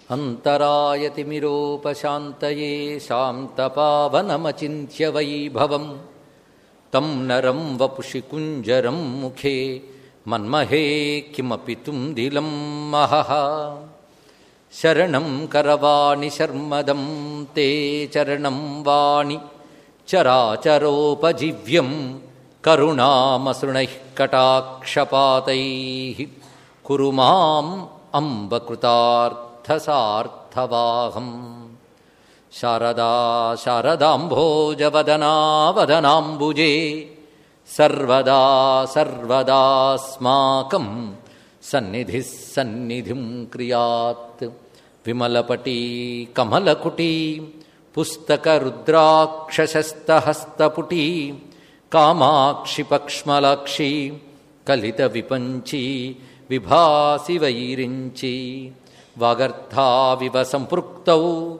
अन्तरायतिमिरोपशान्तये शान्तपावनमचिन्त्य वैभवम् तं नरं वपुषि कुञ्जरं मुखे मन्महे किमपि तुम्दिलं महः शरणं करवाणि शर्मदं ते चरणं वाणि चराचरोपजीव्यं करुणामसृणैः कटाक्षपातैः कुरु माम् अम्बकृतार्थसार्थवाहम् शारदा शारदाम्भोजवदनावदनाम्बुजे सर्वदा सर्वदास्माकं सन्निधिः सन्निधिं क्रियात् विमलपटी कमलकुटी पुस्तकरुद्राक्षशस्तहस्तपुटी कामाक्षि पक्ष्मलाक्षी कलितविपञ्ची विभासि वैरिञ्ची वागर्थाविव सम्पृक्तौ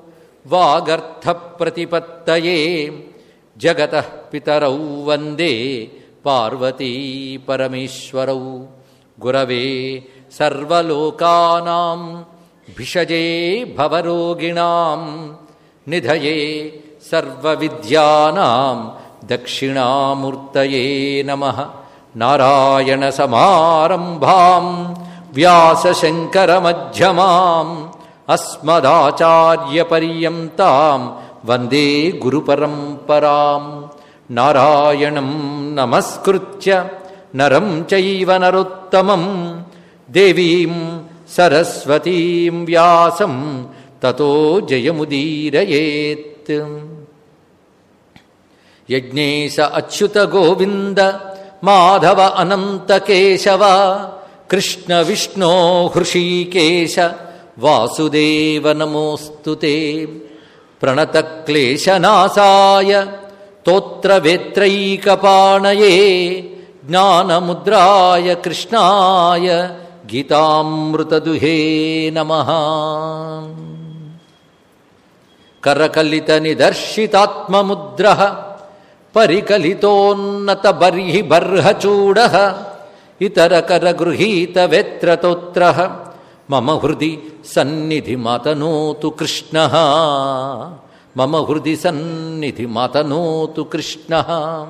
वागर्थप्रतिपत्तये जगतः पितरौ वन्दे पार्वती परमेश्वरौ गुरवे सर्वलोकानां भिषजे भवरोगिणां निधये सर्वविद्यानां दक्षिणामूर्तये नमः नारायणसमारम्भां व्यासशङ्करमध्यमाम् अस्मदाचार्यपर्यन्तां वन्दे गुरुपरम्परां नारायणं नमस्कृत्य नरं चैव नरोत्तमं देवीं सरस्वतीं व्यासं ततो जयमुदीरयेत् यज्ञेश अच्युतगोविन्द माधव अनन्तकेशव कृष्णविष्णो हृषीकेश वासुदेव नमोऽस्तु ते प्रणतक्लेशनाशाय तोत्रवेत्रैकपाणये ज्ञानमुद्राय कृष्णाय गीतामृतदुहे नमः करकलितनिदर्शितात्ममुद्रः परिकलितोन्नतबर्हि बर्हचूडः इतरकरगृहीतवेत्रतोत्रः मम हृदि सन्निधिमातनोतु कृष्णः मम हृदि सन्निधिमातनोतु कृष्णः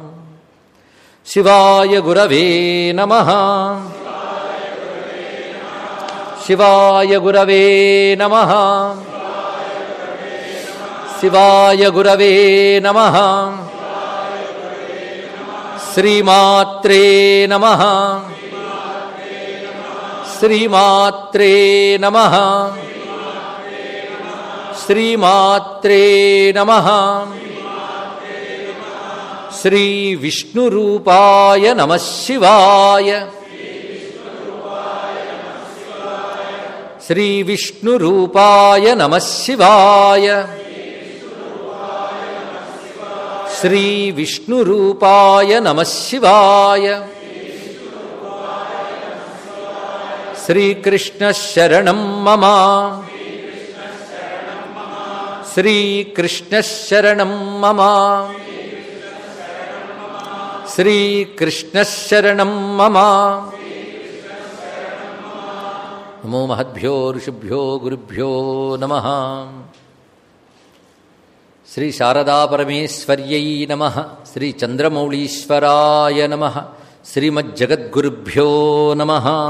शिवाय गुरवे नमः शिवाय गुरवे नमः शिवाय गुरवे नमः श्रीमात्रे नमः श्रीमात्रे नमः श्रीमात्रे नमः श्रीविष्णुरूपाय नमः शिवाय श्रीविष्णुरूपाय नमः शिवाय श्रीविष्णुरूपाय नमः शिवाय श्रीकृष्णशरणं मम श्रीकृष्णशरणं मम श्रीकृष्णशरणं मम नमो महद्भ्यो ऋषिभ्यो गुरुभ्यो नमः శ్రీ శారదాపరమేశ్వర్యై నమ శ్రీ చంద్రమౌళీశ్వరాయ నమ శ్రీమజ్జగద్గురుభ్యో నమ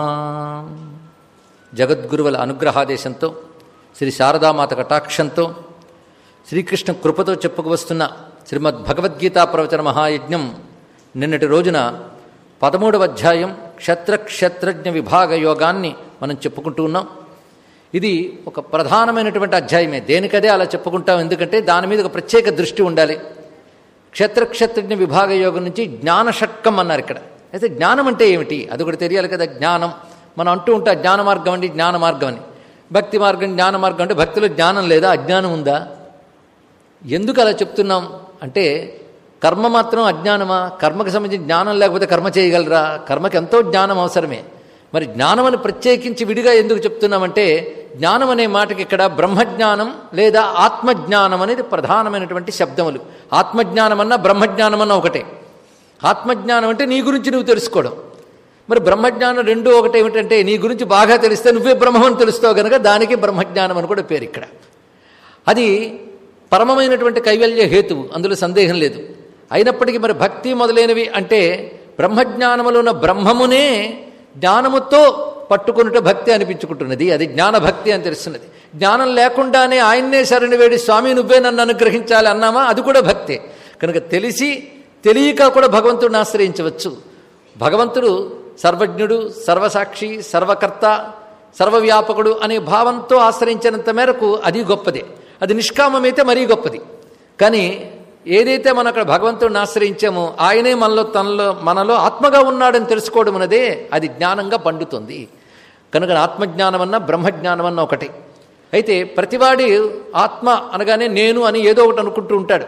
జగద్గురువుల అనుగ్రహాదేశంతో శ్రీ శారదామాత కటాక్షంతో శ్రీకృష్ణ కృపతో చెప్పుకు వస్తున్న శ్రీమద్ భగవద్గీతా ప్రవచన మహాయజ్ఞం నిన్నటి రోజున పదమూడవ అధ్యాయం క్షత్రక్షత్రజ్ఞ విభాగ యోగాన్ని మనం చెప్పుకుంటూ ఉన్నాం ఇది ఒక ప్రధానమైనటువంటి అధ్యాయమే దేనికదే అలా చెప్పుకుంటాం ఎందుకంటే దాని మీద ఒక ప్రత్యేక దృష్టి ఉండాలి క్షత్రక్షత్రజ్ఞ విభాగ యోగం నుంచి జ్ఞాన షట్కం అన్నారు ఇక్కడ అయితే జ్ఞానం అంటే ఏమిటి అది కూడా తెలియాలి కదా జ్ఞానం మనం అంటూ ఉంటా జ్ఞాన మార్గం అండి జ్ఞాన మార్గం అని భక్తి మార్గం జ్ఞాన మార్గం అంటే భక్తిలో జ్ఞానం లేదా అజ్ఞానం ఉందా ఎందుకు అలా చెప్తున్నాం అంటే కర్మ మాత్రం అజ్ఞానమా కర్మకు సంబంధించి జ్ఞానం లేకపోతే కర్మ చేయగలరా కర్మకి ఎంతో జ్ఞానం అవసరమే మరి జ్ఞానం అని ప్రత్యేకించి విడిగా ఎందుకు చెప్తున్నామంటే జ్ఞానం అనే మాటకి ఇక్కడ బ్రహ్మజ్ఞానం లేదా ఆత్మజ్ఞానం అనేది ప్రధానమైనటువంటి శబ్దములు ఆత్మజ్ఞానం అన్నా బ్రహ్మజ్ఞానం అన్నా ఒకటే ఆత్మజ్ఞానం అంటే నీ గురించి నువ్వు తెలుసుకోవడం మరి బ్రహ్మజ్ఞానం రెండు ఒకటి ఏమిటంటే నీ గురించి బాగా తెలిస్తే నువ్వే బ్రహ్మం అని తెలుస్తావు కనుక దానికి బ్రహ్మజ్ఞానం అని కూడా పేరు ఇక్కడ అది పరమమైనటువంటి కైవల్య హేతువు అందులో సందేహం లేదు అయినప్పటికీ మరి భక్తి మొదలైనవి అంటే బ్రహ్మజ్ఞానములో ఉన్న బ్రహ్మమునే జ్ఞానముతో పట్టుకున్నట్టు భక్తి అనిపించుకుంటున్నది అది జ్ఞానభక్తి అని తెలుస్తున్నది జ్ఞానం లేకుండానే ఆయన్నే శరణి వేడి స్వామి నువ్వే నన్ను అనుగ్రహించాలి అన్నామా అది కూడా భక్తే కనుక తెలిసి తెలియక కూడా భగవంతుడిని ఆశ్రయించవచ్చు భగవంతుడు సర్వజ్ఞుడు సర్వసాక్షి సర్వకర్త సర్వవ్యాపకుడు అనే భావంతో ఆశ్రయించినంత మేరకు అది గొప్పదే అది నిష్కామమైతే మరీ గొప్పది కానీ ఏదైతే మనం అక్కడ భగవంతుడిని ఆశ్రయించామో ఆయనే మనలో తనలో మనలో ఆత్మగా ఉన్నాడని తెలుసుకోవడం అనేదే అది జ్ఞానంగా పండుతుంది కనుక ఆత్మజ్ఞానం అన్న బ్రహ్మజ్ఞానం అన్న ఒకటి అయితే ప్రతివాడి ఆత్మ అనగానే నేను అని ఏదో ఒకటి అనుకుంటూ ఉంటాడు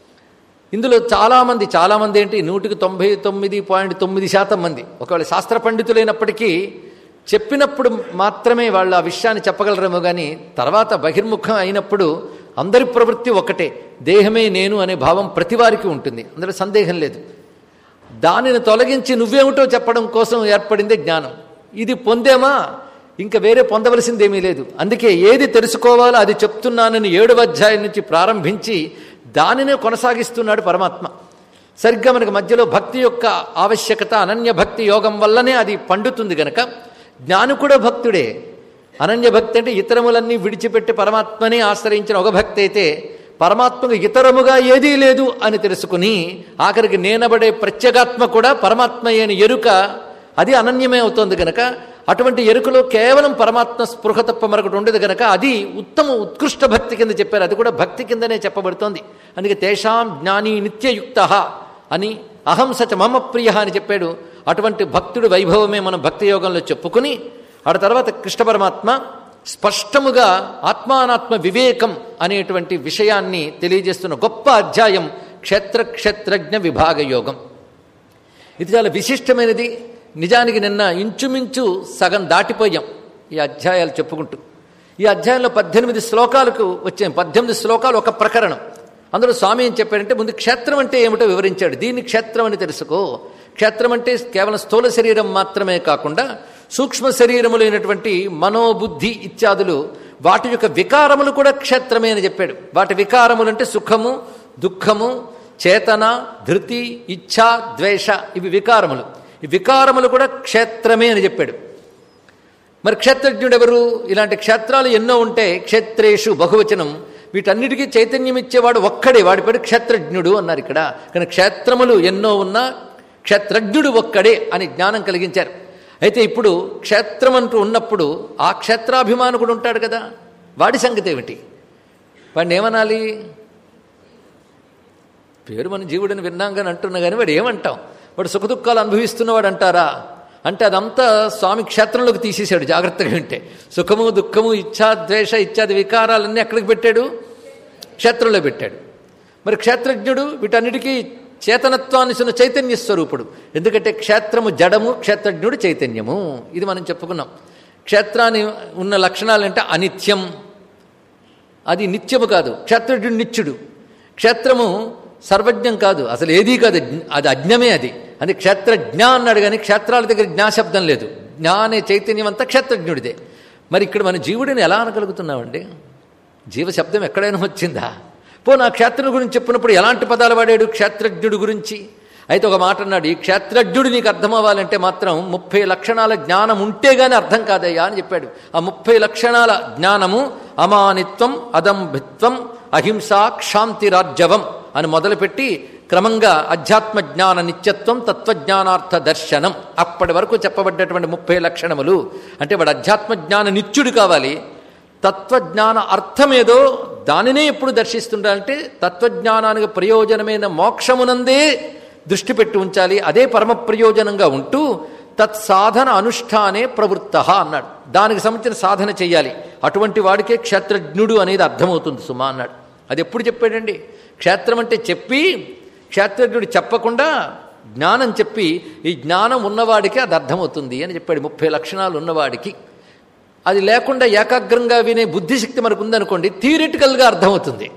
ఇందులో చాలామంది చాలామంది ఏంటి నూటికి తొంభై తొమ్మిది పాయింట్ తొమ్మిది శాతం మంది ఒకవేళ శాస్త్ర పండితులైనప్పటికీ చెప్పినప్పుడు మాత్రమే వాళ్ళు ఆ విషయాన్ని చెప్పగలరేమో కానీ తర్వాత బహిర్ముఖం అయినప్పుడు అందరి ప్రవృత్తి ఒకటే దేహమే నేను అనే భావం ప్రతివారికి ఉంటుంది అందులో సందేహం లేదు దానిని తొలగించి నువ్వేమిటో చెప్పడం కోసం ఏర్పడిందే జ్ఞానం ఇది పొందేమా ఇంకా వేరే పొందవలసిందేమీ లేదు అందుకే ఏది తెలుసుకోవాలో అది చెప్తున్నానని ఏడవ అధ్యాయం నుంచి ప్రారంభించి దానినే కొనసాగిస్తున్నాడు పరమాత్మ సరిగ్గా మనకి మధ్యలో భక్తి యొక్క ఆవశ్యకత అనన్య భక్తి యోగం వల్లనే అది పండుతుంది గనక జ్ఞాని కూడా భక్తుడే అనన్య భక్తి అంటే ఇతరములన్నీ విడిచిపెట్టి పరమాత్మని ఆశ్రయించిన ఒక భక్తి అయితే పరమాత్మకు ఇతరముగా ఏదీ లేదు అని తెలుసుకుని ఆఖరికి నేనబడే ప్రత్యేగాత్మ కూడా పరమాత్మ అయిన ఎరుక అది అనన్యమే అవుతోంది గనక అటువంటి ఎరుకలో కేవలం పరమాత్మ స్పృహ తప్ప మరొకటి ఉండదు గనక అది ఉత్తమ ఉత్కృష్ట భక్తి కింద చెప్పారు అది కూడా భక్తి కిందనే చెప్పబడుతోంది అందుకే తేషాం జ్ఞాని నిత్యయుక్త అని అహం సచ మమ ప్రియ అని చెప్పాడు అటువంటి భక్తుడి వైభవమే మనం భక్తి యోగంలో చెప్పుకుని ఆ తర్వాత కృష్ణ పరమాత్మ స్పష్టముగా ఆత్మానాత్మ వివేకం అనేటువంటి విషయాన్ని తెలియజేస్తున్న గొప్ప అధ్యాయం క్షేత్ర క్షేత్రజ్ఞ విభాగ యోగం ఇది చాలా విశిష్టమైనది నిజానికి నిన్న ఇంచుమించు సగం దాటిపోయాం ఈ అధ్యాయాలు చెప్పుకుంటూ ఈ అధ్యాయంలో పద్దెనిమిది శ్లోకాలకు వచ్చాయి పద్దెనిమిది శ్లోకాలు ఒక ప్రకరణం అందులో స్వామి ఏం చెప్పాడంటే ముందు క్షేత్రం అంటే ఏమిటో వివరించాడు దీన్ని క్షేత్రం అని తెలుసుకో క్షేత్రం అంటే కేవలం స్థూల శరీరం మాత్రమే కాకుండా సూక్ష్మ శరీరములైనటువంటి మనోబుద్ధి ఇత్యాదులు వాటి యొక్క వికారములు కూడా క్షేత్రమే అని చెప్పాడు వాటి వికారములు అంటే సుఖము దుఃఖము చేతన ధృతి ఇచ్ఛ ద్వేష ఇవి వికారములు ఈ వికారములు కూడా క్షేత్రమే అని చెప్పాడు మరి క్షేత్రజ్ఞుడు ఎవరు ఇలాంటి క్షేత్రాలు ఎన్నో ఉంటే క్షేత్రేషు బహువచనం వీటన్నిటికీ చైతన్యం ఇచ్చేవాడు ఒక్కడే వాడి పేరు క్షేత్రజ్ఞుడు అన్నారు ఇక్కడ కానీ క్షేత్రములు ఎన్నో ఉన్నా క్షేత్రజ్ఞుడు ఒక్కడే అని జ్ఞానం కలిగించారు అయితే ఇప్పుడు క్షేత్రం అంటూ ఉన్నప్పుడు ఆ క్షేత్రాభిమానకుడు ఉంటాడు కదా వాడి సంగతి ఏమిటి వాడిని ఏమనాలి పేరు మన జీవుడిని విన్నాం కానీ అంటున్నా కానీ వాడు ఏమంటాం వాడు సుఖదుఖాలు అనుభవిస్తున్నవాడు అంటారా అంటే అదంతా స్వామి క్షేత్రంలోకి తీసేశాడు జాగ్రత్తగా ఉంటే సుఖము దుఃఖము ఇచ్ఛా ద్వేష ఇత్యాది వికారాలన్నీ ఎక్కడికి పెట్టాడు క్షేత్రంలో పెట్టాడు మరి క్షేత్రజ్ఞుడు వీటన్నిటికీ చేతనత్వాన్ని సున్న చైతన్య స్వరూపుడు ఎందుకంటే క్షేత్రము జడము క్షేత్రజ్ఞుడు చైతన్యము ఇది మనం చెప్పుకున్నాం క్షేత్రాన్ని ఉన్న లక్షణాలంటే అనిత్యం అది నిత్యము కాదు క్షేత్రజ్ఞుడు నిత్యుడు క్షేత్రము సర్వజ్ఞం కాదు అసలు ఏదీ కాదు అది అజ్ఞమే అది అది క్షేత్రజ్ఞ అన్నాడు కానీ క్షేత్రాల దగ్గర జ్ఞాశబ్దం లేదు జ్ఞా అనే చైతన్యం అంతా క్షేత్రజ్ఞుడిదే మరి ఇక్కడ మన జీవుడిని ఎలా అనగలుగుతున్నామండి జీవశబ్దం ఎక్కడైనా వచ్చిందా పో నా క్షేత్రం గురించి చెప్పినప్పుడు ఎలాంటి పదాలు వాడాడు క్షేత్రజ్ఞుడు గురించి అయితే ఒక మాట అన్నాడు ఈ క్షేత్రజ్ఞుడు నీకు అర్థం అవ్వాలంటే మాత్రం ముప్పై లక్షణాల జ్ఞానం ఉంటే గాని అర్థం కాదయ్యా అని చెప్పాడు ఆ ముప్పై లక్షణాల జ్ఞానము అమానిత్వం అదంభిత్వం అహింస క్షాంతి రాజ్యవం అని మొదలుపెట్టి క్రమంగా అధ్యాత్మ జ్ఞాన నిత్యత్వం తత్వజ్ఞానార్థ దర్శనం అప్పటి వరకు చెప్పబడ్డటువంటి ముప్పై లక్షణములు అంటే వాడు అధ్యాత్మ జ్ఞాన నిత్యుడు కావాలి తత్వజ్ఞాన అర్థమేదో దానినే ఎప్పుడు దర్శిస్తుండాలంటే తత్వజ్ఞానానికి ప్రయోజనమైన మోక్షమునందే దృష్టి పెట్టి ఉంచాలి అదే పరమ ప్రయోజనంగా ఉంటూ తత్సాధన అనుష్ఠానే ప్రవృత్త అన్నాడు దానికి సంబంధించిన సాధన చెయ్యాలి అటువంటి వాడికే క్షేత్రజ్ఞుడు అనేది అర్థమవుతుంది సుమా అన్నాడు అది ఎప్పుడు చెప్పాడండి క్షేత్రం అంటే చెప్పి క్షేత్రజ్ఞుడు చెప్పకుండా జ్ఞానం చెప్పి ఈ జ్ఞానం ఉన్నవాడికి అది అర్థమవుతుంది అని చెప్పాడు ముప్పై లక్షణాలు ఉన్నవాడికి అది లేకుండా ఏకాగ్రంగా వినే బుద్ధిశక్తి మనకు ఉందనుకోండి థియరిటికల్గా అర్థమవుతుంది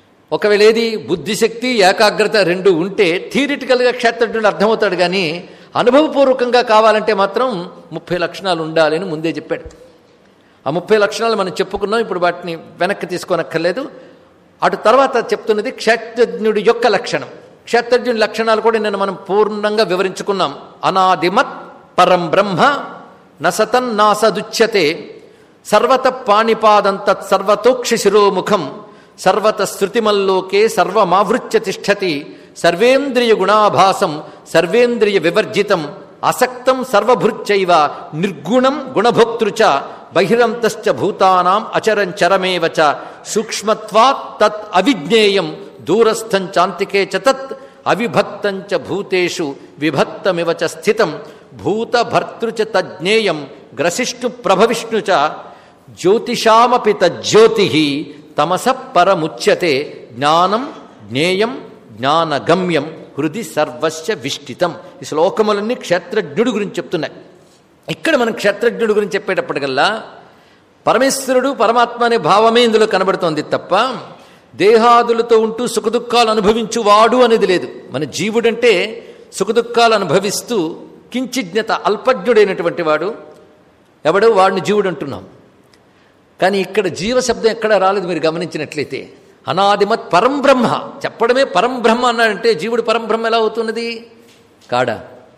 ఒకవేళ ఏది బుద్ధిశక్తి ఏకాగ్రత రెండు ఉంటే థియరిటికల్గా క్షేత్రజ్ఞుడు అర్థమవుతాడు కానీ అనుభవపూర్వకంగా కావాలంటే మాత్రం ముప్పై లక్షణాలు ఉండాలని ముందే చెప్పాడు ఆ ముప్పై లక్షణాలు మనం చెప్పుకున్నాం ఇప్పుడు వాటిని వెనక్కి తీసుకోనక్కర్లేదు అటు తర్వాత చెప్తున్నది క్షేత్రజ్ఞుడి యొక్క లక్షణం క్షేత్రజ్ఞుడి లక్షణాలు కూడా నిన్న మనం పూర్ణంగా వివరించుకున్నాం అనాదిమత్ పరం బ్రహ్మ నసతన్ నాసదుచ్యతే సర్వత పాణిపాదంతత్ సర్వతోక్షి శిరోముఖం సర్వత శృతిమల్లోకే సర్వమావృత్య తిష్టతి సర్వేంద్రియ గుణాభాసం సర్వేంద్రియ వివర్జితం అసక్తం సర్వభృచ్చైవ నిర్గుణం గుణభోక్తృచ బహిరంతశ్చ భూతానాం అచరం చరమేవ చ సూక్ష్మత్వాత్ తత్ అవిజ్ఞేయం దూరస్థం చాంతికే చ తత్ అవిభక్తం చ భూతేషు విభక్తమివ చ స్థితం భూతభర్తృ చ తజ్ఞేయం గ్రసిష్ణు ప్రభవిష్ణు చ జ్యోతిషామపి తజ్జ్యోతి తమస పరముచ్యతే జ్ఞానం జ్ఞేయం జ్ఞానగమ్యం హృది సర్వస్య విష్టితం ఈ శ్లోకములన్నీ క్షేత్రజ్ఞుడి గురించి చెప్తున్నాయి ఇక్కడ మనం క్షేత్రజ్ఞుడి గురించి చెప్పేటప్పటికల్లా పరమేశ్వరుడు పరమాత్మ అనే భావమే ఇందులో కనబడుతోంది తప్ప దేహాదులతో ఉంటూ సుఖదుఖాలు అనుభవించువాడు అనేది లేదు మన జీవుడంటే సుఖదుఖాలు అనుభవిస్తూ కించిజ్ఞత అల్పజ్ఞుడైనటువంటి వాడు ఎవడో వాడిని జీవుడు అంటున్నాం కానీ ఇక్కడ జీవశబ్దం ఎక్కడా రాలేదు మీరు గమనించినట్లయితే అనాదిమత్ పరంబ్రహ్మ చెప్పడమే పరంబ్రహ్మ అన్నాడంటే జీవుడు పరంబ్రహ్మ ఎలా అవుతున్నది కాడా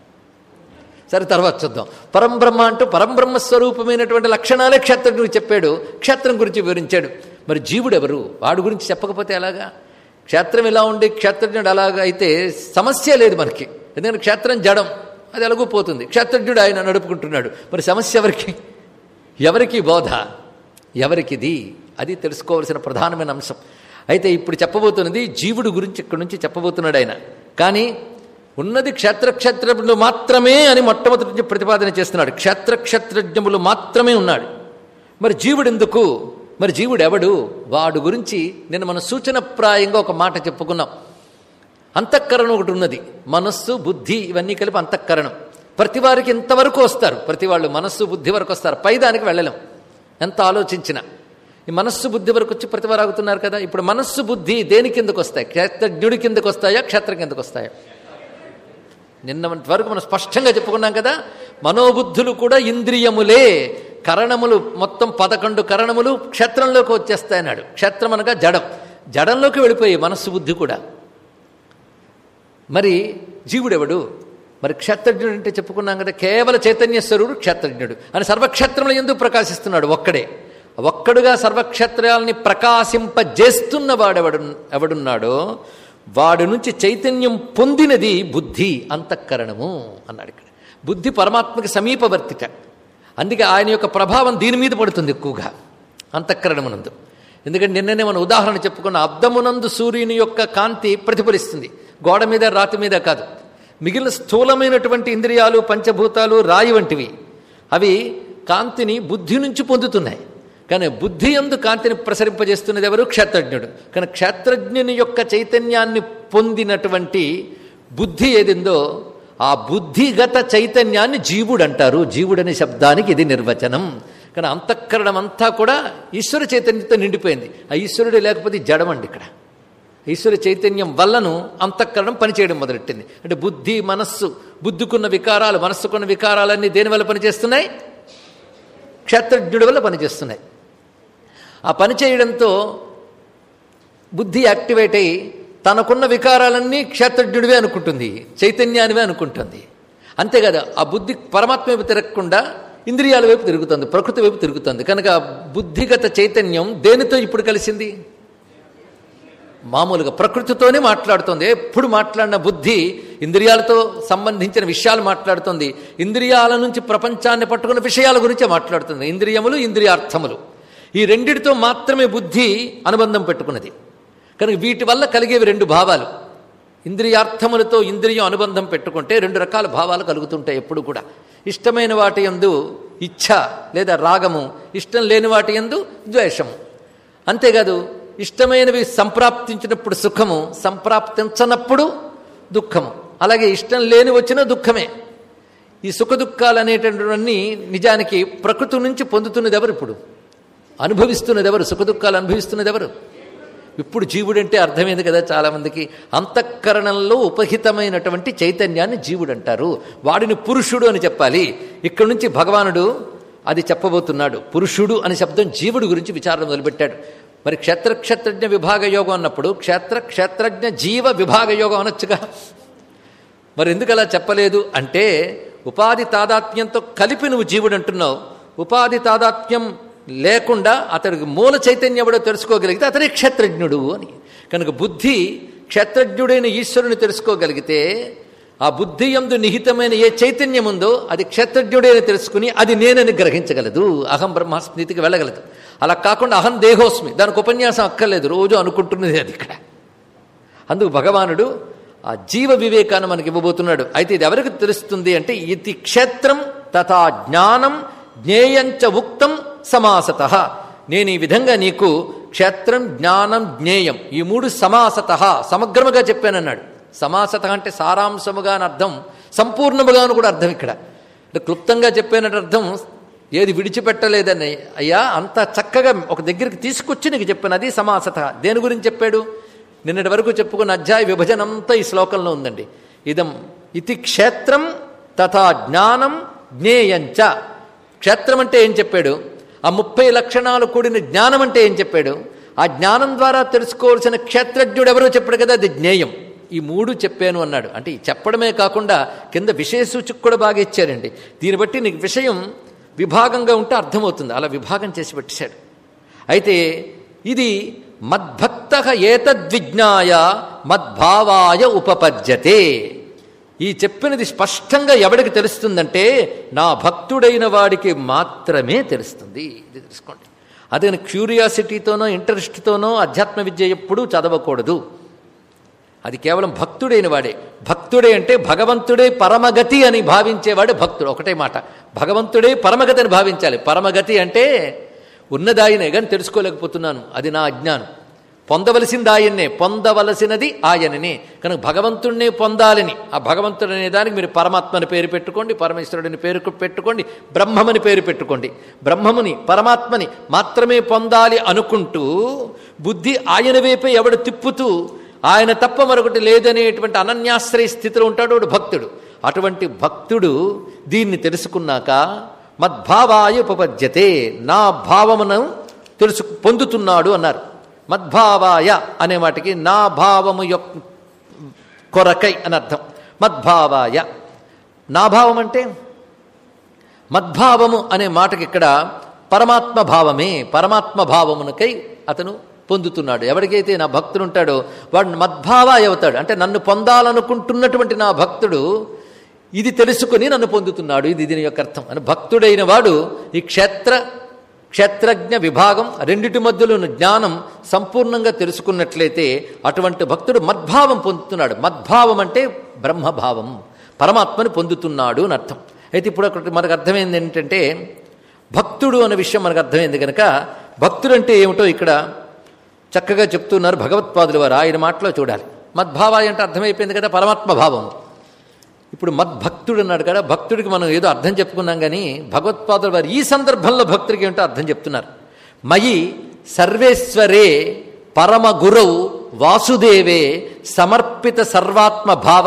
సరే తర్వాత చూద్దాం పరంబ్రహ్మ అంటూ పరంబ్రహ్మ స్వరూపమైనటువంటి లక్షణాలే క్షేత్రం చెప్పాడు క్షేత్రం గురించి వివరించాడు మరి జీవుడు ఎవరు వాడి గురించి చెప్పకపోతే ఎలాగా క్షేత్రం ఎలా ఉండి క్షేత్రజ్ఞుడు అలాగా అయితే సమస్య లేదు మనకి ఎందుకంటే క్షేత్రం జడం అది ఎలాగూ పోతుంది క్షేత్రజ్ఞుడు ఆయన నడుపుకుంటున్నాడు మరి సమస్య ఎవరికి ఎవరికి బోధ ఎవరికిది అది తెలుసుకోవాల్సిన ప్రధానమైన అంశం అయితే ఇప్పుడు చెప్పబోతున్నది జీవుడు గురించి ఇక్కడి నుంచి చెప్పబోతున్నాడు ఆయన కానీ ఉన్నది క్షేత్రక్షేత్రములు మాత్రమే అని మొట్టమొదటి నుంచి ప్రతిపాదన చేస్తున్నాడు క్షేత్రక్షేత్రజ్ఞములు మాత్రమే ఉన్నాడు మరి జీవుడు ఎందుకు మరి జీవుడు ఎవడు వాడు గురించి నేను మన సూచనప్రాయంగా ఒక మాట చెప్పుకున్నాం అంతఃకరణం ఒకటి ఉన్నది మనస్సు బుద్ధి ఇవన్నీ కలిపి అంతఃకరణం ప్రతి వారికి ఇంతవరకు వస్తారు ప్రతి వాళ్ళు మనస్సు బుద్ధి వరకు వస్తారు పై దానికి వెళ్ళలేం ఎంత ఆలోచించినా ఈ మనస్సు బుద్ధి వరకు వచ్చి ప్రతి వారు ఆగుతున్నారు కదా ఇప్పుడు మనస్సు బుద్ధి దేని కిందకు వస్తాయి క్షేత్రజ్ఞుడి కిందకు వస్తాయా క్షేత్రం కిందకు వస్తాయా నిన్న వరకు మనం స్పష్టంగా చెప్పుకున్నాం కదా మనోబుద్ధులు కూడా ఇంద్రియములే కరణములు మొత్తం పదకొండు కరణములు క్షేత్రంలోకి వచ్చేస్తాయన్నాడు క్షేత్రం అనగా జడం జడంలోకి వెళ్ళిపోయి మనస్సు బుద్ధి కూడా మరి జీవుడెవడు మరి క్షేత్రజ్ఞుడు అంటే చెప్పుకున్నాం కదా కేవల చైతన్య స్వరూపుడు క్షేత్రజ్ఞుడు అని సర్వక్షేత్రములు ఎందుకు ప్రకాశిస్తున్నాడు ఒక్కడే ఒక్కడుగా సర్వక్షేత్రాలని ప్రకాశింపజేస్తున్న వాడెవడు ఎవడున్నాడో వాడి నుంచి చైతన్యం పొందినది బుద్ధి అంతఃకరణము అన్నాడు ఇక్కడ బుద్ధి పరమాత్మకి సమీపవర్తిట అందుకే ఆయన యొక్క ప్రభావం దీని మీద పడుతుంది ఎక్కువగా అంతఃకరణమునందు ఎందుకంటే నిన్ననే మనం ఉదాహరణ చెప్పుకున్న అద్దమునందు సూర్యుని యొక్క కాంతి ప్రతిఫలిస్తుంది గోడ మీద రాతి మీద కాదు మిగిలిన స్థూలమైనటువంటి ఇంద్రియాలు పంచభూతాలు రాయి వంటివి అవి కాంతిని బుద్ధి నుంచి పొందుతున్నాయి కానీ బుద్ధి ఎందు కాంతిని ప్రసరింపజేస్తున్నది ఎవరు క్షేత్రజ్ఞుడు కానీ క్షేత్రజ్ఞుని యొక్క చైతన్యాన్ని పొందినటువంటి బుద్ధి ఏదిందో ఆ బుద్ధిగత చైతన్యాన్ని జీవుడు అంటారు జీవుడనే శబ్దానికి ఇది నిర్వచనం కానీ అంతఃకరణం అంతా కూడా ఈశ్వర చైతన్యంతో నిండిపోయింది ఆ ఈశ్వరుడు లేకపోతే జడమండి ఇక్కడ ఈశ్వర చైతన్యం వల్లను అంతఃకరణం పనిచేయడం మొదలెట్టింది అంటే బుద్ధి మనస్సు బుద్ధికున్న వికారాలు మనస్సుకున్న వికారాలన్నీ దేని వల్ల పనిచేస్తున్నాయి క్షేత్రజ్ఞుడి వల్ల పనిచేస్తున్నాయి ఆ పని చేయడంతో బుద్ధి యాక్టివేట్ అయ్యి తనకున్న వికారాలన్నీ క్షేత్రజ్ఞుడివే అనుకుంటుంది చైతన్యానివే అనుకుంటుంది అంతేకాదు ఆ బుద్ధి పరమాత్మ వైపు తిరగకుండా ఇంద్రియాల వైపు తిరుగుతుంది ప్రకృతి వైపు తిరుగుతుంది కనుక బుద్ధిగత చైతన్యం దేనితో ఇప్పుడు కలిసింది మామూలుగా ప్రకృతితోనే మాట్లాడుతుంది ఎప్పుడు మాట్లాడిన బుద్ధి ఇంద్రియాలతో సంబంధించిన విషయాలు మాట్లాడుతుంది ఇంద్రియాల నుంచి ప్రపంచాన్ని పట్టుకున్న విషయాల గురించే మాట్లాడుతుంది ఇంద్రియములు ఇంద్రియార్థములు ఈ రెండిటితో మాత్రమే బుద్ధి అనుబంధం పెట్టుకున్నది కనుక వీటి వల్ల కలిగేవి రెండు భావాలు ఇంద్రియార్థములతో ఇంద్రియం అనుబంధం పెట్టుకుంటే రెండు రకాల భావాలు కలుగుతుంటాయి ఎప్పుడు కూడా ఇష్టమైన వాటి ఎందు ఇచ్ఛ లేదా రాగము ఇష్టం లేని వాటి ఎందు ద్వేషము అంతేకాదు ఇష్టమైనవి సంప్రాప్తించినప్పుడు సుఖము సంప్రాప్తించనప్పుడు దుఃఖము అలాగే ఇష్టం లేని వచ్చిన దుఃఖమే ఈ సుఖ దుఃఖాలు అనేటటువంటి నిజానికి ప్రకృతి నుంచి పొందుతున్నది ఎవరు ఇప్పుడు అనుభవిస్తున్నది ఎవరు సుఖ దుఃఖాలు అనుభవిస్తున్నది ఎవరు ఇప్పుడు జీవుడంటే అర్థమైంది కదా చాలామందికి అంతఃకరణంలో ఉపహితమైనటువంటి చైతన్యాన్ని జీవుడు అంటారు వాడిని పురుషుడు అని చెప్పాలి ఇక్కడి నుంచి భగవానుడు అది చెప్పబోతున్నాడు పురుషుడు అనే శబ్దం జీవుడు గురించి విచారణ మొదలుపెట్టాడు మరి క్షేత్ర క్షేత్రజ్ఞ విభాగ యోగం అన్నప్పుడు క్షేత్ర క్షేత్రజ్ఞ జీవ విభాగ యోగం అనొచ్చుగా మరి ఎందుకు అలా చెప్పలేదు అంటే ఉపాధి తాదాత్మ్యంతో కలిపి నువ్వు జీవుడు అంటున్నావు ఉపాధి తాదాత్మ్యం లేకుండా అతడికి మూల చైతన్యం ఎవడో తెలుసుకోగలిగితే అతడే క్షేత్రజ్ఞుడు అని కనుక బుద్ధి క్షేత్రజ్ఞుడైన ఈశ్వరుని తెలుసుకోగలిగితే ఆ బుద్ధి ఎందు నిహితమైన ఏ చైతన్యం ఉందో అది క్షేత్రజ్ఞుడైన తెలుసుకుని అది నేనని గ్రహించగలదు అహం బ్రహ్మస్థితికి వెళ్ళగలదు అలా కాకుండా అహం దేహోస్మి దానికి ఉపన్యాసం అక్కర్లేదు రోజు అనుకుంటున్నది అది ఇక్కడ అందుకు భగవానుడు ఆ జీవ వివేకాన్ని మనకి ఇవ్వబోతున్నాడు అయితే ఇది ఎవరికి తెలుస్తుంది అంటే ఇది క్షేత్రం తథా జ్ఞానం జ్ఞేయంచ ఉక్తం సమాసత నేను ఈ విధంగా నీకు క్షేత్రం జ్ఞానం జ్ఞేయం ఈ మూడు సమాసత సమగ్రముగా చెప్పానన్నాడు సమాసత అంటే సారాంశముగా అని అర్థం సంపూర్ణముగా అని కూడా అర్థం ఇక్కడ అంటే క్లుప్తంగా చెప్పానంటే అర్థం ఏది విడిచిపెట్టలేదని అయ్యా అంత చక్కగా ఒక దగ్గరికి తీసుకొచ్చి నీకు చెప్పాను అది సమాసత దేని గురించి చెప్పాడు నిన్నటి వరకు చెప్పుకున్న అధ్యాయ విభజన అంతా ఈ శ్లోకంలో ఉందండి ఇదం ఇది క్షేత్రం తథా జ్ఞానం జ్ఞేయంచ క్షేత్రం అంటే ఏం చెప్పాడు ఆ ముప్పై లక్షణాలు కూడిన జ్ఞానం అంటే ఏం చెప్పాడు ఆ జ్ఞానం ద్వారా తెలుసుకోవాల్సిన క్షేత్రజ్ఞుడు ఎవరో చెప్పాడు కదా అది జ్ఞేయం ఈ మూడు చెప్పాను అన్నాడు అంటే ఈ చెప్పడమే కాకుండా కింద విషయ సూచిక కూడా బాగా ఇచ్చారండి దీన్ని బట్టి నీకు విషయం విభాగంగా ఉంటే అర్థమవుతుంది అలా విభాగం చేసి పెట్టేశాడు అయితే ఇది మద్భక్త ఏతద్విజ్ఞాయ మద్భావాయ ఉపపద్యతే ఈ చెప్పినది స్పష్టంగా ఎవడికి తెలుస్తుందంటే నా భక్తుడైన వాడికి మాత్రమే తెలుస్తుంది ఇది తెలుసుకోండి అదే క్యూరియాసిటీతోనో ఇంట్రెస్ట్తోనో అధ్యాత్మ విద్య ఎప్పుడూ చదవకూడదు అది కేవలం భక్తుడైన వాడే భక్తుడే అంటే భగవంతుడే పరమగతి అని భావించేవాడు భక్తుడు ఒకటే మాట భగవంతుడే పరమగతి అని భావించాలి పరమగతి అంటే ఉన్నదాయనే కానీ తెలుసుకోలేకపోతున్నాను అది నా అజ్ఞానం పొందవలసింది ఆయన్నే పొందవలసినది ఆయననే కనుక భగవంతుణ్ణే పొందాలని ఆ భగవంతుడు అనే దానికి మీరు పరమాత్మని పేరు పెట్టుకోండి పరమేశ్వరుడిని పేరు పెట్టుకోండి బ్రహ్మమని పేరు పెట్టుకోండి బ్రహ్మముని పరమాత్మని మాత్రమే పొందాలి అనుకుంటూ బుద్ధి ఆయన వైపే ఎవడు తిప్పుతూ ఆయన తప్ప మరొకటి లేదనేటువంటి అనన్యాశ్రయ స్థితిలో ఉంటాడు వాడు భక్తుడు అటువంటి భక్తుడు దీన్ని తెలుసుకున్నాక మద్భావాయ ఉపపద్యతే నా భావమును తెలుసు పొందుతున్నాడు అన్నారు మద్భావాయ అనే మాటకి నా భావము యొక్క కొరకై అని అర్థం మద్భావాయ నా భావం అంటే మద్భావము అనే మాటకి ఇక్కడ పరమాత్మ భావమే పరమాత్మ భావమునకై అతను పొందుతున్నాడు ఎవరికైతే నా భక్తుడు ఉంటాడో వాడు మద్భావాయ అవుతాడు అంటే నన్ను పొందాలనుకుంటున్నటువంటి నా భక్తుడు ఇది తెలుసుకుని నన్ను పొందుతున్నాడు ఇది దీని యొక్క అర్థం అని భక్తుడైన వాడు ఈ క్షేత్ర క్షేత్రజ్ఞ విభాగం రెండిటి మధ్యలో ఉన్న జ్ఞానం సంపూర్ణంగా తెలుసుకున్నట్లయితే అటువంటి భక్తుడు మద్భావం పొందుతున్నాడు మద్భావం అంటే బ్రహ్మభావం పరమాత్మని పొందుతున్నాడు అని అర్థం అయితే ఇప్పుడు ఒకటి మనకు అర్థమైంది ఏంటంటే భక్తుడు అనే విషయం మనకు అర్థమైంది కనుక భక్తుడు అంటే ఏమిటో ఇక్కడ చక్కగా చెప్తున్నారు భగవత్పాదులు వారు ఆయన మాటలో చూడాలి మద్భావాయ అంటే అర్థమైపోయింది కదా పరమాత్మ భావం ఇప్పుడు మద్భక్తుడు అన్నాడు కదా భక్తుడికి మనం ఏదో అర్థం చెప్పుకున్నాం కానీ భగవత్పాదుల వారు ఈ సందర్భంలో భక్తుడికి ఏమిటో అర్థం చెప్తున్నారు మయి సర్వేశ్వరే పరమ గురౌ వాసుదేవే సమర్పిత సర్వాత్మ భావ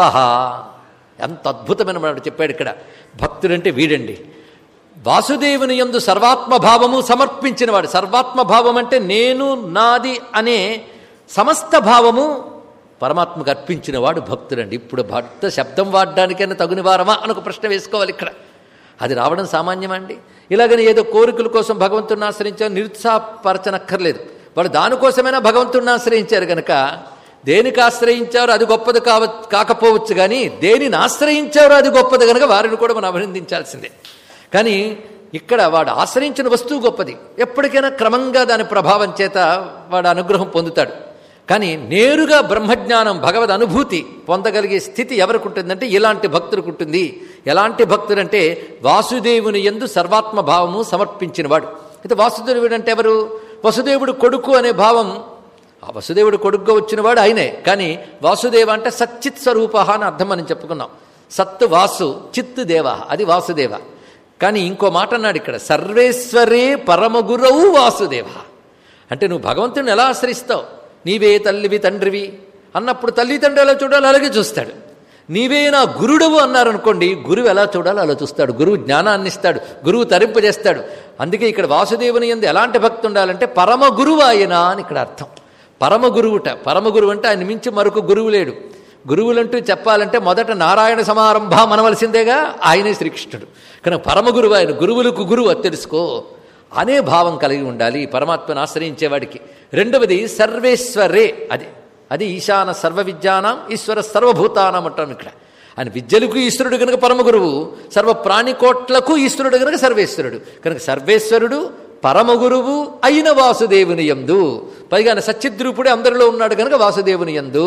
ఎంత అద్భుతమైన మాట చెప్పాడు ఇక్కడ భక్తుడంటే వీడండి వాసుదేవుని యందు సర్వాత్మ భావము సమర్పించినవాడు సర్వాత్మ భావం అంటే నేను నాది అనే సమస్త భావము పరమాత్మకు అర్పించినవాడు భక్తుడండి ఇప్పుడు భక్త శబ్దం వాడడానికైనా తగుని వారమా అని ఒక ప్రశ్న వేసుకోవాలి ఇక్కడ అది రావడం సామాన్యమా అండి ఇలాగని ఏదో కోరికల కోసం భగవంతుడిని ఆశ్రయించారు నిరుత్సాహపరచనక్కర్లేదు వాళ్ళు దానికోసమైనా భగవంతుడిని ఆశ్రయించారు గనక దేనికి ఆశ్రయించారో అది గొప్పది కావ కాకపోవచ్చు కానీ దేనిని ఆశ్రయించారో అది గొప్పది కనుక వారిని కూడా మనం అభినందించాల్సిందే కానీ ఇక్కడ వాడు ఆశ్రయించిన వస్తువు గొప్పది ఎప్పటికైనా క్రమంగా దాని ప్రభావం చేత వాడు అనుగ్రహం పొందుతాడు కానీ నేరుగా బ్రహ్మజ్ఞానం భగవద్ అనుభూతి పొందగలిగే స్థితి ఎవరికి ఉంటుందంటే ఇలాంటి భక్తులకు ఉంటుంది ఎలాంటి భక్తుడంటే వాసుదేవుని ఎందు సర్వాత్మ భావము సమర్పించినవాడు అయితే వాసుదేవుడు అంటే ఎవరు వసుదేవుడు కొడుకు అనే భావం ఆ వసుదేవుడు కొడుకుగా వచ్చినవాడు ఆయనే కానీ వాసుదేవ అంటే సచ్చిత్ స్వరూప అని అర్థం మనం చెప్పుకున్నాం సత్తు వాసు చిత్తు దేవ అది వాసుదేవ కానీ ఇంకో మాట అన్నాడు ఇక్కడ సర్వేశ్వరే పరమగురవు వాసుదేవ అంటే నువ్వు భగవంతుని ఎలా ఆశ్రయిస్తావు నీవే తల్లివి తండ్రివి అన్నప్పుడు తల్లి తండ్రి ఎలా చూడాలో అలాగే చూస్తాడు నీవే నా గురుడవు అన్నారనుకోండి గురువు ఎలా చూడాలో అలా చూస్తాడు గురువు జ్ఞానాన్ని ఇస్తాడు గురువు తరింపజేస్తాడు అందుకే ఇక్కడ వాసుదేవుని ఎందు ఎలాంటి భక్తి ఉండాలంటే పరమ గురువు ఆయన అని ఇక్కడ అర్థం పరమ గురువుట పరమ గురువు అంటే ఆయన మించి మరొక గురువు లేడు గురువులంటూ చెప్పాలంటే మొదట నారాయణ సమారంభ మనవలసిందేగా ఆయనే శ్రీకృష్ణుడు కనుక పరమ గురువు ఆయన గురువులకు గురువు అది తెలుసుకో అనే భావం కలిగి ఉండాలి పరమాత్మను ఆశ్రయించేవాడికి రెండవది సర్వేశ్వరే అది అది ఈశాన సర్వ విద్యానాం ఈశ్వర సర్వభూతానం అంటాం ఇక్కడ ఆయన విద్యలకు ఈశ్వరుడు కనుక పరమ గురువు సర్వ ప్రాణికోట్లకు ఈశ్వరుడు కనుక సర్వేశ్వరుడు కనుక సర్వేశ్వరుడు పరమ గురువు అయిన వాసుదేవుని యందు పైగా ఆయన సచ్చిద్రూపుడే అందరిలో ఉన్నాడు కనుక వాసుదేవుని యందు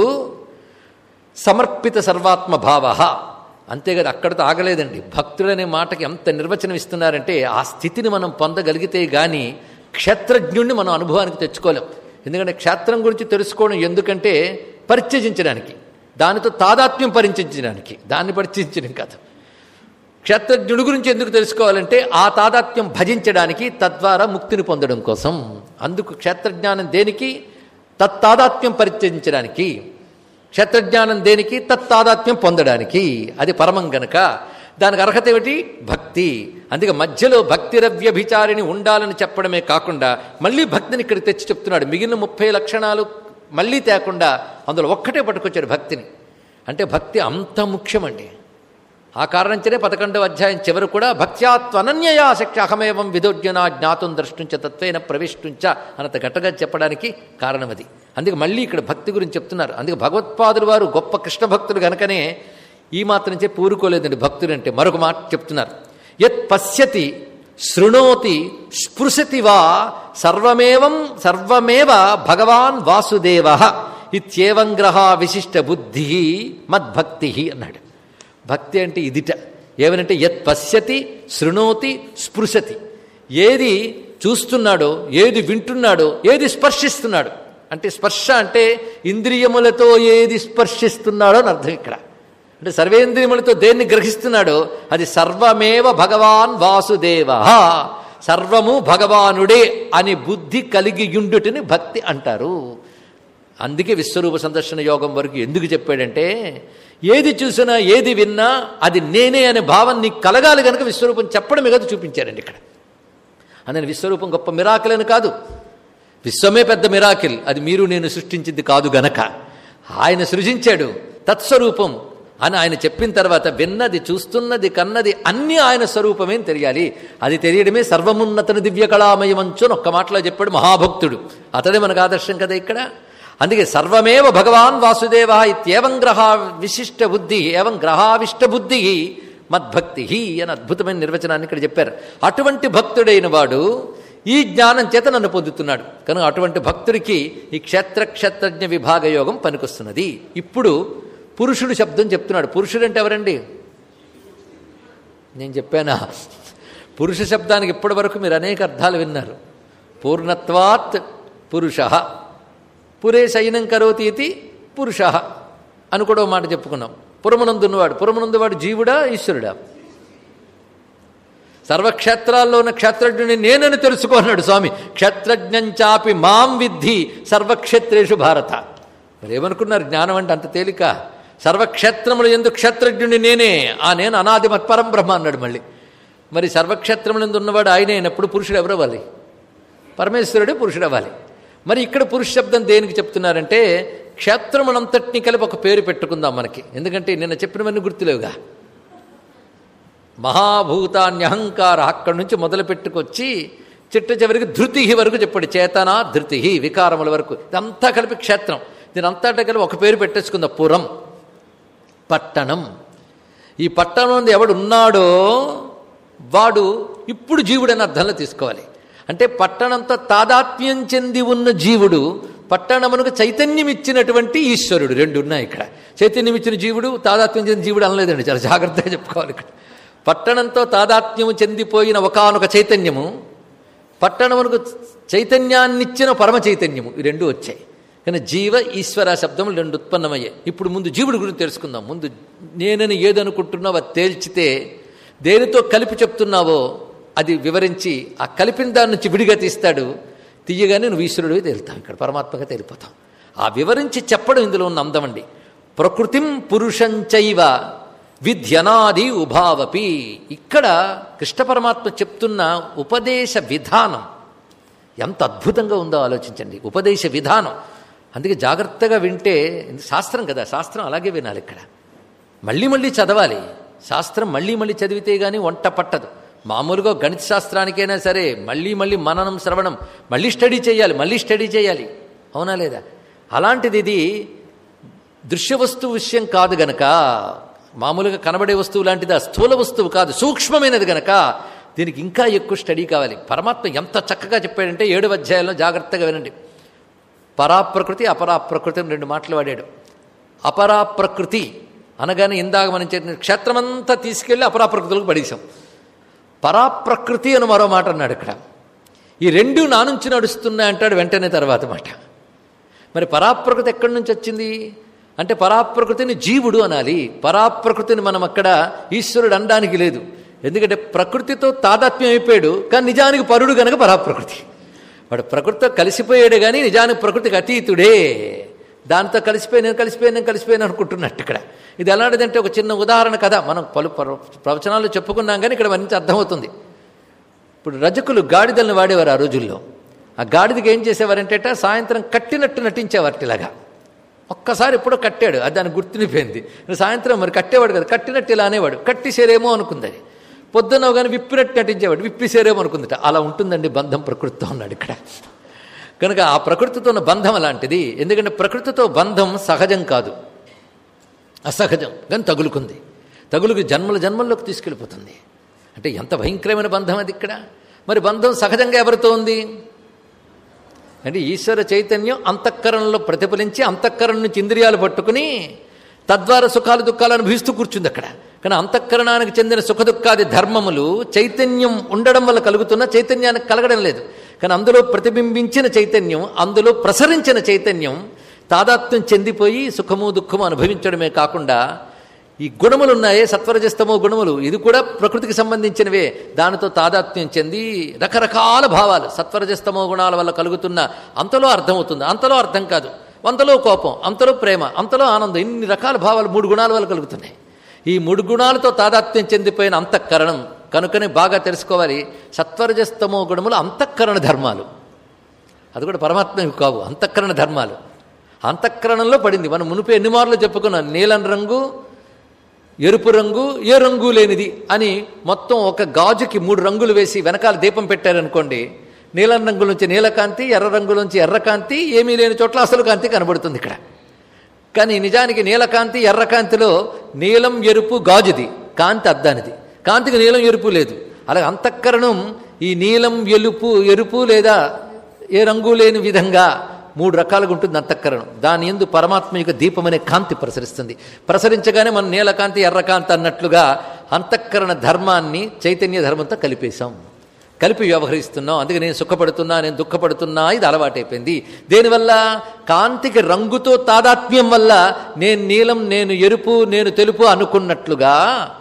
సమర్పిత సర్వాత్మ భావ అంతేకాదు అక్కడితో ఆగలేదండి భక్తుడనే మాటకి ఎంత నిర్వచనం ఇస్తున్నారంటే ఆ స్థితిని మనం పొందగలిగితే గాని క్షేత్రజ్ఞుణ్ణి మనం అనుభవానికి తెచ్చుకోలేం ఎందుకంటే క్షేత్రం గురించి తెలుసుకోవడం ఎందుకంటే పరిచయించడానికి దానితో తాదాత్మ్యం పరిచయించడానికి దాన్ని పరిచయించడం కాదు క్షేత్రజ్ఞుడి గురించి ఎందుకు తెలుసుకోవాలంటే ఆ తాదాత్మ్యం భజించడానికి తద్వారా ముక్తిని పొందడం కోసం అందుకు క్షేత్రజ్ఞానం దేనికి తత్తాదాత్మ్యం పరిచయించడానికి క్షేత్రజ్ఞానం దేనికి తత్తాదాత్మ్యం పొందడానికి అది పరమం గనక దానికి అర్హత ఏమిటి భక్తి అందుకే మధ్యలో భక్తి రవ్యభిచారిని ఉండాలని చెప్పడమే కాకుండా మళ్ళీ భక్తిని ఇక్కడ తెచ్చి చెప్తున్నాడు మిగిలిన ముప్పై లక్షణాలు మళ్ళీ తేకుండా అందులో ఒక్కటే పట్టుకొచ్చాడు భక్తిని అంటే భక్తి అంత ముఖ్యమండి ఆ కారణంచనే పదకొండవ అధ్యాయం చివరి కూడా భక్త్యాత్వనన్యయా శక్తి అహమేవం విదోజ్ఞన జ్ఞాతం ద్రష్టుంచ తత్వేన ప్రవిష్టుంచ అనంత గట్టగా చెప్పడానికి కారణం అది అందుకే మళ్ళీ ఇక్కడ భక్తి గురించి చెప్తున్నారు అందుకే భగవత్పాదులు వారు గొప్ప కృష్ణ భక్తులు గనకనే ఈ మాత్రం చెప్పి ఊరుకోలేదండి భక్తుడంటే మరొక మాట చెప్తున్నారు యత్ పశ్యతి శృణోతి స్పృశతి వా సర్వమేవం సర్వమేవ భగవాన్ వాసుదేవ ఇత్యేవం గ్రహ విశిష్ట బుద్ధి మద్భక్తి అన్నాడు భక్తి అంటే ఇదిట ఏమనంటే యత్ పశ్యతి శృణోతి స్పృశతి ఏది చూస్తున్నాడో ఏది వింటున్నాడో ఏది స్పర్శిస్తున్నాడు అంటే స్పర్శ అంటే ఇంద్రియములతో ఏది స్పర్శిస్తున్నాడో అని అర్థం ఇక్కడ అంటే సర్వేంద్రియములతో దేన్ని గ్రహిస్తున్నాడో అది సర్వమేవ భగవాన్ వాసుదేవ సర్వము భగవానుడే అని బుద్ధి కలిగి యుండుటని భక్తి అంటారు అందుకే విశ్వరూప సందర్శన యోగం వరకు ఎందుకు చెప్పాడంటే ఏది చూసినా ఏది విన్నా అది నేనే అనే భావం నీకు కలగాలి కనుక విశ్వరూపం చెప్పడమే కదా చూపించారండి ఇక్కడ అందుకని విశ్వరూపం గొప్ప మిరాకిల్ అని కాదు విశ్వమే పెద్ద మిరాకిల్ అది మీరు నేను సృష్టించింది కాదు గనక ఆయన సృజించాడు తత్స్వరూపం అని ఆయన చెప్పిన తర్వాత విన్నది చూస్తున్నది కన్నది అన్నీ ఆయన స్వరూపమే అని తెలియాలి అది తెలియడమే సర్వమున్నతను దివ్య కళామయమంచు అని ఒక్క మాటలో చెప్పాడు మహాభక్తుడు అతడే మనకు ఆదర్శం కదా ఇక్కడ అందుకే సర్వమేవ భగవాన్ వాసుదేవ ఇత్యేవం గ్రహ విశిష్ట బుద్ధి ఏవం గ్రహావిష్ట బుద్ధి మద్భక్తి అని అద్భుతమైన నిర్వచనాన్ని ఇక్కడ చెప్పారు అటువంటి భక్తుడైన వాడు ఈ జ్ఞానం చేత నన్ను పొందుతున్నాడు కనుక అటువంటి భక్తుడికి ఈ క్షేత్ర క్షేత్రజ్ఞ విభాగ యోగం పనికొస్తున్నది ఇప్పుడు పురుషుడు శబ్దం చెప్తున్నాడు పురుషుడు అంటే ఎవరండి నేను చెప్పానా పురుష శబ్దానికి ఇప్పటి వరకు మీరు అనేక అర్థాలు విన్నారు పూర్ణత్వాత్ పురుష పురే శయనం కరోతి ఇది పురుష అని కూడా ఒక మాట చెప్పుకున్నాం పురమునందున్నవాడు పురమునందువాడు జీవుడా ఈశ్వరుడా సర్వక్షేత్రాల్లో ఉన్న క్షేత్రజ్ఞుని నేనని తెలుసుకున్నాడు స్వామి క్షేత్రజ్ఞంచాపి మాం విద్ధి సర్వక్షేత్రేషు భారత మరి ఏమనుకున్నారు జ్ఞానం అంటే అంత తేలిక సర్వక్షేత్రములు ఎందుకు క్షేత్రజ్ఞుని నేనే ఆ నేను అనాది మత్పరం బ్రహ్మ అన్నాడు మళ్ళీ మరి సర్వక్షేత్రములందు ఉన్నవాడు ఆయనే అయినప్పుడు పురుషుడు ఎవరు అవ్వాలి పరమేశ్వరుడే పురుషుడు అవ్వాలి మరి ఇక్కడ పురుష శబ్దం దేనికి చెప్తున్నారంటే క్షేత్రమునంతటిని కలిపి ఒక పేరు పెట్టుకుందాం మనకి ఎందుకంటే నిన్న చెప్పినవన్నీ గుర్తులేవుగా మహాభూతాన్యహంకార అక్కడి నుంచి మొదలు పెట్టుకొచ్చి చిట్ట చివరికి ధృతి వరకు చెప్పాడు చేతన ధృతి వికారముల వరకు ఇదంతా కలిపి క్షేత్రం దీనంతటా కలిపి ఒక పేరు పెట్టేసుకుందాం పురం పట్టణం ఈ పట్టణం ఎవడు ఉన్నాడో వాడు ఇప్పుడు జీవుడని అర్థంలో తీసుకోవాలి అంటే పట్టణంతో తాదాత్మ్యం చెంది ఉన్న జీవుడు పట్టణమునకు చైతన్యం ఇచ్చినటువంటి ఈశ్వరుడు రెండు ఉన్నాయి ఇక్కడ చైతన్యం ఇచ్చిన జీవుడు తాదాత్మ్యం చెందిన జీవుడు అనలేదండి చాలా జాగ్రత్తగా చెప్పుకోవాలి ఇక్కడ పట్టణంతో తాదాత్మ్యము చెందిపోయిన ఒకనొక చైతన్యము పట్టణమునకు చైతన్యాన్నిచ్చిన పరమ చైతన్యము ఈ రెండు వచ్చాయి కానీ జీవ ఈశ్వర శబ్దములు రెండు ఉత్పన్నమయ్యాయి ఇప్పుడు ముందు జీవుడి గురించి తెలుసుకుందాం ముందు నేనని ఏదనుకుంటున్నావో అది తేల్చితే దేనితో కలిపి చెప్తున్నావో అది వివరించి ఆ కలిపిన దాని నుంచి విడిగా తీస్తాడు తీయగానే నువ్వు ఈశ్వరుడివి తేలుతావు ఇక్కడ పరమాత్మగా తేలిపోతావు ఆ వివరించి చెప్పడం ఇందులో ఉన్న అందమండి ప్రకృతిం పురుషంచైవ విధ్యనాది ఉభావపి ఇక్కడ కృష్ణ పరమాత్మ చెప్తున్న ఉపదేశ విధానం ఎంత అద్భుతంగా ఉందో ఆలోచించండి ఉపదేశ విధానం అందుకే జాగ్రత్తగా వింటే ఇది శాస్త్రం కదా శాస్త్రం అలాగే వినాలి ఇక్కడ మళ్ళీ మళ్ళీ చదవాలి శాస్త్రం మళ్ళీ మళ్ళీ చదివితే గానీ వంట పట్టదు మామూలుగా గణిత శాస్త్రానికైనా సరే మళ్ళీ మళ్ళీ మననం శ్రవణం మళ్ళీ స్టడీ చేయాలి మళ్ళీ స్టడీ చేయాలి అవునా లేదా అలాంటిది ఇది దృశ్య వస్తువు విషయం కాదు గనక మామూలుగా కనబడే వస్తువు లాంటిది ఆ స్థూల వస్తువు కాదు సూక్ష్మమైనది గనక దీనికి ఇంకా ఎక్కువ స్టడీ కావాలి పరమాత్మ ఎంత చక్కగా చెప్పాడంటే ఏడు అధ్యాయంలో జాగ్రత్తగా వినండి పరాప్రకృతి అపరాప్రకృతి అని రెండు మాటలు వాడాడు అపరాప్రకృతి అనగానే ఇందాక మనం చెప్పిన క్షేత్రమంతా తీసుకెళ్ళి అపరాప్రకృతులకు పడేశాం పరాప్రకృతి అని మరో మాట అన్నాడు ఇక్కడ ఈ రెండు నా నుంచి నడుస్తున్నాయి అంటాడు వెంటనే తర్వాత మాట మరి పరాప్రకృతి ఎక్కడి నుంచి వచ్చింది అంటే పరాప్రకృతిని జీవుడు అనాలి పరాప్రకృతిని మనం అక్కడ ఈశ్వరుడు అనడానికి లేదు ఎందుకంటే ప్రకృతితో తాదాత్మ్యం అయిపోయాడు కానీ నిజానికి పరుడు గనక పరాప్రకృతి వాడు ప్రకృతితో కలిసిపోయాడు కానీ నిజానికి ప్రకృతికి అతీతుడే దాంతో కలిసిపోయి నేను కలిసిపోయి నేను కలిసిపోయాను అనుకుంటున్నట్టు ఇక్కడ ఇది ఎలాంటిదంటే ఒక చిన్న ఉదాహరణ కదా మనం పలు ప్ర- ప్రవచనాల్లో చెప్పుకున్నాం కానీ ఇక్కడ మంచి అర్థమవుతుంది ఇప్పుడు రజకులు గాడిదలను వాడేవారు ఆ రోజుల్లో ఆ గాడిదకి ఏం చేసేవారంటేట సాయంత్రం కట్టినట్టు నటించేవారు ఇలాగా ఒక్కసారి ఎప్పుడో కట్టాడు అది దాని గుర్తునిపోయింది సాయంత్రం మరి కట్టేవాడు కదా కట్టినట్టు ఇలా అనేవాడు కట్టిసేరేమో అనుకుంది అది పొద్దున్న కానీ విప్పినట్టు నటించేవాడు విప్పిసేరేమో అనుకుందిట అలా ఉంటుందండి బంధం ప్రకృతితో ఉన్నాడు ఇక్కడ కనుక ఆ ప్రకృతితో ఉన్న బంధం అలాంటిది ఎందుకంటే ప్రకృతితో బంధం సహజం కాదు అసహజం కానీ తగులుకుంది తగులుకు జన్మల జన్మల్లోకి తీసుకెళ్ళిపోతుంది అంటే ఎంత భయంకరమైన బంధం అది ఇక్కడ మరి బంధం సహజంగా ఎవరితో ఉంది అంటే ఈశ్వర చైతన్యం అంతఃకరణలో ప్రతిఫలించి అంతఃకరణ నుంచి ఇంద్రియాలు పట్టుకుని తద్వారా సుఖాలు దుఃఖాలు అనుభవిస్తూ కూర్చుంది అక్కడ కానీ అంతఃకరణానికి చెందిన సుఖ దుఃఖాది ధర్మములు చైతన్యం ఉండడం వల్ల కలుగుతున్న చైతన్యానికి కలగడం లేదు కానీ అందులో ప్రతిబింబించిన చైతన్యం అందులో ప్రసరించిన చైతన్యం తాదాత్మ్యం చెందిపోయి సుఖము దుఃఖము అనుభవించడమే కాకుండా ఈ గుణములు ఉన్నాయే సత్వరజస్తమో గుణములు ఇది కూడా ప్రకృతికి సంబంధించినవే దానితో తాదాత్మ్యం చెంది రకరకాల భావాలు సత్వరజస్తమో గుణాల వల్ల కలుగుతున్న అంతలో అర్థమవుతుంది అంతలో అర్థం కాదు అంతలో కోపం అంతలో ప్రేమ అంతలో ఆనందం ఇన్ని రకాల భావాలు మూడు గుణాల వల్ల కలుగుతున్నాయి ఈ మూడు గుణాలతో తాదాత్మ్యం చెందిపోయిన అంతఃకరణం కనుకనే బాగా తెలుసుకోవాలి సత్వరజస్తమో గుణములు అంతఃకరణ ధర్మాలు అది కూడా పరమాత్మవి కావు అంతఃకరణ ధర్మాలు అంతఃకరణంలో పడింది మనం మునుపు ఎన్ని మార్లు చెప్పుకున్నాం నీలం రంగు ఎరుపు రంగు ఏ రంగు లేనిది అని మొత్తం ఒక గాజుకి మూడు రంగులు వేసి వెనకాల దీపం పెట్టారనుకోండి నీలం రంగు నుంచి నీలకాంతి ఎర్ర రంగు నుంచి ఎర్రకాంతి ఏమీ లేని చోట్ల అసలు కాంతి కనబడుతుంది ఇక్కడ కానీ నిజానికి నీలకాంతి ఎర్రకాంతిలో నీలం ఎరుపు గాజుది కాంతి అద్దానిది కాంతికి నీలం ఎరుపు లేదు అలాగే అంతఃకరణం ఈ నీలం ఎలుపు ఎరుపు లేదా ఏ రంగు లేని విధంగా మూడు రకాలుగా ఉంటుంది అంతఃకరణం దాని ఎందు పరమాత్మ యొక్క దీపం అనే కాంతి ప్రసరిస్తుంది ప్రసరించగానే మనం నీలకాంతి ఎర్రకాంతి అన్నట్లుగా అంతఃకరణ ధర్మాన్ని చైతన్య ధర్మంతో కలిపేశాం కలిపి వ్యవహరిస్తున్నాం అందుకే నేను సుఖపడుతున్నా నేను దుఃఖపడుతున్నా ఇది అలవాటైపోయింది దేనివల్ల కాంతికి రంగుతో తాదాత్మ్యం వల్ల నేను నీలం నేను ఎరుపు నేను తెలుపు అనుకున్నట్లుగా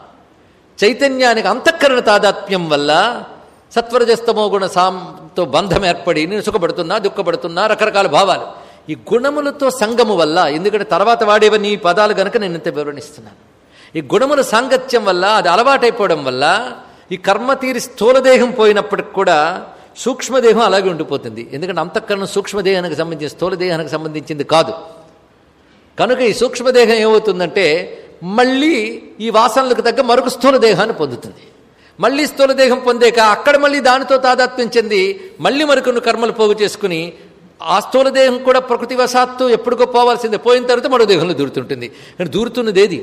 చైతన్యానికి అంతఃకరణ తాదాత్మ్యం వల్ల సత్వరజస్తమో గుణ సాంతో బంధం ఏర్పడి నేను సుఖపడుతున్నా దుఃఖపడుతున్నా రకరకాల భావాలు ఈ గుణములతో సంగము వల్ల ఎందుకంటే తర్వాత వాడేవని ఈ పదాలు గనక నేను ఇంత వివరణిస్తున్నాను ఈ గుణముల సాంగత్యం వల్ల అది అలవాటైపోవడం వల్ల ఈ కర్మ తీరి స్థూలదేహం పోయినప్పటికి కూడా సూక్ష్మదేహం అలాగే ఉండిపోతుంది ఎందుకంటే అంతఃకరణం సూక్ష్మదేహానికి సంబంధించిన స్థూలదేహానికి సంబంధించింది కాదు కనుక ఈ సూక్ష్మదేహం ఏమవుతుందంటే మళ్ళీ ఈ వాసనలకు తగ్గ మరొక స్థూల దేహాన్ని పొందుతుంది మళ్ళీ స్థూల దేహం పొందాక అక్కడ మళ్ళీ దానితో తాదాత్మ్యం చెంది మళ్ళీ మరికొన్ని కర్మలు పోగు చేసుకుని ఆ స్థూల దేహం కూడా ప్రకృతి వశాత్తు ఎప్పుడుకో పోవాల్సిందే పోయిన తర్వాత మరో దేహంలో దూరుతుంటుంది కానీ దూరుతున్నది ఏది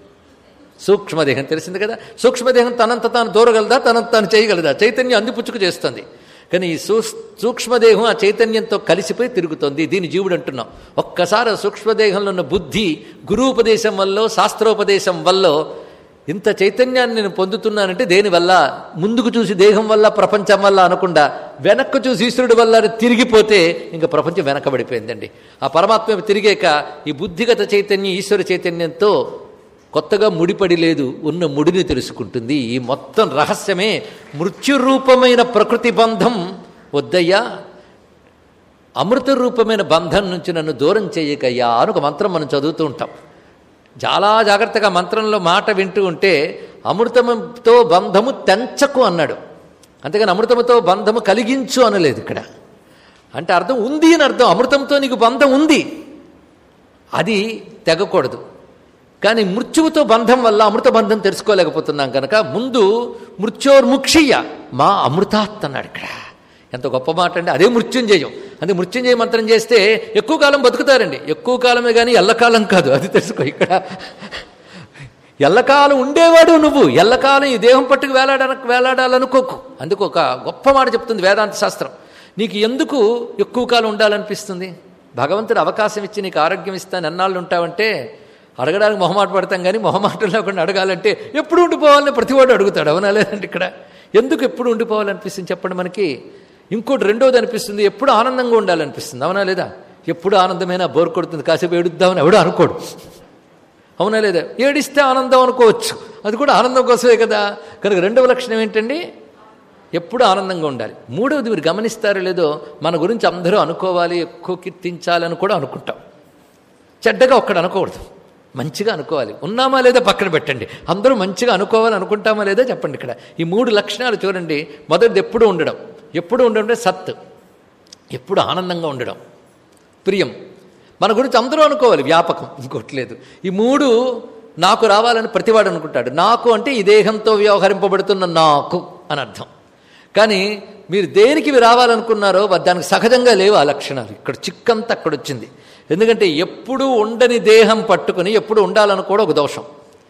సూక్ష్మదేహం తెలిసింది కదా సూక్ష్మదేహం తనంత తాను దూరగలదా తనంత తాను చేయగలదా చైతన్యం అందిపుచ్చుకు చేస్తుంది కానీ ఈ సూ సూక్ష్మదేహం ఆ చైతన్యంతో కలిసిపోయి తిరుగుతోంది దీని జీవుడు అంటున్నాం ఒక్కసారి ఆ సూక్ష్మదేహంలో ఉన్న బుద్ధి గురూపదేశం వల్ల శాస్త్రోపదేశం వల్ల ఇంత చైతన్యాన్ని నేను పొందుతున్నానంటే దేనివల్ల ముందుకు చూసి దేహం వల్ల ప్రపంచం వల్ల అనకుండా వెనక్కు చూసి ఈశ్వరుడి వల్ల అని తిరిగిపోతే ఇంకా ప్రపంచం వెనకబడిపోయిందండి ఆ పరమాత్మ తిరిగాక ఈ బుద్ధిగత చైతన్యం ఈశ్వర చైతన్యంతో కొత్తగా ముడిపడి లేదు ఉన్న ముడిని తెలుసుకుంటుంది ఈ మొత్తం రహస్యమే మృత్యురూపమైన ప్రకృతి బంధం వద్దయ్యా అమృత రూపమైన బంధం నుంచి నన్ను దూరం చేయకయ్యా అని ఒక మంత్రం మనం చదువుతూ ఉంటాం చాలా జాగ్రత్తగా మంత్రంలో మాట వింటూ ఉంటే అమృతముతో బంధము తెంచకు అన్నాడు అంతేగాని అమృతముతో బంధము కలిగించు అనలేదు ఇక్కడ అంటే అర్థం ఉంది అని అర్థం అమృతంతో నీకు బంధం ఉంది అది తెగకూడదు కానీ మృత్యువుతో బంధం వల్ల అమృత బంధం తెలుసుకోలేకపోతున్నాం కనుక ముందు మృత్యోర్ముక్షియ మా అమృతాత్ అన్నాడు ఇక్కడ ఎంత గొప్ప మాట అండి అదే మృత్యుంజయం అది మృత్యుంజయ మంత్రం చేస్తే ఎక్కువ కాలం బతుకుతారండి ఎక్కువ కాలమే కానీ ఎల్లకాలం కాదు అది తెలుసుకో ఇక్కడ ఎల్లకాలం ఉండేవాడు నువ్వు ఎల్లకాలం ఈ దేహం పట్టుకు వేలాడ వేలాడాలనుకోకు అందుకు ఒక గొప్ప మాట చెప్తుంది వేదాంత శాస్త్రం నీకు ఎందుకు ఎక్కువ కాలం ఉండాలనిపిస్తుంది భగవంతుడు అవకాశం ఇచ్చి నీకు ఆరోగ్యం ఇస్తాను ఎన్నాళ్ళు ఉంటావంటే అడగడానికి మొహమాట పడతాం కానీ మొహమాటం లేకుండా అడగాలంటే ఎప్పుడు ఉండిపోవాలని ప్రతివాడు అడుగుతాడు అవునా లేదండి ఇక్కడ ఎందుకు ఎప్పుడు ఉండిపోవాలనిపిస్తుంది చెప్పండి మనకి ఇంకోటి రెండోది అనిపిస్తుంది ఎప్పుడు ఆనందంగా ఉండాలనిపిస్తుంది అవునా లేదా ఎప్పుడు ఆనందమైనా బోర్ కొడుతుంది కాసేపు ఏడుద్దామని ఎవడు అనుకోడు అవునా లేదా ఏడిస్తే ఆనందం అనుకోవచ్చు అది కూడా ఆనందం కోసమే కదా కనుక రెండవ లక్షణం ఏంటండి ఎప్పుడు ఆనందంగా ఉండాలి మూడవది మీరు గమనిస్తారో లేదో మన గురించి అందరూ అనుకోవాలి ఎక్కువ కీర్తించాలని కూడా అనుకుంటాం చెడ్డగా ఒక్కడ అనకూడదు మంచిగా అనుకోవాలి ఉన్నామా లేదా పక్కన పెట్టండి అందరూ మంచిగా అనుకోవాలి అనుకుంటామా లేదా చెప్పండి ఇక్కడ ఈ మూడు లక్షణాలు చూడండి మొదటిది ఎప్పుడు ఉండడం ఎప్పుడు ఉండడం సత్ ఎప్పుడు ఆనందంగా ఉండడం ప్రియం మన గురించి అందరూ అనుకోవాలి వ్యాపకం ఇంకోటి లేదు ఈ మూడు నాకు రావాలని ప్రతివాడు అనుకుంటాడు నాకు అంటే ఈ దేహంతో వ్యవహరింపబడుతున్న నాకు అని అర్థం కానీ మీరు దేనికి ఇవి రావాలనుకున్నారో దానికి సహజంగా లేవు ఆ లక్షణాలు ఇక్కడ చిక్కంతా అక్కడ వచ్చింది ఎందుకంటే ఎప్పుడు ఉండని దేహం పట్టుకుని ఎప్పుడు ఉండాలనుకోవడం ఒక దోషం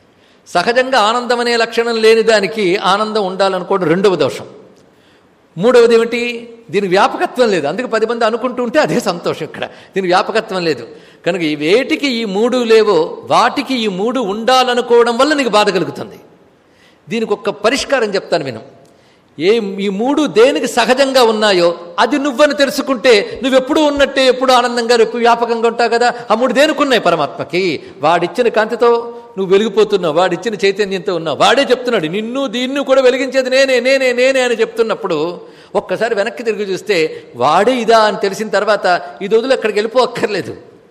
సహజంగా ఆనందం అనే లక్షణం లేని దానికి ఆనందం ఉండాలనుకోవడం రెండవ దోషం మూడవది ఏమిటి దీని వ్యాపకత్వం లేదు అందుకే పది మంది అనుకుంటూ ఉంటే అదే సంతోషం ఇక్కడ దీని వ్యాపకత్వం లేదు కనుక ఈ వేటికి ఈ మూడు లేవో వాటికి ఈ మూడు ఉండాలనుకోవడం వల్ల నీకు బాధ కలుగుతుంది దీనికి ఒక పరిష్కారం చెప్తాను విను ఏ ఈ మూడు దేనికి సహజంగా ఉన్నాయో అది నువ్వని తెలుసుకుంటే నువ్వెప్పుడు ఉన్నట్టే ఎప్పుడు ఆనందంగా ఎప్పుడు వ్యాపకంగా ఉంటావు కదా ఆ మూడు దేనికున్నాయి పరమాత్మకి వాడిచ్చిన కాంతితో నువ్వు వెలిగిపోతున్నావు వాడిచ్చిన చైతన్యంతో ఉన్నావు వాడే చెప్తున్నాడు నిన్ను దీన్ని కూడా వెలిగించేది నేనే నేనే నేనే అని చెప్తున్నప్పుడు ఒక్కసారి వెనక్కి తిరిగి చూస్తే వాడే ఇదా అని తెలిసిన తర్వాత ఇది వదిలి అక్కడికి వెళ్ళిపోక్కర్లేదు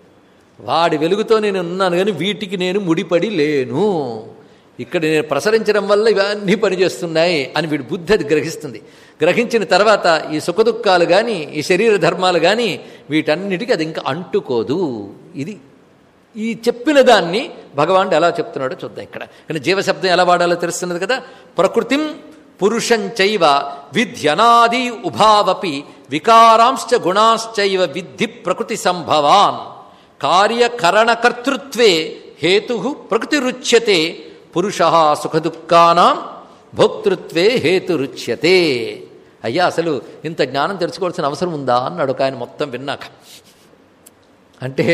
వాడి వెలుగుతో నేను ఉన్నాను కానీ వీటికి నేను ముడిపడి లేను ఇక్కడ నేను ప్రసరించడం వల్ల ఇవన్నీ పనిచేస్తున్నాయి అని వీడి బుద్ధి అది గ్రహిస్తుంది గ్రహించిన తర్వాత ఈ సుఖదుఖాలు కానీ ఈ శరీర ధర్మాలు కానీ వీటన్నిటికీ అది ఇంకా అంటుకోదు ఇది ఈ చెప్పిన దాన్ని భగవానుడు ఎలా చెప్తున్నాడో చూద్దాం ఇక్కడ కానీ జీవశబ్దం ఎలా వాడాలో తెలుస్తున్నది కదా ప్రకృతిం పురుషంచైవ విధ్యనాది ఉభావపి వికారాంశ్చ గుణాశ్చైవ విద్ధి ప్రకృతి సంభవాన్ కార్యకరణకర్తృత్వే హేతు ప్రకృతిరుచ్యతే పురుష సుఖదుఖానాం భోక్తృత్వే హేతురుచ్యతే అయ్యా అసలు ఇంత జ్ఞానం తెలుసుకోవాల్సిన అవసరం ఉందా అన్నాడు ఒక ఆయన మొత్తం విన్నాక అంటే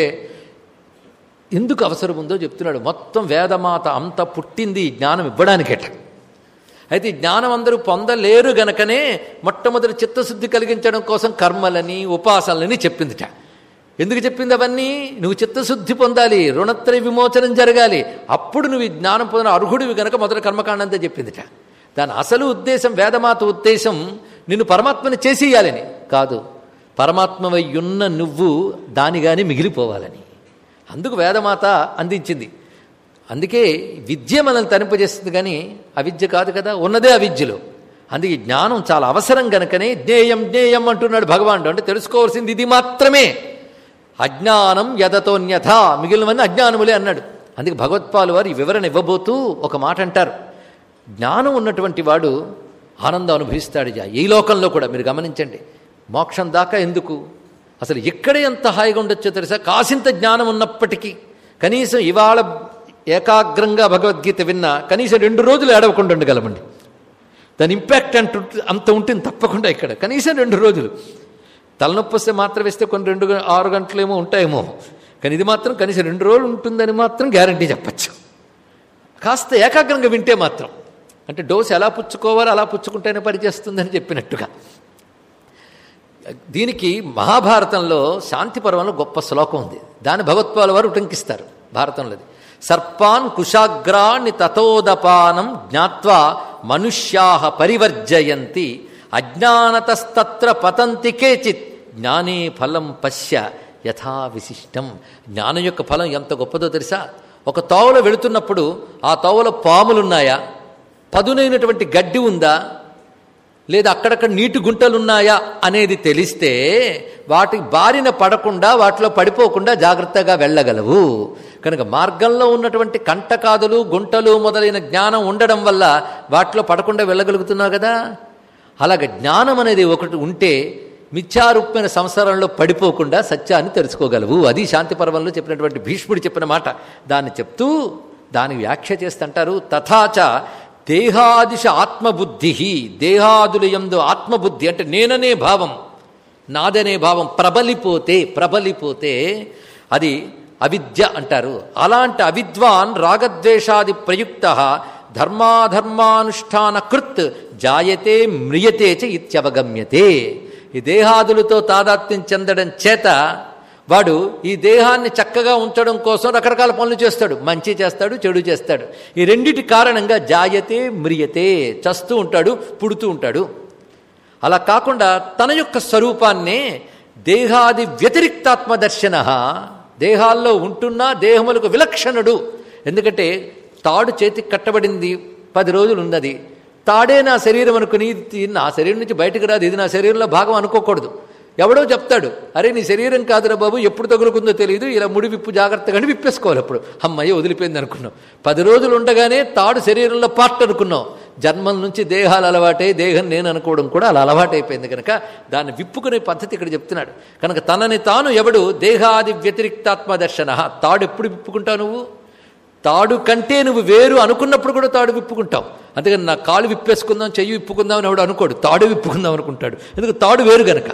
ఎందుకు అవసరం ఉందో చెప్తున్నాడు మొత్తం వేదమాత అంత పుట్టింది ఈ జ్ఞానం ఇవ్వడానికేట అయితే ఈ జ్ఞానం అందరూ పొందలేరు గనకనే మొట్టమొదటి చిత్తశుద్ధి కలిగించడం కోసం కర్మలని ఉపాసనలని చెప్పిందిట ఎందుకు చెప్పింది అవన్నీ నువ్వు చిత్తశుద్ధి పొందాలి రుణత్రయ విమోచనం జరగాలి అప్పుడు నువ్వు ఈ జ్ఞానం పొందిన అర్హుడివి గనక మొదటి కర్మకాండంతో చెప్పిందిట దాని అసలు ఉద్దేశం వేదమాత ఉద్దేశం నిన్ను పరమాత్మని చేసేయాలని కాదు పరమాత్మవై ఉన్న నువ్వు దానిగాని మిగిలిపోవాలని అందుకు వేదమాత అందించింది అందుకే విద్య మనల్ని తరింపజేస్తుంది కానీ అవిద్య కాదు కదా ఉన్నదే అవిద్యలో అందుకే జ్ఞానం చాలా అవసరం గనుకనే జ్ఞేయం జ్ఞేయం అంటున్నాడు భగవానుడు అంటే తెలుసుకోవాల్సింది ఇది మాత్రమే అజ్ఞానం యదతోన్యథ మిగిలినవన్నీ అజ్ఞానములే అన్నాడు అందుకే భగవత్పాలు వారు ఈ వివరణ ఇవ్వబోతూ ఒక మాట అంటారు జ్ఞానం ఉన్నటువంటి వాడు ఆనందం అనుభవిస్తాడు జా ఈ లోకంలో కూడా మీరు గమనించండి మోక్షం దాకా ఎందుకు అసలు ఎక్కడ ఎంత హాయిగా ఉండొచ్చో తెలుసా కాసింత జ్ఞానం ఉన్నప్పటికీ కనీసం ఇవాళ ఏకాగ్రంగా భగవద్గీత విన్నా కనీసం రెండు రోజులు ఏడవకుండా ఉండగలమండి దాని ఇంపాక్ట్ అంటూ అంత ఉంటుంది తప్పకుండా ఇక్కడ కనీసం రెండు రోజులు తలనొప్పి వస్తే మాత్రం వేస్తే కొన్ని రెండు గ- ఆరు గంటలేమో ఉంటాయేమో కానీ ఇది మాత్రం కనీసం రెండు రోజులు ఉంటుందని మాత్రం గ్యారంటీ చెప్పచ్చు కాస్త ఏకాగ్రంగా వింటే మాత్రం అంటే డోస్ ఎలా పుచ్చుకోవాలో అలా పుచ్చుకుంటేనే పనిచేస్తుందని చెప్పినట్టుగా దీనికి మహాభారతంలో శాంతి పర్వంలో గొప్ప శ్లోకం ఉంది దాని భగవత్పాల వారు ఉటంకిస్తారు భారతంలోది సర్పాన్ కుశాగ్రాన్ని తతోదపానం జ్ఞాత్వా మనుష్యా పరివర్జయంతి అజ్ఞానతస్తత్ర పతంతి కేచిత్ జ్ఞానే ఫలం పశ్య యథా విశిష్టం జ్ఞానం యొక్క ఫలం ఎంత గొప్పదో తెలుసా ఒక తోవలో వెళుతున్నప్పుడు ఆ తోవలో పాములున్నాయా పదునైనటువంటి గడ్డి ఉందా లేదా అక్కడక్కడ నీటి గుంటలున్నాయా అనేది తెలిస్తే వాటి బారిన పడకుండా వాటిలో పడిపోకుండా జాగ్రత్తగా వెళ్ళగలవు కనుక మార్గంలో ఉన్నటువంటి కంటకాదులు గుంటలు మొదలైన జ్ఞానం ఉండడం వల్ల వాటిలో పడకుండా వెళ్ళగలుగుతున్నావు కదా అలాగే జ్ఞానం అనేది ఒకటి ఉంటే మిథ్యారూపమైన సంసారంలో పడిపోకుండా సత్యాన్ని తెలుసుకోగలవు అది శాంతి పర్వంలో చెప్పినటువంటి భీష్ముడు చెప్పిన మాట దాన్ని చెప్తూ దాని వ్యాఖ్య చేస్తుంటారు తథాచ దేహాదిశ ఆత్మబుద్ధి దేహాదుల యందు ఆత్మబుద్ధి అంటే నేననే భావం నాదనే భావం ప్రబలిపోతే ప్రబలిపోతే అది అవిద్య అంటారు అలాంటి అవిద్వాన్ రాగద్వేషాది ప్రయుక్త ధర్మాధర్మానుష్ఠాన కృత్ జాయతే మ్రియతే చ ఇత్యవగమ్యతే ఈ దేహాదులతో తాదాత్మ్యం చెందడం చేత వాడు ఈ దేహాన్ని చక్కగా ఉంచడం కోసం రకరకాల పనులు చేస్తాడు మంచి చేస్తాడు చెడు చేస్తాడు ఈ రెండిటి కారణంగా జాయతే మ్రియతే చస్తూ ఉంటాడు పుడుతూ ఉంటాడు అలా కాకుండా తన యొక్క స్వరూపాన్నే దేహాది వ్యతిరిక్తాత్మ దర్శన దేహాల్లో ఉంటున్నా దేహములకు విలక్షణుడు ఎందుకంటే తాడు చేతికి కట్టబడింది పది రోజులు ఉన్నది తాడే నా శరీరం అనుకుని ఇది నా శరీరం నుంచి బయటకు రాదు ఇది నా శరీరంలో భాగం అనుకోకూడదు ఎవడో చెప్తాడు అరే నీ శరీరం కాదురా బాబు ఎప్పుడు తగులుకుందో తెలియదు ఇలా ముడి విప్పు జాగ్రత్తగానే విప్పేసుకోవాలి అప్పుడు అమ్మయ్య వదిలిపోయింది అనుకున్నాం పది రోజులు ఉండగానే తాడు శరీరంలో పార్ట్ అనుకున్నాం జన్మల నుంచి దేహాలు అలవాటై దేహం నేను అనుకోవడం కూడా అలా అలవాటైపోయింది కనుక దాన్ని విప్పుకునే పద్ధతి ఇక్కడ చెప్తున్నాడు కనుక తనని తాను ఎవడు దేహాది వ్యతిరిక్తాత్మ దర్శన తాడు ఎప్పుడు విప్పుకుంటావు నువ్వు తాడు కంటే నువ్వు వేరు అనుకున్నప్పుడు కూడా తాడు విప్పుకుంటావు అందుకని నా కాలు విప్పేసుకుందాం చెయ్యి విప్పుకుందాం అని ఎవడు అనుకోడు తాడు విప్పుకుందాం అనుకుంటాడు ఎందుకు తాడు వేరు గనక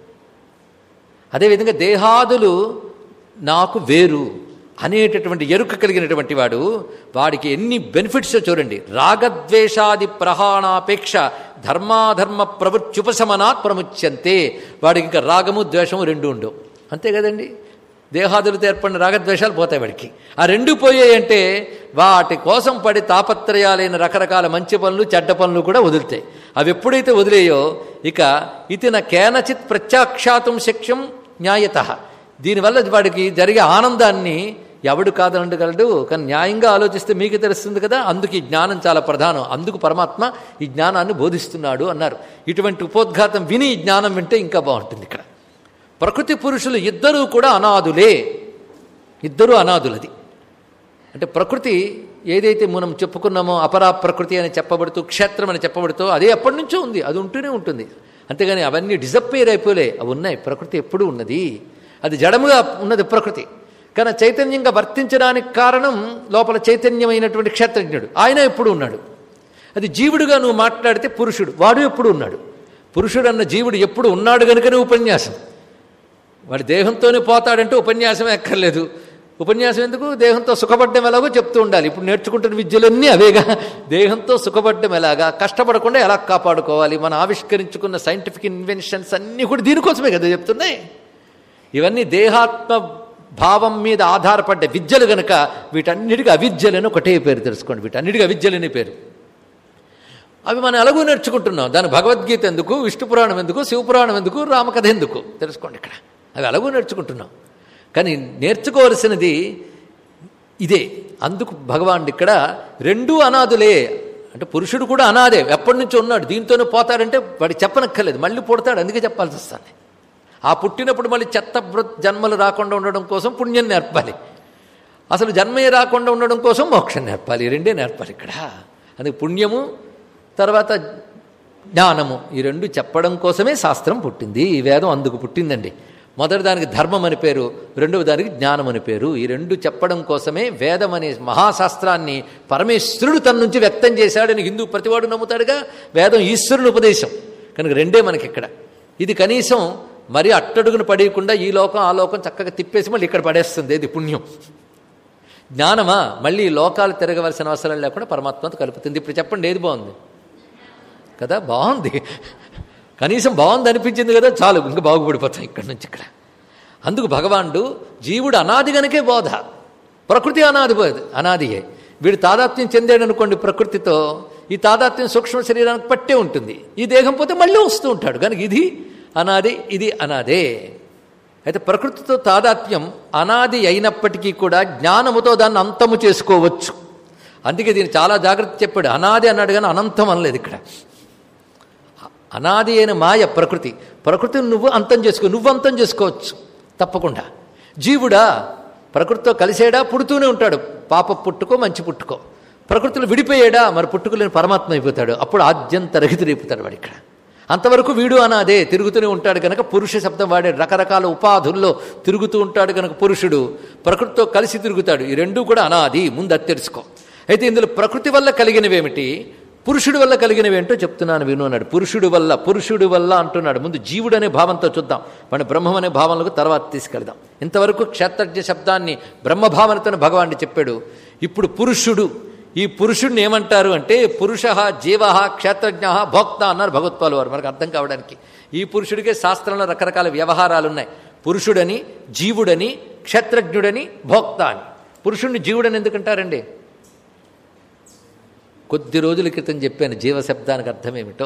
అదేవిధంగా దేహాదులు నాకు వేరు అనేటటువంటి ఎరుక కలిగినటువంటి వాడు వాడికి ఎన్ని బెనిఫిట్స్ చూడండి రాగద్వేషాది ప్రహాణాపేక్ష ధర్మాధర్మ ప్రవృత్యుపశమనాత్ ప్రముచ్యంతే వాడికి ఇంకా రాగము ద్వేషము రెండు ఉండవు అంతే కదండి దేహాదులతో ఏర్పడిన రాగద్వేషాలు పోతాయి వాడికి ఆ రెండు పోయాయంటే వాటి కోసం పడి తాపత్రయాలైన రకరకాల మంచి పనులు చెడ్డ పనులు కూడా వదులుతాయి అవి ఎప్పుడైతే వదిలేయో ఇక ఇతిన కేనచిత్ ప్రత్యాక్షాతం శక్యం న్యాయత దీనివల్ల వాడికి జరిగే ఆనందాన్ని ఎవడు కాదనగలడు కానీ న్యాయంగా ఆలోచిస్తే మీకు తెలుస్తుంది కదా అందుకు ఈ జ్ఞానం చాలా ప్రధానం అందుకు పరమాత్మ ఈ జ్ఞానాన్ని బోధిస్తున్నాడు అన్నారు ఇటువంటి ఉపోద్ఘాతం విని ఈ జ్ఞానం వింటే ఇంకా బాగుంటుంది ఇక్కడ ప్రకృతి పురుషులు ఇద్దరూ కూడా అనాథులే ఇద్దరూ అనాథులది అంటే ప్రకృతి ఏదైతే మనం చెప్పుకున్నామో అపరా ప్రకృతి అని చెప్పబడుతూ క్షేత్రం అని చెప్పబడుతూ అదే ఎప్పటి నుంచో ఉంది అది ఉంటూనే ఉంటుంది అంతేగాని అవన్నీ డిజప్పేర్ అయిపోలే అవి ఉన్నాయి ప్రకృతి ఎప్పుడూ ఉన్నది అది జడముగా ఉన్నది ప్రకృతి కానీ చైతన్యంగా వర్తించడానికి కారణం లోపల చైతన్యమైనటువంటి క్షేత్రజ్ఞుడు ఆయన ఎప్పుడు ఉన్నాడు అది జీవుడుగా నువ్వు మాట్లాడితే పురుషుడు వాడు ఎప్పుడు ఉన్నాడు పురుషుడు అన్న జీవుడు ఎప్పుడు ఉన్నాడు కనుకనే ఉపన్యాసం వాడి దేహంతోనే పోతాడంటే ఉపన్యాసం ఎక్కర్లేదు ఉపన్యాసం ఎందుకు దేహంతో సుఖపడ్డం ఎలాగో చెప్తూ ఉండాలి ఇప్పుడు నేర్చుకుంటున్న విద్యలన్నీ అవేగా దేహంతో సుఖపడ్డం ఎలాగా కష్టపడకుండా ఎలా కాపాడుకోవాలి మనం ఆవిష్కరించుకున్న సైంటిఫిక్ ఇన్వెన్షన్స్ అన్నీ కూడా దీనికోసమే కదా చెప్తున్నాయి ఇవన్నీ దేహాత్మ భావం మీద ఆధారపడ్డ విద్యలు గనక వీటన్నిటికీ అవిద్యలని ఒకటే పేరు తెలుసుకోండి వీటన్నిటికీ అవిద్యలని పేరు అవి మనం ఎలాగూ నేర్చుకుంటున్నాం దాని భగవద్గీత ఎందుకు విష్ణు పురాణం ఎందుకు శివపురాణం ఎందుకు రామకథ ఎందుకు తెలుసుకోండి ఇక్కడ అవి ఎలాగూ నేర్చుకుంటున్నాం కానీ నేర్చుకోవలసినది ఇదే అందుకు భగవానుడు ఇక్కడ రెండూ అనాథులే అంటే పురుషుడు కూడా అనాదే ఎప్పటి నుంచో ఉన్నాడు దీంతోనే పోతాడంటే వాడు చెప్పనక్కర్లేదు మళ్ళీ పుడతాడు అందుకే చెప్పాల్సి వస్తుంది ఆ పుట్టినప్పుడు మళ్ళీ చెత్త బృత్ జన్మలు రాకుండా ఉండడం కోసం పుణ్యం నేర్పాలి అసలు జన్మే రాకుండా ఉండడం కోసం మోక్షం నేర్పాలి ఈ రెండే నేర్పాలి ఇక్కడ అందుకే పుణ్యము తర్వాత జ్ఞానము ఈ రెండు చెప్పడం కోసమే శాస్త్రం పుట్టింది ఈ వేదం అందుకు పుట్టిందండి మొదటి దానికి ధర్మం అని పేరు రెండవ దానికి జ్ఞానం అని పేరు ఈ రెండు చెప్పడం కోసమే వేదం అనే మహాశాస్త్రాన్ని పరమేశ్వరుడు తన నుంచి వ్యక్తం చేశాడని హిందూ ప్రతివాడు నమ్ముతాడుగా వేదం ఈశ్వరుని ఉపదేశం కనుక రెండే మనకి ఇక్కడ ఇది కనీసం మరీ అట్టడుగును పడేయకుండా ఈ లోకం ఆ లోకం చక్కగా తిప్పేసి మళ్ళీ ఇక్కడ పడేస్తుంది ఇది పుణ్యం జ్ఞానమా మళ్ళీ ఈ లోకాలు తిరగవలసిన అవసరం లేకుండా పరమాత్మతో కలుపుతుంది ఇప్పుడు చెప్పండి ఏది బాగుంది కదా బాగుంది కనీసం బాగుంది అనిపించింది కదా చాలు ఇంకా బాగుపడిపోతాం ఇక్కడి నుంచి ఇక్కడ అందుకు భగవానుడు జీవుడు అనాది గనకే బోధ ప్రకృతి అనాది బోధ అనాదియే వీడు తాదాత్మ్యం చెందాడు అనుకోండి ప్రకృతితో ఈ తాదాత్మ్యం సూక్ష్మ శరీరానికి పట్టే ఉంటుంది ఈ దేహం పోతే మళ్ళీ వస్తూ ఉంటాడు కనుక ఇది అనాది ఇది అనాదే అయితే ప్రకృతితో తాదాత్మ్యం అనాది అయినప్పటికీ కూడా జ్ఞానముతో దాన్ని అంతము చేసుకోవచ్చు అందుకే దీన్ని చాలా జాగ్రత్త చెప్పాడు అనాది అన్నాడు కానీ అనంతం అనలేదు ఇక్కడ అనాది అయిన మాయ ప్రకృతి ప్రకృతిని నువ్వు అంతం చేసుకో నువ్వు అంతం చేసుకోవచ్చు తప్పకుండా జీవుడా ప్రకృతితో కలిసేడా పుడుతూనే ఉంటాడు పాప పుట్టుకో మంచి పుట్టుకో ప్రకృతిలో విడిపోయాడా మరి పుట్టుకులేని పరమాత్మ అయిపోతాడు అప్పుడు ఆద్యంత రహితుడైపోతాడు వాడు ఇక్కడ అంతవరకు వీడు అనాదే తిరుగుతూనే ఉంటాడు కనుక పురుష శబ్దం వాడే రకరకాల ఉపాధుల్లో తిరుగుతూ ఉంటాడు కనుక పురుషుడు ప్రకృతితో కలిసి తిరుగుతాడు ఈ రెండూ కూడా అనాది ముందు అది తెలుసుకో అయితే ఇందులో ప్రకృతి వల్ల కలిగినవేమిటి పురుషుడి వల్ల కలిగినవి ఏంటో చెప్తున్నాను విను అన్నాడు పురుషుడి వల్ల పురుషుడి వల్ల అంటున్నాడు ముందు జీవుడు అనే భావంతో చూద్దాం మన బ్రహ్మం అనే భావనలకు తర్వాత తీసుకెళ్దాం ఇంతవరకు క్షేత్రజ్ఞ శబ్దాన్ని బ్రహ్మభావనతో భగవాన్ని చెప్పాడు ఇప్పుడు పురుషుడు ఈ పురుషుడిని ఏమంటారు అంటే పురుష జీవ క్షేత్రజ్ఞ భోక్త అన్నారు భగవత్పాలు వారు మనకు అర్థం కావడానికి ఈ పురుషుడికే శాస్త్రంలో రకరకాల వ్యవహారాలు ఉన్నాయి పురుషుడని జీవుడని క్షేత్రజ్ఞుడని భోక్త అని పురుషుడిని జీవుడని ఎందుకంటారండి కొద్ది రోజుల క్రితం చెప్పాను జీవశబ్దానికి అర్థమేమిటో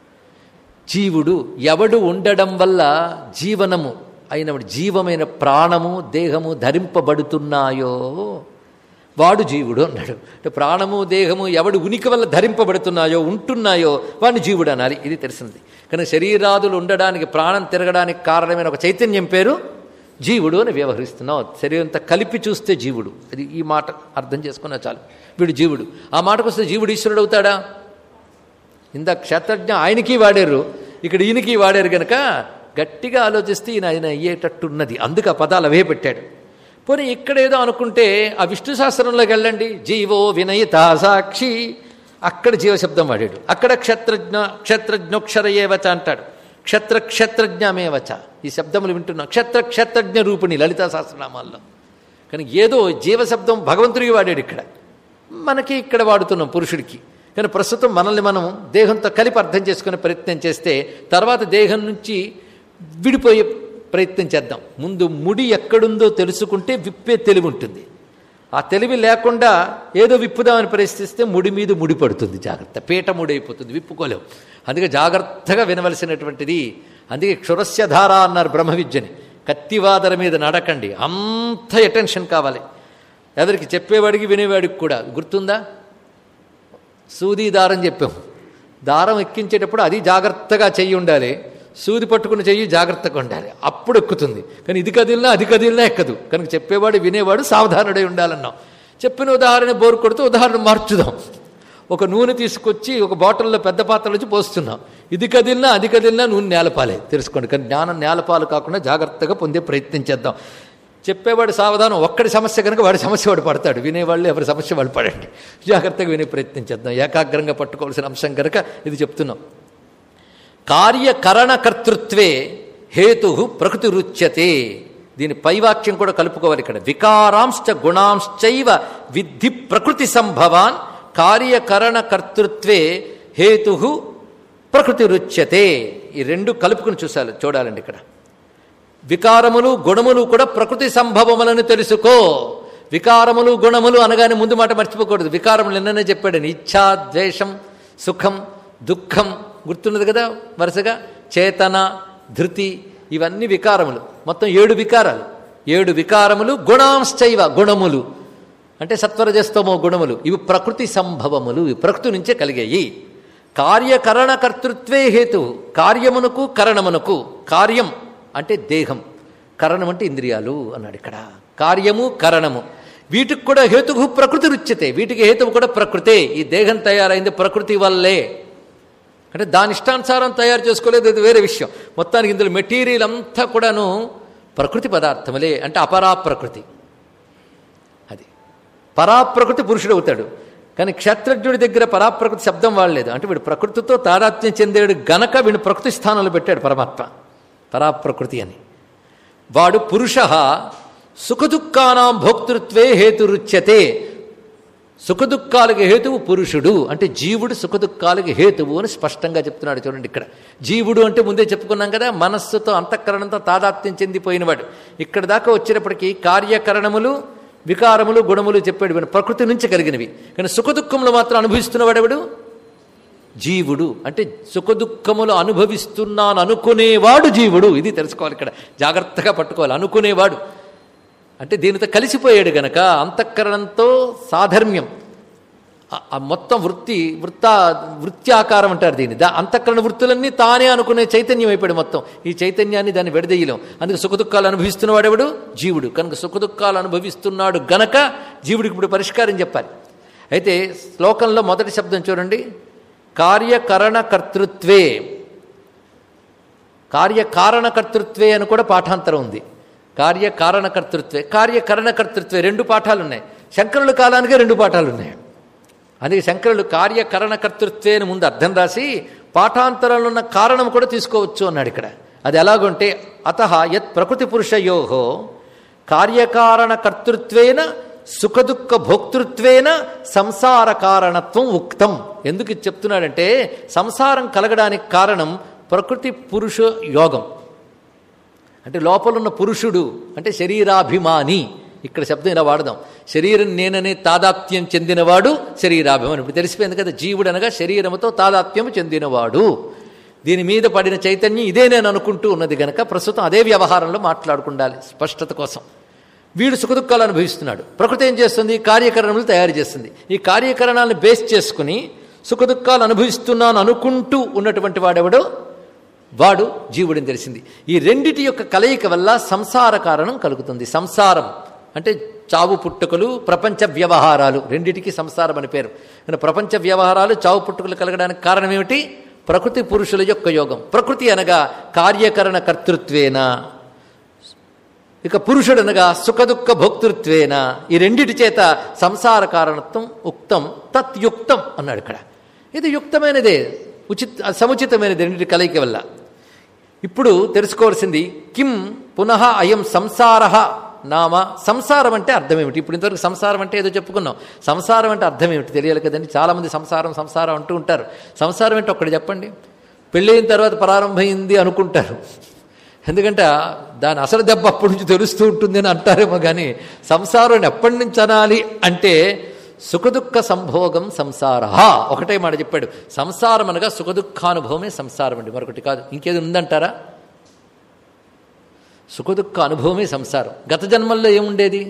జీవుడు ఎవడు ఉండడం వల్ల జీవనము అయిన జీవమైన ప్రాణము దేహము ధరింపబడుతున్నాయో వాడు జీవుడు అన్నాడు అంటే ప్రాణము దేహము ఎవడు ఉనికి వల్ల ధరింపబడుతున్నాయో ఉంటున్నాయో వాడిని జీవుడు అనాలి ఇది తెలిసింది కానీ శరీరాదులు ఉండడానికి ప్రాణం తిరగడానికి కారణమైన ఒక చైతన్యం పేరు జీవుడు అని వ్యవహరిస్తున్నావు శరీరంతో కలిపి చూస్తే జీవుడు అది ఈ మాట అర్థం చేసుకున్నా చాలు వీడు జీవుడు ఆ మాటకు వస్తే జీవుడు ఈశ్వరుడు అవుతాడా ఇందా క్షేత్రజ్ఞ ఆయనకి వాడారు ఇక్కడ ఈయనకి వాడారు గనక గట్టిగా ఆలోచిస్తే ఈయన ఆయన అయ్యేటట్టున్నది అందుకు ఆ పదాలు అవే పెట్టాడు పోనీ ఇక్కడ ఏదో అనుకుంటే ఆ విష్ణు శాస్త్రంలోకి వెళ్ళండి జీవో వినయిత సాక్షి అక్కడ జీవశబ్దం వాడాడు అక్కడ క్షేత్రజ్ఞ క్షేత్రజ్ఞోక్షర ఏవచ అంటాడు క్షేత్ర క్షేత్రజ్ఞమేవచ ఈ శబ్దములు వింటున్నాం క్షేత్ర క్షేత్రజ్ఞ రూపిణి లలితా సహస్రనామాల్లో కానీ ఏదో జీవశబ్దం భగవంతుడికి వాడాడు ఇక్కడ మనకి ఇక్కడ వాడుతున్నాం పురుషుడికి కానీ ప్రస్తుతం మనల్ని మనం దేహంతో కలిపి అర్థం చేసుకునే ప్రయత్నం చేస్తే తర్వాత దేహం నుంచి విడిపోయే ప్రయత్నం చేద్దాం ముందు ముడి ఎక్కడుందో తెలుసుకుంటే విప్పే తెలివి ఉంటుంది ఆ తెలివి లేకుండా ఏదో విప్పుదామని ప్రయత్నిస్తే ముడి మీద ముడి పడుతుంది జాగ్రత్త పీట ముడి అయిపోతుంది విప్పుకోలేవు అందుకే జాగ్రత్తగా వినవలసినటువంటిది అందుకే క్షురస్య ధార అన్నారు బ్రహ్మ విద్యని కత్తివాదర మీద నడకండి అంత అటెన్షన్ కావాలి ఎవరికి చెప్పేవాడికి వినేవాడికి కూడా గుర్తుందా సూది దారం చెప్పాం దారం ఎక్కించేటప్పుడు అది జాగ్రత్తగా చెయ్యి ఉండాలి సూది పట్టుకుని చెయ్యి జాగ్రత్తగా ఉండాలి అప్పుడు ఎక్కుతుంది కానీ ఇది కదిలినా అది కదిలినా ఎక్కదు కనుక చెప్పేవాడు వినేవాడు సావధానుడై ఉండాలన్నాం చెప్పిన ఉదాహరణ బోరు కొడుతూ ఉదాహరణ మార్చుదాం ఒక నూనె తీసుకొచ్చి ఒక బాటిల్లో పెద్ద పాత్రలో వచ్చి పోస్తున్నాం ఇది కదిలినా అది కదిలినా నూనె నేలపాలే తెలుసుకోండి కానీ జ్ఞానం నేలపాలు కాకుండా జాగ్రత్తగా పొందే ప్రయత్నం చేద్దాం చెప్పేవాడు సావధానం ఒక్కడి సమస్య కనుక వాడి సమస్య వాడు పడతాడు వినేవాళ్ళు ఎవరి సమస్య వాళ్ళు పడండి జాగ్రత్తగా వినే ప్రయత్నం చేద్దాం ఏకాగ్రంగా పట్టుకోవాల్సిన అంశం కనుక ఇది చెప్తున్నాం కార్యకరణకర్తృత్వే హేతు ప్రకృతి రుచ్యతే దీని పైవాక్యం కూడా కలుపుకోవాలి ఇక్కడ వికారాంశ్చ గుణాంశ్చైవ విద్ధి ప్రకృతి సంభవాన్ కార్యకరణకర్తృత్వే హేతు ప్రకృతి రుచ్యతే ఈ రెండు కలుపుకుని చూసాలి చూడాలండి ఇక్కడ వికారములు గుణములు కూడా ప్రకృతి సంభవములను తెలుసుకో వికారములు గుణములు అనగానే ముందు మాట మర్చిపోకూడదు వికారములు నిన్ననే చెప్పాడు ఇచ్ఛా ద్వేషం సుఖం దుఃఖం గుర్తున్నది కదా వరుసగా చేతన ధృతి ఇవన్నీ వికారములు మొత్తం ఏడు వికారాలు ఏడు వికారములు గుణాంశ్చైవ గుణములు అంటే సత్వరజస్తమో గుణములు ఇవి ప్రకృతి సంభవములు ఇవి ప్రకృతి నుంచే కలిగాయి కార్యకరణ కర్తృత్వే హేతు కార్యమునకు కరణమునకు కార్యం అంటే దేహం కరణం అంటే ఇంద్రియాలు అన్నాడు ఇక్కడ కార్యము కరణము వీటికి కూడా హేతుకు ప్రకృతి రుచ్యతే వీటికి హేతువు కూడా ప్రకృతే ఈ దేహం తయారైంది ప్రకృతి వల్లే అంటే దాని ఇష్టానుసారం తయారు చేసుకోలేదు అది వేరే విషయం మొత్తానికి ఇందులో మెటీరియల్ అంతా కూడాను ప్రకృతి పదార్థములే అంటే అపరా ప్రకృతి అది పరాప్రకృతి పురుషుడు అవుతాడు కానీ క్షేత్రజ్ఞుడి దగ్గర పరాప్రకృతి శబ్దం వాడలేదు అంటే వీడు ప్రకృతితో తాదాత్మ్యం చెందాడు గనక వీడు ప్రకృతి స్థానంలో పెట్టాడు పరమాత్మ పరాప్రకృతి అని వాడు పురుష సుఖదుఖానాం భోక్తృత్వే హేతురుచ్యతే సుఖదుఖాలకి హేతువు పురుషుడు అంటే జీవుడు సుఖదుఖాలకి హేతువు అని స్పష్టంగా చెప్తున్నాడు చూడండి ఇక్కడ జీవుడు అంటే ముందే చెప్పుకున్నాం కదా మనస్సుతో అంతఃకరణంతో తాదాత్మ్యం చెందిపోయినవాడు ఇక్కడ దాకా వచ్చేటప్పటికి కార్యకరణములు వికారములు గుణములు చెప్పాడు వీడు ప్రకృతి నుంచి కలిగినవి కానీ సుఖదుఖములు మాత్రం అనుభవిస్తున్నవాడెవడు జీవుడు అంటే సుఖదుఖములు అనుభవిస్తున్నాను అనుకునేవాడు జీవుడు ఇది తెలుసుకోవాలి ఇక్కడ జాగ్రత్తగా పట్టుకోవాలి అనుకునేవాడు అంటే దీనితో కలిసిపోయాడు గనక అంతఃకరణంతో సాధర్మ్యం ఆ- ఆ మొత్తం వృత్తి వృత్త వృత్యాకారం అంటారు దీన్ని దా అంతఃకరణ వృత్తులన్నీ తానే అనుకునే చైతన్యం అయిపోయాడు మొత్తం ఈ చైతన్యాన్ని దాన్ని విడదీయలేం అందుకే సుఖదుఖాలు అనుభవిస్తున్నవాడెవడు జీవుడు కనుక సుఖదుఖాలు అనుభవిస్తున్నాడు గనక జీవుడికి ఇప్పుడు పరిష్కారం చెప్పాలి అయితే శ్లోకంలో మొదటి శబ్దం చూడండి కార్యకరణ కర్తృత్వే కార్యకారణకర్తృత్వే అని కూడా పాఠాంతరం ఉంది కార్యకారణకర్తృత్వే కార్యకరణకర్తృత్వే రెండు పాఠాలు ఉన్నాయి శంకరుల కాలానికే రెండు పాఠాలు ఉన్నాయి అందుకే శంకరులు కార్యకరణకర్తృత్వే అని ముందు అర్థం రాసి పాఠాంతరంలో ఉన్న కారణం కూడా తీసుకోవచ్చు అన్నాడు ఇక్కడ అది ఎలాగుంటే అత యత్ ప్రకృతి పురుషయో కార్యకారణకర్తృత్వేన సుఖదుఖ భోక్తృత్వేన సంసార కారణత్వం ఉక్తం ఎందుకు ఇది చెప్తున్నాడంటే సంసారం కలగడానికి కారణం ప్రకృతి పురుష యోగం అంటే లోపలున్న పురుషుడు అంటే శరీరాభిమాని ఇక్కడ శబ్దం ఇలా వాడదాం శరీరం నేననే తాదాత్మ్యం చెందినవాడు శరీరాభిమాని ఇప్పుడు తెలిసిపోయింది కదా జీవుడు అనగా శరీరముతో తాదాత్మ్యం చెందినవాడు దీని మీద పడిన చైతన్యం ఇదే నేను అనుకుంటూ ఉన్నది గనక ప్రస్తుతం అదే వ్యవహారంలో మాట్లాడుకుండాలి స్పష్టత కోసం వీడు సుఖదుఖాలు అనుభవిస్తున్నాడు ప్రకృతి ఏం చేస్తుంది కార్యకరణములు తయారు చేస్తుంది ఈ కార్యకరణాలను బేస్ చేసుకుని సుఖదుఖాలు అనుభవిస్తున్నాను అనుకుంటూ ఉన్నటువంటి వాడెవడో వాడు జీవుడిని తెలిసింది ఈ రెండిటి యొక్క కలయిక వల్ల సంసార కారణం కలుగుతుంది సంసారం అంటే చావు పుట్టుకలు ప్రపంచ వ్యవహారాలు రెండిటికి సంసారం అని పేరు కానీ ప్రపంచ వ్యవహారాలు చావు పుట్టుకలు కలగడానికి కారణం ఏమిటి ప్రకృతి పురుషుల యొక్క యోగం ప్రకృతి అనగా కార్యకరణ కర్తృత్వేన ఇక పురుషుడు అనగా సుఖదుఖ భోక్తృత్వేన ఈ రెండిటి చేత సంసార కారణత్వం ఉక్తం తత్యుక్తం అన్నాడు ఇక్కడ ఇది యుక్తమైనదే ఉచిత సముచితమైనది రెండిటి కలయిక వల్ల ఇప్పుడు తెలుసుకోవాల్సింది కిం పునః అయం సంసార నామ సంసారం అంటే అర్థం ఏమిటి ఇప్పుడు ఇంతవరకు సంసారం అంటే ఏదో చెప్పుకున్నాం సంసారం అంటే అర్థం ఏమిటి తెలియాలి కదండి చాలామంది సంసారం సంసారం అంటూ ఉంటారు సంసారం అంటే ఒక్కటి చెప్పండి పెళ్ళైన తర్వాత ప్రారంభమైంది అనుకుంటారు ఎందుకంటే దాని అసలు దెబ్బ అప్పటి నుంచి తెలుస్తూ ఉంటుంది అని అంటారేమో కానీ సంసారం ఎప్పటి నుంచి అనాలి అంటే సుఖదుఖ సంభోగం సంసార ఒకటే మాట చెప్పాడు సంసారం అనగా సుఖదుఖానుభవమే సంసారం అండి మరొకటి కాదు ఇంకేది ఉందంటారా సుఖదుఖ అనుభవమే సంసారం గత జన్మల్లో ఏముండేది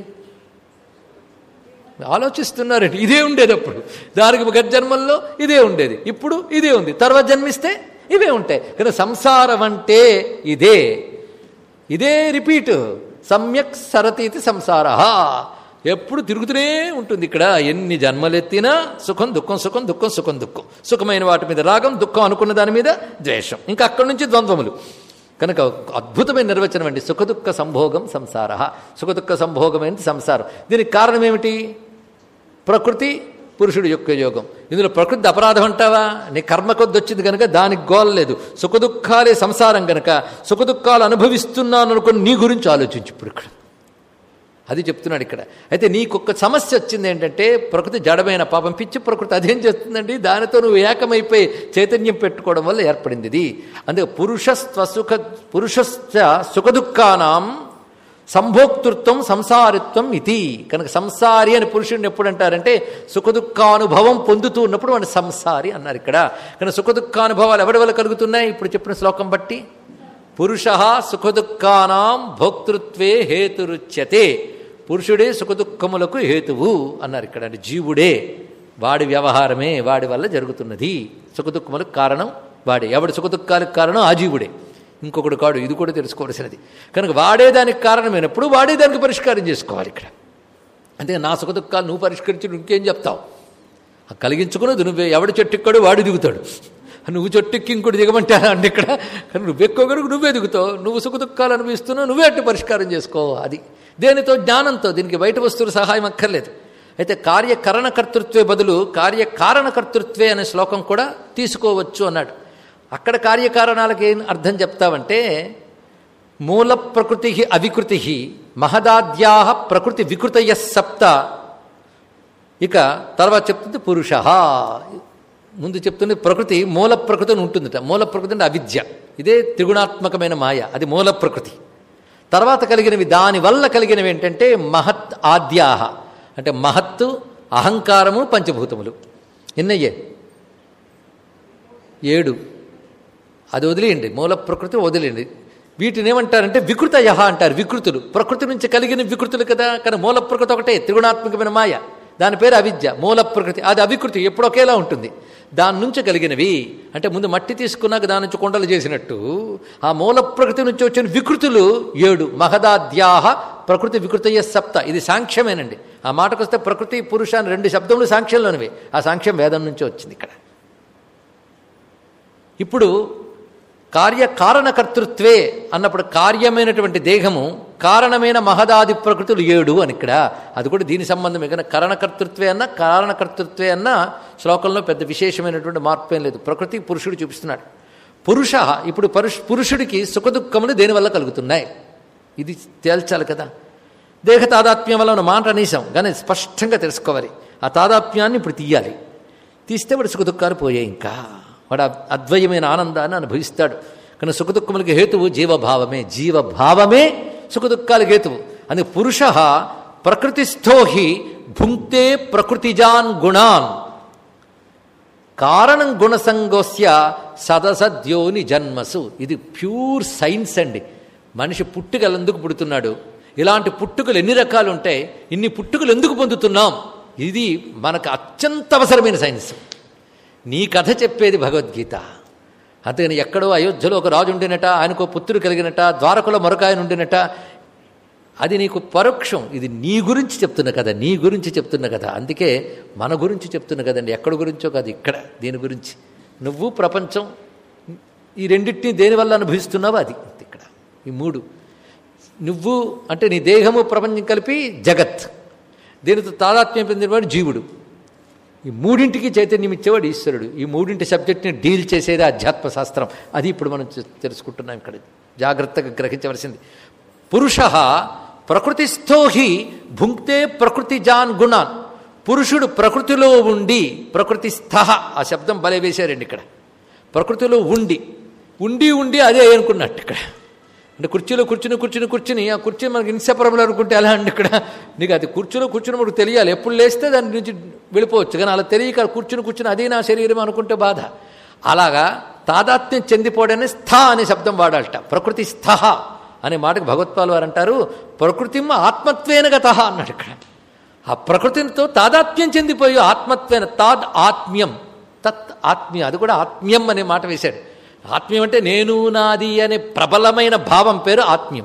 ఆలోచిస్తున్నారండి ఇదే ఉండేది అప్పుడు దానికి గత జన్మల్లో ఇదే ఉండేది ఇప్పుడు ఇదే ఉంది తర్వాత జన్మిస్తే ఇవే ఉంటాయి కానీ సంసారం అంటే ఇదే ఇదే రిపీట్ సమ్యక్ సరతీతి సంసార ఎప్పుడు తిరుగుతూనే ఉంటుంది ఇక్కడ ఎన్ని జన్మలెత్తినా సుఖం దుఃఖం సుఖం దుఃఖం సుఖం దుఃఖం సుఖమైన వాటి మీద రాగం దుఃఖం అనుకున్న దాని మీద ద్వేషం ఇంకా అక్కడి నుంచి ద్వంద్వములు కనుక అద్భుతమైన నిర్వచనం అండి సుఖదుఖ సంభోగం సంసార సుఖదుఖ సంభోగమైనది సంసారం దీనికి కారణం ఏమిటి ప్రకృతి పురుషుడు యొక్క యోగం ఇందులో ప్రకృతి అపరాధం అంటావా నీ కర్మ కొద్ది వచ్చింది కనుక దానికి గోల్ లేదు సుఖదుఖాలే సంసారం కనుక సుఖదుఖాలు అనుభవిస్తున్నాను అనుకుని నీ గురించి ఆలోచించు ఇప్పుడు ఇక్కడ అది చెప్తున్నాడు ఇక్కడ అయితే నీకొక సమస్య వచ్చింది ఏంటంటే ప్రకృతి జడమైన పాపం పిచ్చి ప్రకృతి అదేం చేస్తుందండి దానితో నువ్వు ఏకమైపోయి చైతన్యం పెట్టుకోవడం వల్ల ఏర్పడింది ఇది అందుకే పురుషస్వసుఖ పురుషశ్చ సుఖదుఖానాం సంభోక్తృత్వం సంసారిత్వం ఇది కనుక సంసారి అని పురుషుడిని ఎప్పుడు అంటారంటే సుఖదుఖానుభవం పొందుతూ ఉన్నప్పుడు వాడిని సంసారి అన్నారు ఇక్కడ కానీ సుఖదుఖానుభవాలు ఎవరి వల్ల కలుగుతున్నాయి ఇప్పుడు చెప్పిన శ్లోకం బట్టి పురుష సుఖదుఖానాం భోక్తృత్వే హేతురుచ్యతే పురుషుడే సుఖదుఖములకు హేతువు అన్నారు ఇక్కడ అంటే జీవుడే వాడి వ్యవహారమే వాడి వల్ల జరుగుతున్నది సుఖదుఖములకు కారణం వాడే ఎవడి సుఖదుఖాలకు కారణం ఆ జీవుడే ఇంకొకడు కాడు ఇది కూడా తెలుసుకోవాల్సినది కనుక వాడే దానికి కారణమైనప్పుడు వాడే దానికి పరిష్కారం చేసుకోవాలి ఇక్కడ అంతే నా సుఖదుఖాలు నువ్వు పరిష్కరించి నువ్వు ఇంకేం చెప్తావు ఆ కలిగించుకున్నది నువ్వే ఎవడు చెట్టెక్కాడు వాడు దిగుతాడు నువ్వు చెట్టెక్కి ఇంకోటి దిగమంటే అంటే ఇక్కడ కానీ నువ్వు ఎక్కువగడుగు నువ్వే దిగుతావు నువ్వు సుఖదుఖాలు అనిపిస్తున్నావు నువ్వే అట్టు పరిష్కారం చేసుకో అది దేనితో జ్ఞానంతో దీనికి బయట వస్తువుల సహాయం అక్కర్లేదు అయితే కార్యకరణకర్తృత్వే బదులు కార్యకారణకర్తృత్వే అనే శ్లోకం కూడా తీసుకోవచ్చు అన్నాడు అక్కడ కార్యకారణాలకు ఏం అర్థం చెప్తావంటే మూల ప్రకృతి అవికృతి మహదాద్యా ప్రకృతి వికృతయ సప్త ఇక తర్వాత చెప్తుంది పురుష ముందు చెప్తుంది ప్రకృతి మూల ప్రకృతి అని ఉంటుందిట మూల ప్రకృతి అంటే అవిద్య ఇదే త్రిగుణాత్మకమైన మాయ అది మూల ప్రకృతి తర్వాత కలిగినవి దానివల్ల కలిగినవి ఏంటంటే మహత్ ఆద్యాహ అంటే మహత్తు అహంకారము పంచభూతములు ఎన్నయ్యే ఏడు అది వదిలేయండి మూల ప్రకృతి వదిలేయండి వీటిని ఏమంటారంటే వికృతయ అంటారు వికృతులు ప్రకృతి నుంచి కలిగిన వికృతులు కదా కానీ మూల ప్రకృతి ఒకటే త్రిగుణాత్మకమైన మాయ దాని పేరు అవిద్య మూల ప్రకృతి అది అవికృతి ఎప్పుడు ఒకేలా ఉంటుంది దాని నుంచి కలిగినవి అంటే ముందు మట్టి తీసుకున్నాక దాని నుంచి కొండలు చేసినట్టు ఆ మూల ప్రకృతి నుంచి వచ్చిన వికృతులు ఏడు మహదాద్యాహ ప్రకృతి వికృతయ్య సప్త ఇది సాంఖ్యమేనండి ఆ మాటకు వస్తే ప్రకృతి పురుష అని రెండు శబ్దములు సాంఖ్యంలోనివి ఆ సాంఖ్యం వేదం నుంచి వచ్చింది ఇక్కడ ఇప్పుడు కార్యకారణకర్తృత్వే అన్నప్పుడు కార్యమైనటువంటి దేహము కారణమైన మహదాది ప్రకృతులు ఏడు అని ఇక్కడ అది కూడా దీని సంబంధమే కానీ కరణకర్తృత్వే అన్న కారణకర్తృత్వే అన్న శ్లోకంలో పెద్ద విశేషమైనటువంటి మార్పు ఏం లేదు ప్రకృతి పురుషుడు చూపిస్తున్నాడు పురుష ఇప్పుడు పరుష్ పురుషుడికి సుఖదుఖములు దేనివల్ల కలుగుతున్నాయి ఇది తేల్చాలి కదా దేహ తాదాత్మ్యం వల్ల ఉన్న మాట అనేసాం కానీ స్పష్టంగా తెలుసుకోవాలి ఆ తాదాత్మ్యాన్ని ఇప్పుడు తీయాలి తీస్తే వాడు సుఖదుఖాలు పోయాయి ఇంకా వాడు అద్వయమైన ఆనందాన్ని అనుభవిస్తాడు కానీ సుఖదుఖములకి హేతువు జీవభావమే జీవభావమే సుఖదుఖాలకు హేతువు అందుకే పురుష ప్రకృతిస్థోహి భుంక్తే ప్రకృతిజాన్ గుణాన్ కారణం గుణసంగోస్య సదసద్యోని జన్మసు ఇది ప్యూర్ సైన్స్ అండి మనిషి పుట్టుకలు ఎందుకు పుడుతున్నాడు ఇలాంటి పుట్టుకలు ఎన్ని రకాలు ఉంటాయి ఇన్ని పుట్టుకలు ఎందుకు పొందుతున్నాం ఇది మనకు అత్యంత అవసరమైన సైన్స్ నీ కథ చెప్పేది భగవద్గీత అంతేగాని ఎక్కడో అయోధ్యలో ఒక రాజు ఉండినట ఆయనకు పుత్రుడు కలిగినట ద్వారకలో మరొక ఆయన ఉండినట అది నీకు పరోక్షం ఇది నీ గురించి చెప్తున్న కదా నీ గురించి చెప్తున్న కదా అందుకే మన గురించి చెప్తున్న కదండి ఎక్కడి గురించో కాదు ఇక్కడ దీని గురించి నువ్వు ప్రపంచం ఈ రెండింటినీ దేనివల్ల అనుభవిస్తున్నావో అది ఇక్కడ ఈ మూడు నువ్వు అంటే నీ దేహము ప్రపంచం కలిపి జగత్ దీనితో తాదాత్మ్యం పొందినవాడు జీవుడు ఈ మూడింటికి చైతన్యం ఇచ్చేవాడు ఈశ్వరుడు ఈ మూడింటి సబ్జెక్ట్ని డీల్ చేసేది అధ్యాత్మ శాస్త్రం అది ఇప్పుడు మనం తెలుసుకుంటున్నాం ఇక్కడ జాగ్రత్తగా గ్రహించవలసింది పురుష ప్రకృతిస్థోహి భుంక్తే ప్రకృతి జాన్ గుణాన్ పురుషుడు ప్రకృతిలో ఉండి ప్రకృతిస్థ ఆ శబ్దం బలే వేశారండి ఇక్కడ ప్రకృతిలో ఉండి ఉండి ఉండి అదే అనుకున్నట్టు ఇక్కడ అంటే కుర్చీలో కూర్చుని కూర్చుని కూర్చుని ఆ కుర్చీ మనకి ఇన్సెపరబుల్ అనుకుంటే ఎలా అండి ఇక్కడ నీకు అది కుర్చీలో కూర్చుని మనకు తెలియాలి ఎప్పుడు లేస్తే దాని నుంచి వెళ్ళిపోవచ్చు కానీ అలా తెలియక కూర్చుని కూర్చుని అదే నా శరీరం అనుకుంటే బాధ అలాగా తాదాత్మ్యం చెందిపోవడనే స్థ అనే శబ్దం వాడాలట ప్రకృతి స్థ అనే మాటకు భగవత్పాల్ వారు అంటారు ప్రకృతిం ఆత్మత్వేన గత అన్నాడు ఇక్కడ ఆ ప్రకృతితో తాదాత్మ్యం చెందిపోయి ఆత్మత్వేన తాద్ ఆత్మ్యం తత్ ఆత్మీయం అది కూడా ఆత్మీయం అనే మాట వేశాడు ఆత్మీయం అంటే నేను నాది అనే ప్రబలమైన భావం పేరు ఆత్మీయం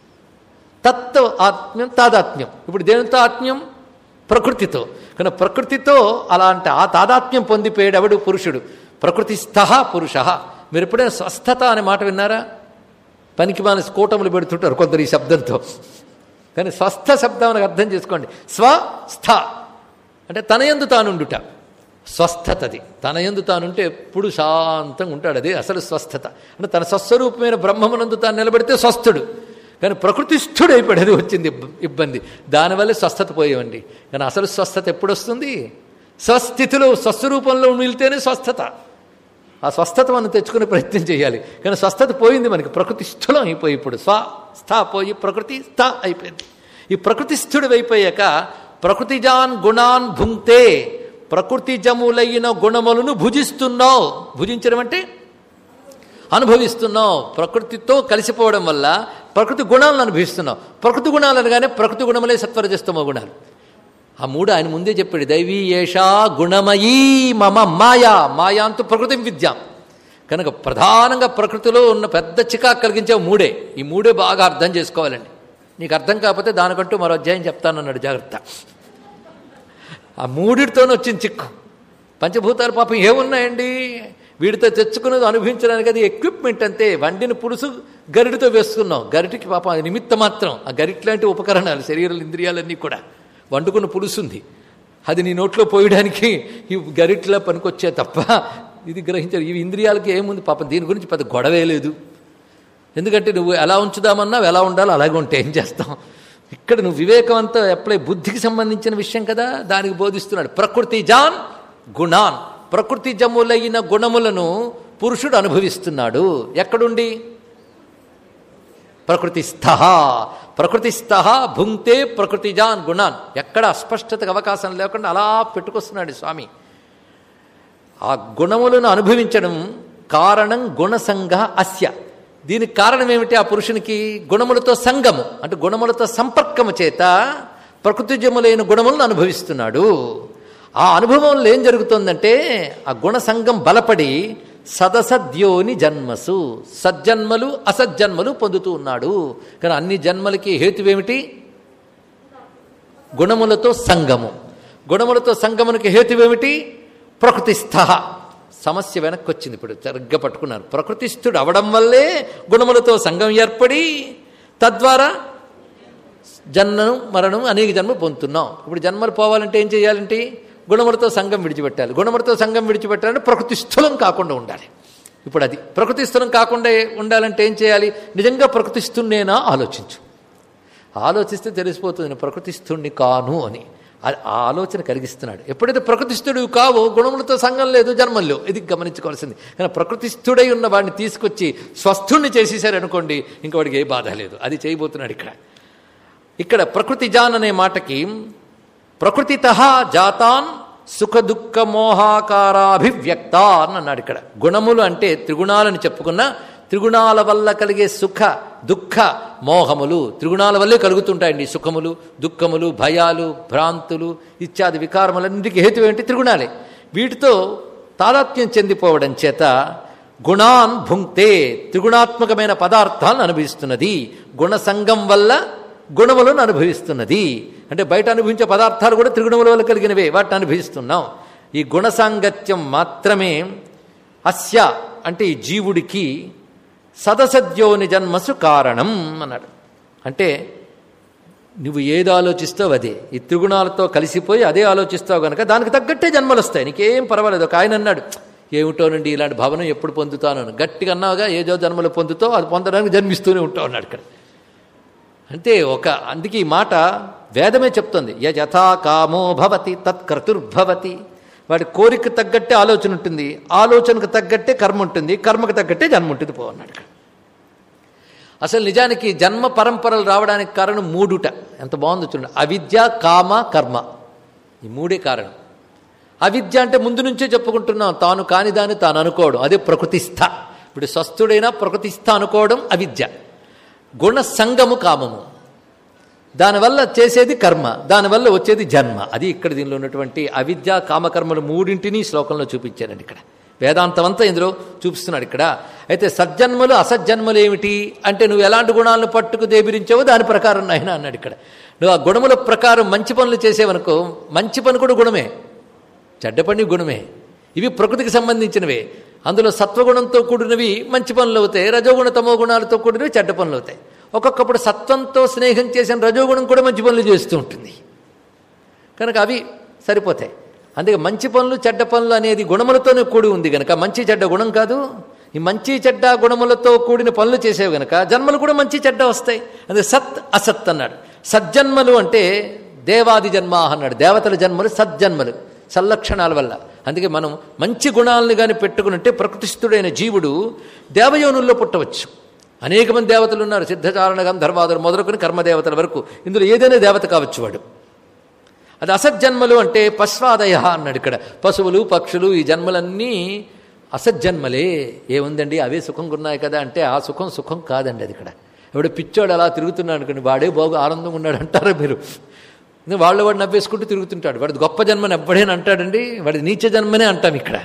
తత్ ఆత్మ్యం తాదాత్మ్యం ఇప్పుడు దేనితో ఆత్మ్యం ప్రకృతితో కానీ ప్రకృతితో అలాంటి ఆ తాదాత్మ్యం పొందిపోయాడు ఎవడు పురుషుడు ప్రకృతిస్థ పురుష మీరు ఎప్పుడైనా స్వస్థత అనే మాట విన్నారా పనికి మన స్కోటములు పెడుతుంటారు కొందరు ఈ శబ్దంతో కానీ స్వస్థ శబ్దం అర్థం చేసుకోండి స్వస్థ అంటే తన ఎందు తానుండుట స్వస్థతది తన ఎందు తానుంటే ఎప్పుడు శాంతంగా ఉంటాడు అది అసలు స్వస్థత అంటే తన స్వస్వరూపమైన బ్రహ్మమునందు తాను నిలబడితే స్వస్థుడు కానీ ప్రకృతిస్థుడు అయిపోయాడు అది వచ్చింది ఇబ్బంది దానివల్లే స్వస్థత పోయేవండి కానీ అసలు స్వస్థత ఎప్పుడు వస్తుంది స్వస్థితిలో స్వస్వరూపంలో మిలితేనే స్వస్థత ఆ స్వస్థత మనం తెచ్చుకునే ప్రయత్నం చేయాలి కానీ స్వస్థత పోయింది మనకి ప్రకృతి స్థూలం అయిపోయి ఇప్పుడు స్వ స్థ పోయి ప్రకృతి స్థ అయిపోయింది ఈ ప్రకృతి స్థుడు అయిపోయాక ప్రకృతిజాన్ గుణాన్ భుంక్తే ప్రకృతిజములైన గుణములను భుజిస్తున్నావు భుజించడం అంటే అనుభవిస్తున్నావు ప్రకృతితో కలిసిపోవడం వల్ల ప్రకృతి గుణాలను అనుభవిస్తున్నావు ప్రకృతి గుణాలు అనగానే ప్రకృతి గుణములే సత్వరజస్తమ గుణాలు ఆ మూడు ఆయన ముందే చెప్పాడు దైవీ ఏషా గుణమయీ మమ మాయా మాయా అంటూ ప్రకృతి విద్య కనుక ప్రధానంగా ప్రకృతిలో ఉన్న పెద్ద చికాకు కలిగించే మూడే ఈ మూడే బాగా అర్థం చేసుకోవాలండి నీకు అర్థం కాకపోతే దానికంటూ మరో అధ్యాయం చెప్తానన్నాడు జాగ్రత్త ఆ మూడిటితోనే వచ్చింది చిక్కు పంచభూతాలు పాపం ఏమున్నాయండి వీడితో తెచ్చుకున్నది అనుభవించడానికి అది ఎక్విప్మెంట్ అంతే వండిన పులుసు గరిటితో వేసుకున్నాం గరిటికి పాపం అది నిమిత్త మాత్రం ఆ గరిటి లాంటి ఉపకరణాలు శరీరాలు ఇంద్రియాలన్నీ కూడా వండుకున్న పులుసు ఉంది అది నీ నోట్లో పోయడానికి ఈ గరిట్లా పనికొచ్చే తప్ప ఇది గ్రహించారు ఇవి ఇంద్రియాలకి ఏముంది పాపం దీని గురించి పెద్ద గొడవే లేదు ఎందుకంటే నువ్వు ఎలా ఉంచుదామన్నావు ఎలా ఉండాలో అలాగే ఉంటే ఏం చేస్తాం ఇక్కడ నువ్వు వివేకవంత ఎప్పుడే బుద్ధికి సంబంధించిన విషయం కదా దానికి బోధిస్తున్నాడు ప్రకృతి జాన్ గుణాన్ ప్రకృతి జములైన గుణములను పురుషుడు అనుభవిస్తున్నాడు ఎక్కడుండి ప్రకృతిస్థ ప్రకృతిస్థ భుంక్తే ప్రకృతిజాన్ గుణాన్ ఎక్కడ అస్పష్టతకు అవకాశం లేకుండా అలా పెట్టుకొస్తున్నాడు స్వామి ఆ గుణములను అనుభవించడం కారణం గుణసంగ అస్య దీనికి కారణం ఏమిటి ఆ పురుషునికి గుణములతో సంగము అంటే గుణములతో సంపర్కము చేత ప్రకృతిజములైన గుణములను అనుభవిస్తున్నాడు ఆ అనుభవంలో ఏం జరుగుతుందంటే ఆ గుణసంగం బలపడి సదసద్యోని జన్మసు సజ్జన్మలు అసజ్జన్మలు పొందుతూ ఉన్నాడు కానీ అన్ని జన్మలకి హేతువేమిటి గుణములతో సంగము గుణములతో సంగమునికి హేతువేమిటి ప్రకృతిస్థ సమస్య వెనక్కి వచ్చింది ఇప్పుడు సరిగ్గా పట్టుకున్నారు ప్రకృతిస్థుడు అవడం వల్లే గుణములతో సంగం ఏర్పడి తద్వారా జన్మను మరణం అనేక జన్మలు పొందుతున్నాం ఇప్పుడు జన్మలు పోవాలంటే ఏం చేయాలంటే గుణములతో సంఘం విడిచిపెట్టాలి గుణములతో సంఘం విడిచిపెట్టాలంటే ప్రకృతి స్థూలం కాకుండా ఉండాలి ఇప్పుడు అది ప్రకృతి స్థూలం కాకుండా ఉండాలంటే ఏం చేయాలి నిజంగా ప్రకృతి స్థుణ్ణేనా ఆలోచించు ఆలోచిస్తే తెలిసిపోతుంది నేను ప్రకృతిస్థుణ్ణి కాను అని ఆ- ఆ ఆలోచన కలిగిస్తున్నాడు ఎప్పుడైతే ప్రకృతిస్థుడు కావో గుణములతో సంఘం లేదు జన్మం లేవు ఇది గమనించుకోవాల్సింది కానీ ప్రకృతిస్థుడై ఉన్న వాడిని తీసుకొచ్చి స్వస్థుణ్ణి చేసేసారనుకోండి ఇంక వాడికి ఏ బాధ లేదు అది చేయబోతున్నాడు ఇక్కడ ఇక్కడ ప్రకృతి జాన్ అనే మాటకి ప్రకృతిత జాతాన్ సుఖ దుఃఖ మోహాకారాభివ్యక్తాన్ అన్నాడు ఇక్కడ గుణములు అంటే త్రిగుణాలని చెప్పుకున్న త్రిగుణాల వల్ల కలిగే సుఖ దుఃఖ మోహములు త్రిగుణాల వల్లే కలుగుతుంటాయండి సుఖములు దుఃఖములు భయాలు భ్రాంతులు ఇత్యాది వికారములన్నింటికి హేతు ఏంటి త్రిగుణాలే వీటితో తాదాత్మ్యం చెందిపోవడం చేత గుణాన్ భుంక్తే త్రిగుణాత్మకమైన పదార్థాలను అనుభవిస్తున్నది గుణసంగం వల్ల గుణములను అనుభవిస్తున్నది అంటే బయట అనుభవించే పదార్థాలు కూడా త్రిగుణముల వల్ల కలిగినవే వాటిని అనుభవిస్తున్నాం ఈ గుణసాంగత్యం మాత్రమే అస్య అంటే ఈ జీవుడికి సదసద్యోని జన్మసు కారణం అన్నాడు అంటే నువ్వు ఏది ఆలోచిస్తావు అదే ఈ త్రిగుణాలతో కలిసిపోయి అదే ఆలోచిస్తావు కనుక దానికి తగ్గట్టే జన్మలు వస్తాయి నీకేం పర్వాలేదు ఒక ఆయన అన్నాడు ఏమిటోనండి ఇలాంటి భవనం ఎప్పుడు పొందుతాను అని గట్టిగా అన్నావుగా ఏదో జన్మలు పొందుతో అది పొందడానికి జన్మిస్తూనే ఉంటావు అన్నాడు ఇక్కడ అంతే ఒక అందుకే ఈ మాట వేదమే చెప్తుంది యథా కామో భవతి తత్కర్తుర్భవతి వాడి కోరిక తగ్గట్టే ఆలోచన ఉంటుంది ఆలోచనకు తగ్గట్టే కర్మ ఉంటుంది కర్మకు తగ్గట్టే జన్మ ఉంటుంది పో అన్నాడు ఇక్కడ అసలు నిజానికి జన్మ పరంపరలు రావడానికి కారణం మూడుట ఎంత బాగుందో చూడండి అవిద్య కామ కర్మ ఈ మూడే కారణం అవిద్య అంటే ముందు నుంచే చెప్పుకుంటున్నాం తాను కాని దాన్ని తాను అనుకోవడం అదే ప్రకృతిస్థ ఇప్పుడు స్వస్థుడైనా ప్రకృతిస్థ అనుకోవడం అవిద్య గుణ సంగము కామము దానివల్ల చేసేది కర్మ దానివల్ల వచ్చేది జన్మ అది ఇక్కడ దీనిలో ఉన్నటువంటి అవిద్య కామకర్మలు మూడింటిని ఈ శ్లోకంలో చూపించారండి ఇక్కడ వేదాంతం అంతా ఇందులో చూపిస్తున్నాడు ఇక్కడ అయితే సజ్జన్మలు అసజ్జన్మలు ఏమిటి అంటే నువ్వు ఎలాంటి గుణాలను పట్టుకు దేబిరించావో దాని ప్రకారం నాయన అన్నాడు ఇక్కడ నువ్వు ఆ గుణముల ప్రకారం మంచి పనులు చేసేవనుకో మంచి పని కూడా గుణమే చెడ్డ పని గుణమే ఇవి ప్రకృతికి సంబంధించినవే అందులో సత్వగుణంతో కూడినవి మంచి పనులు అవుతాయి రజోగుణ తమో గుణాలతో కూడినవి చెడ్డ పనులు అవుతాయి ఒక్కొక్కప్పుడు సత్వంతో స్నేహం చేసిన రజోగుణం కూడా మంచి పనులు చేస్తూ ఉంటుంది కనుక అవి సరిపోతాయి అందుకే మంచి పనులు చెడ్డ పనులు అనేది గుణములతోనే కూడి ఉంది గనక మంచి చెడ్డ గుణం కాదు ఈ మంచి చెడ్డ గుణములతో కూడిన పనులు చేసేవి గనక జన్మలు కూడా మంచి చెడ్డ వస్తాయి అదే సత్ అసత్ అన్నాడు సజ్జన్మలు అంటే దేవాది జన్మ అన్నాడు దేవతల జన్మలు సజ్జన్మలు సల్లక్షణాల వల్ల అందుకే మనం మంచి గుణాలను కానీ పెట్టుకున్నట్టే ప్రకృతిస్థుడైన జీవుడు దేవయోనుల్లో పుట్టవచ్చు అనేక మంది దేవతలు ఉన్నారు సిద్ధచారణ గంధర్వాదులు మొదలుకొని కర్మదేవతల వరకు ఇందులో ఏదైనా దేవత కావచ్చు వాడు అది అసజ్జన్మలు అంటే పశ్వాదయ అన్నాడు ఇక్కడ పశువులు పక్షులు ఈ జన్మలన్నీ అసజ్జన్మలే ఏముందండి అవే సుఖంగా ఉన్నాయి కదా అంటే ఆ సుఖం సుఖం కాదండి అది ఇక్కడ ఎవడు పిచ్చోడు అలా తిరుగుతున్నాడు అనుకోండి వాడే బాగు ఆనందంగా ఉన్నాడు అంటారా మీరు ఇంకా వాళ్ళు వాడు నవ్వేసుకుంటూ తిరుగుతుంటాడు వాడి గొప్ప జన్మని ఎవ్వడేని అంటాడండి వాడి నీచ జన్మనే అంటాం ఇక్కడ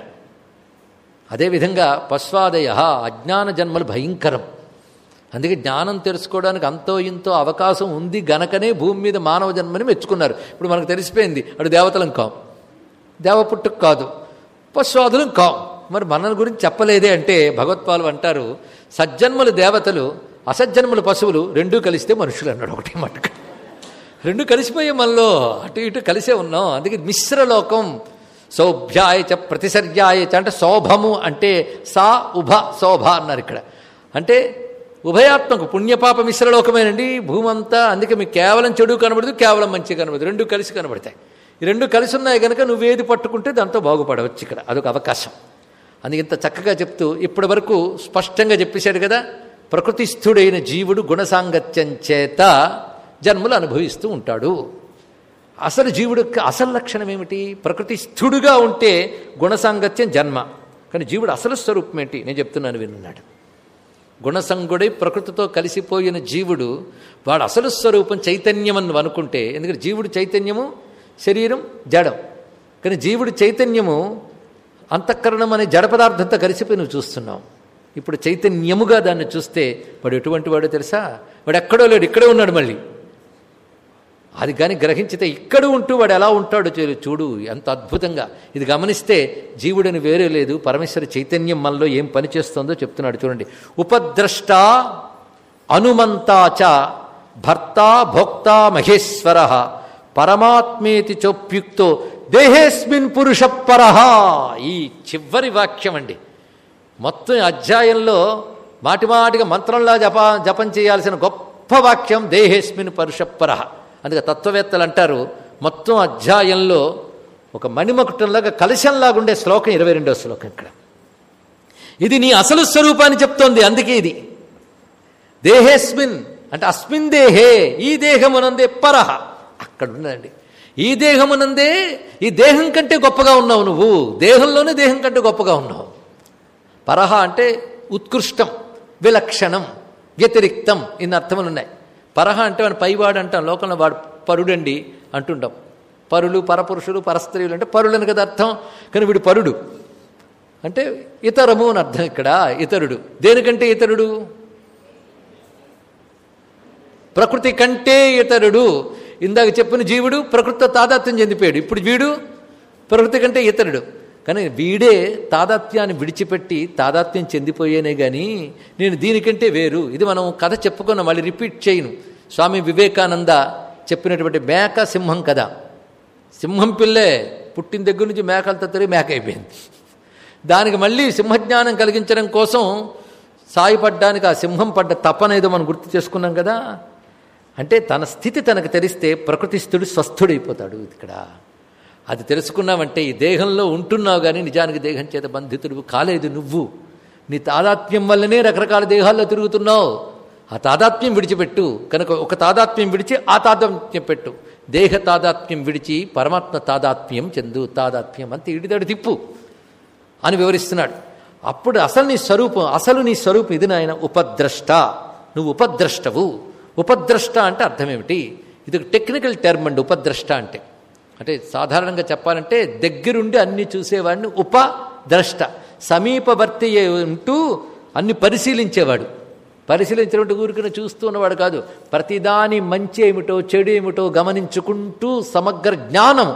అదేవిధంగా పశ్వాదయ అజ్ఞాన జన్మలు భయంకరం అందుకే జ్ఞానం తెలుసుకోవడానికి అంతో ఇంతో అవకాశం ఉంది గనకనే భూమి మీద మానవ జన్మని మెచ్చుకున్నారు ఇప్పుడు మనకు తెలిసిపోయింది అటు దేవతలం కాం దేవపుట్టుకు కాదు పశ్వాదులం కాం మరి మన గురించి చెప్పలేదే అంటే భగవత్పాలు అంటారు సజ్జన్మలు దేవతలు అసజ్జన్మలు పశువులు రెండూ కలిస్తే మనుషులు అన్నాడు ఒకటే మటుకు రెండు కలిసిపోయే మనలో అటు ఇటు కలిసే ఉన్నాం అందుకే మిశ్రలోకం సౌభ్యాయ చ ప్రతిసర్యాయ చ అంటే శోభము అంటే సా ఉభ శోభ అన్నారు ఇక్కడ అంటే ఉభయాత్మక పుణ్యపాప మిశ్రలోకమేనండి భూమి అంతా అందుకే మీకు కేవలం చెడు కనబడదు కేవలం మంచి కనబడదు రెండు కలిసి కనబడతాయి ఈ రెండు కలిసి ఉన్నాయి కనుక నువ్వేది పట్టుకుంటే దాంతో బాగుపడవచ్చు ఇక్కడ అదొక అవకాశం అందుకే ఇంత చక్కగా చెప్తూ ఇప్పటి వరకు స్పష్టంగా చెప్పేశాడు కదా ప్రకృతిస్థుడైన జీవుడు గుణసాంగత్యం చేత జన్మలు అనుభవిస్తూ ఉంటాడు అసలు జీవుడికి అసలు లక్షణం ఏమిటి ప్రకృతి స్థుడుగా ఉంటే గుణసాంగత్యం జన్మ కానీ జీవుడు అసలు స్వరూపం ఏంటి నేను చెప్తున్నాను వినున్నాడు గుణసంగుడై ప్రకృతితో కలిసిపోయిన జీవుడు వాడు అసలు స్వరూపం చైతన్యం అని నువ్వు అనుకుంటే ఎందుకంటే జీవుడు చైతన్యము శరీరం జడం కానీ జీవుడు చైతన్యము అంతఃకరణం అనే జడ పదార్థంతో కలిసిపోయి నువ్వు చూస్తున్నావు ఇప్పుడు చైతన్యముగా దాన్ని చూస్తే వాడు ఎటువంటి వాడో తెలుసా వాడు ఎక్కడో లేడు ఇక్కడే ఉన్నాడు మళ్ళీ అది కానీ గ్రహించితే ఇక్కడ ఉంటూ వాడు ఎలా ఉంటాడో చూ- చూడు ఎంత అద్భుతంగా ఇది గమనిస్తే జీవుడని వేరే లేదు పరమేశ్వర చైతన్యం మనలో ఏం పని చేస్తుందో చెప్తున్నాడు చూడండి ఉపద్రష్ట అనుమంతాచ భర్త భోక్త మహేశ్వర పరమాత్మేతి చోప్యుక్తో దేహేస్మిన్ పురుష పరహ ఈ చివరి వాక్యం అండి మొత్తం ఈ అధ్యాయంలో మాటిమాటిగా మంత్రంలా జప జపం చేయాల్సిన గొప్ప వాక్యం దేహేస్మిన్ పరుషపర అందుకే తత్వవేత్తలు అంటారు మొత్తం అధ్యాయంలో ఒక మణిమకుటంలాగా కలశంలాగా ఉండే శ్లోకం ఇరవై రెండో శ్లోకం ఇక్కడ ఇది నీ అసలు స్వరూపాన్ని చెప్తోంది అందుకే ఇది దేహేస్మిన్ అంటే అస్మిన్ దేహే ఈ దేహమునందే పరహ అక్కడ ఉన్నదండి ఈ దేహమునందే ఈ దేహం కంటే గొప్పగా ఉన్నావు నువ్వు దేహంలోనే దేహం కంటే గొప్పగా ఉన్నావు పరహ అంటే ఉత్కృష్టం విలక్షణం వ్యతిరిక్తం ఇన్ని అర్థములు ఉన్నాయి పరహ అంటే వాడు పైవాడు అంటాం లోకంలో వాడు పరుడండి అంటుంటాం పరులు పరపురుషులు పరస్త్రీలు అంటే పరులని కదా అర్థం కానీ వీడు పరుడు అంటే ఇతరము అని అర్థం ఇక్కడ ఇతరుడు దేనికంటే ఇతరుడు ప్రకృతి కంటే ఇతరుడు ఇందాక చెప్పిన జీవుడు ప్రకృతితో తాదాత్మ్యం చెందిపోయాడు ఇప్పుడు వీడు ప్రకృతి కంటే ఇతరుడు కానీ వీడే తాదాత్మ్యాన్ని విడిచిపెట్టి తాదాత్మ్యం చెందిపోయేనే కానీ నేను దీనికంటే వేరు ఇది మనం కథ చెప్పుకున్నాం మళ్ళీ రిపీట్ చేయను స్వామి వివేకానంద చెప్పినటువంటి మేక సింహం కథ సింహం పిల్లే పుట్టిన దగ్గర నుంచి మేకలతో తిరిగి మేక అయిపోయింది దానికి మళ్ళీ సింహజ్ఞానం కలిగించడం కోసం సాయపడ్డానికి ఆ సింహం పడ్డ తపన ఏదో మనం గుర్తు చేసుకున్నాం కదా అంటే తన స్థితి తనకు తెలిస్తే ప్రకృతిస్థుడు స్వస్థుడైపోతాడు ఇక్కడ అది తెలుసుకున్నావంటే ఈ దేహంలో ఉంటున్నావు కానీ నిజానికి దేహం చేత బంధితుడు కాలేదు నువ్వు నీ తాదాత్మ్యం వల్లనే రకరకాల దేహాల్లో తిరుగుతున్నావు ఆ తాదాత్మ్యం విడిచిపెట్టు కనుక ఒక తాదాత్మ్యం విడిచి ఆ తాదాత్మ్యం పెట్టు దేహ తాదాత్మ్యం విడిచి పరమాత్మ తాదాత్మ్యం చెందు తాదాత్మ్యం అంతే ఇడిదడి తిప్పు అని వివరిస్తున్నాడు అప్పుడు అసలు నీ స్వరూపం అసలు నీ స్వరూపం ఇది నాయన ఉపద్రష్ట నువ్వు ఉపద్రష్టవు ఉపద్రష్ట అంటే అర్థం ఏమిటి ఇది ఒక టెక్నికల్ టర్మ్ అండి ఉపద్రష్ట అంటే అంటే సాధారణంగా చెప్పాలంటే దగ్గరుండి అన్ని చూసేవాడిని ఉపద్రష్ట సమీపవర్తి అయి ఉంటూ అన్ని పరిశీలించేవాడు పరిశీలించినట్టు ఊరికనే చూస్తూ ఉన్నవాడు కాదు ప్రతిదాని మంచి ఏమిటో చెడు ఏమిటో గమనించుకుంటూ సమగ్ర జ్ఞానం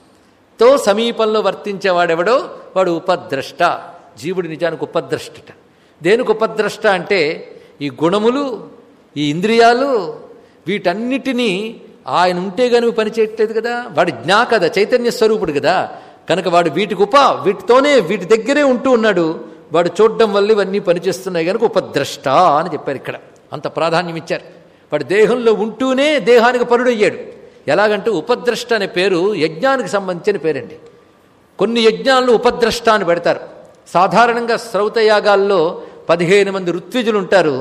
తో సమీపంలో వర్తించేవాడెవడో వాడు ఉపద్రష్ట జీవుడు నిజానికి ఉపద్రష్టట దేనికి ఉపద్రష్ట అంటే ఈ గుణములు ఈ ఇంద్రియాలు వీటన్నిటినీ ఆయన ఉంటే గాని పని చేయట్లేదు కదా వాడి జ్ఞా కదా చైతన్య స్వరూపుడు కదా కనుక వాడు వీటికి ఉప వీటితోనే వీటి దగ్గరే ఉంటూ ఉన్నాడు వాడు చూడడం వల్ల ఇవన్నీ పనిచేస్తున్నాయి కనుక ఉపద్రష్ట అని చెప్పారు ఇక్కడ అంత ప్రాధాన్యం ఇచ్చారు వాడు దేహంలో ఉంటూనే దేహానికి పరుడయ్యాడు ఎలాగంటే ఉపద్రష్ట అనే పేరు యజ్ఞానికి సంబంధించిన పేరండి కొన్ని యజ్ఞాలను ఉపద్రష్ట అని పెడతారు సాధారణంగా శ్రౌతయాగాల్లో పదిహేను మంది ఋత్విజులు ఉంటారు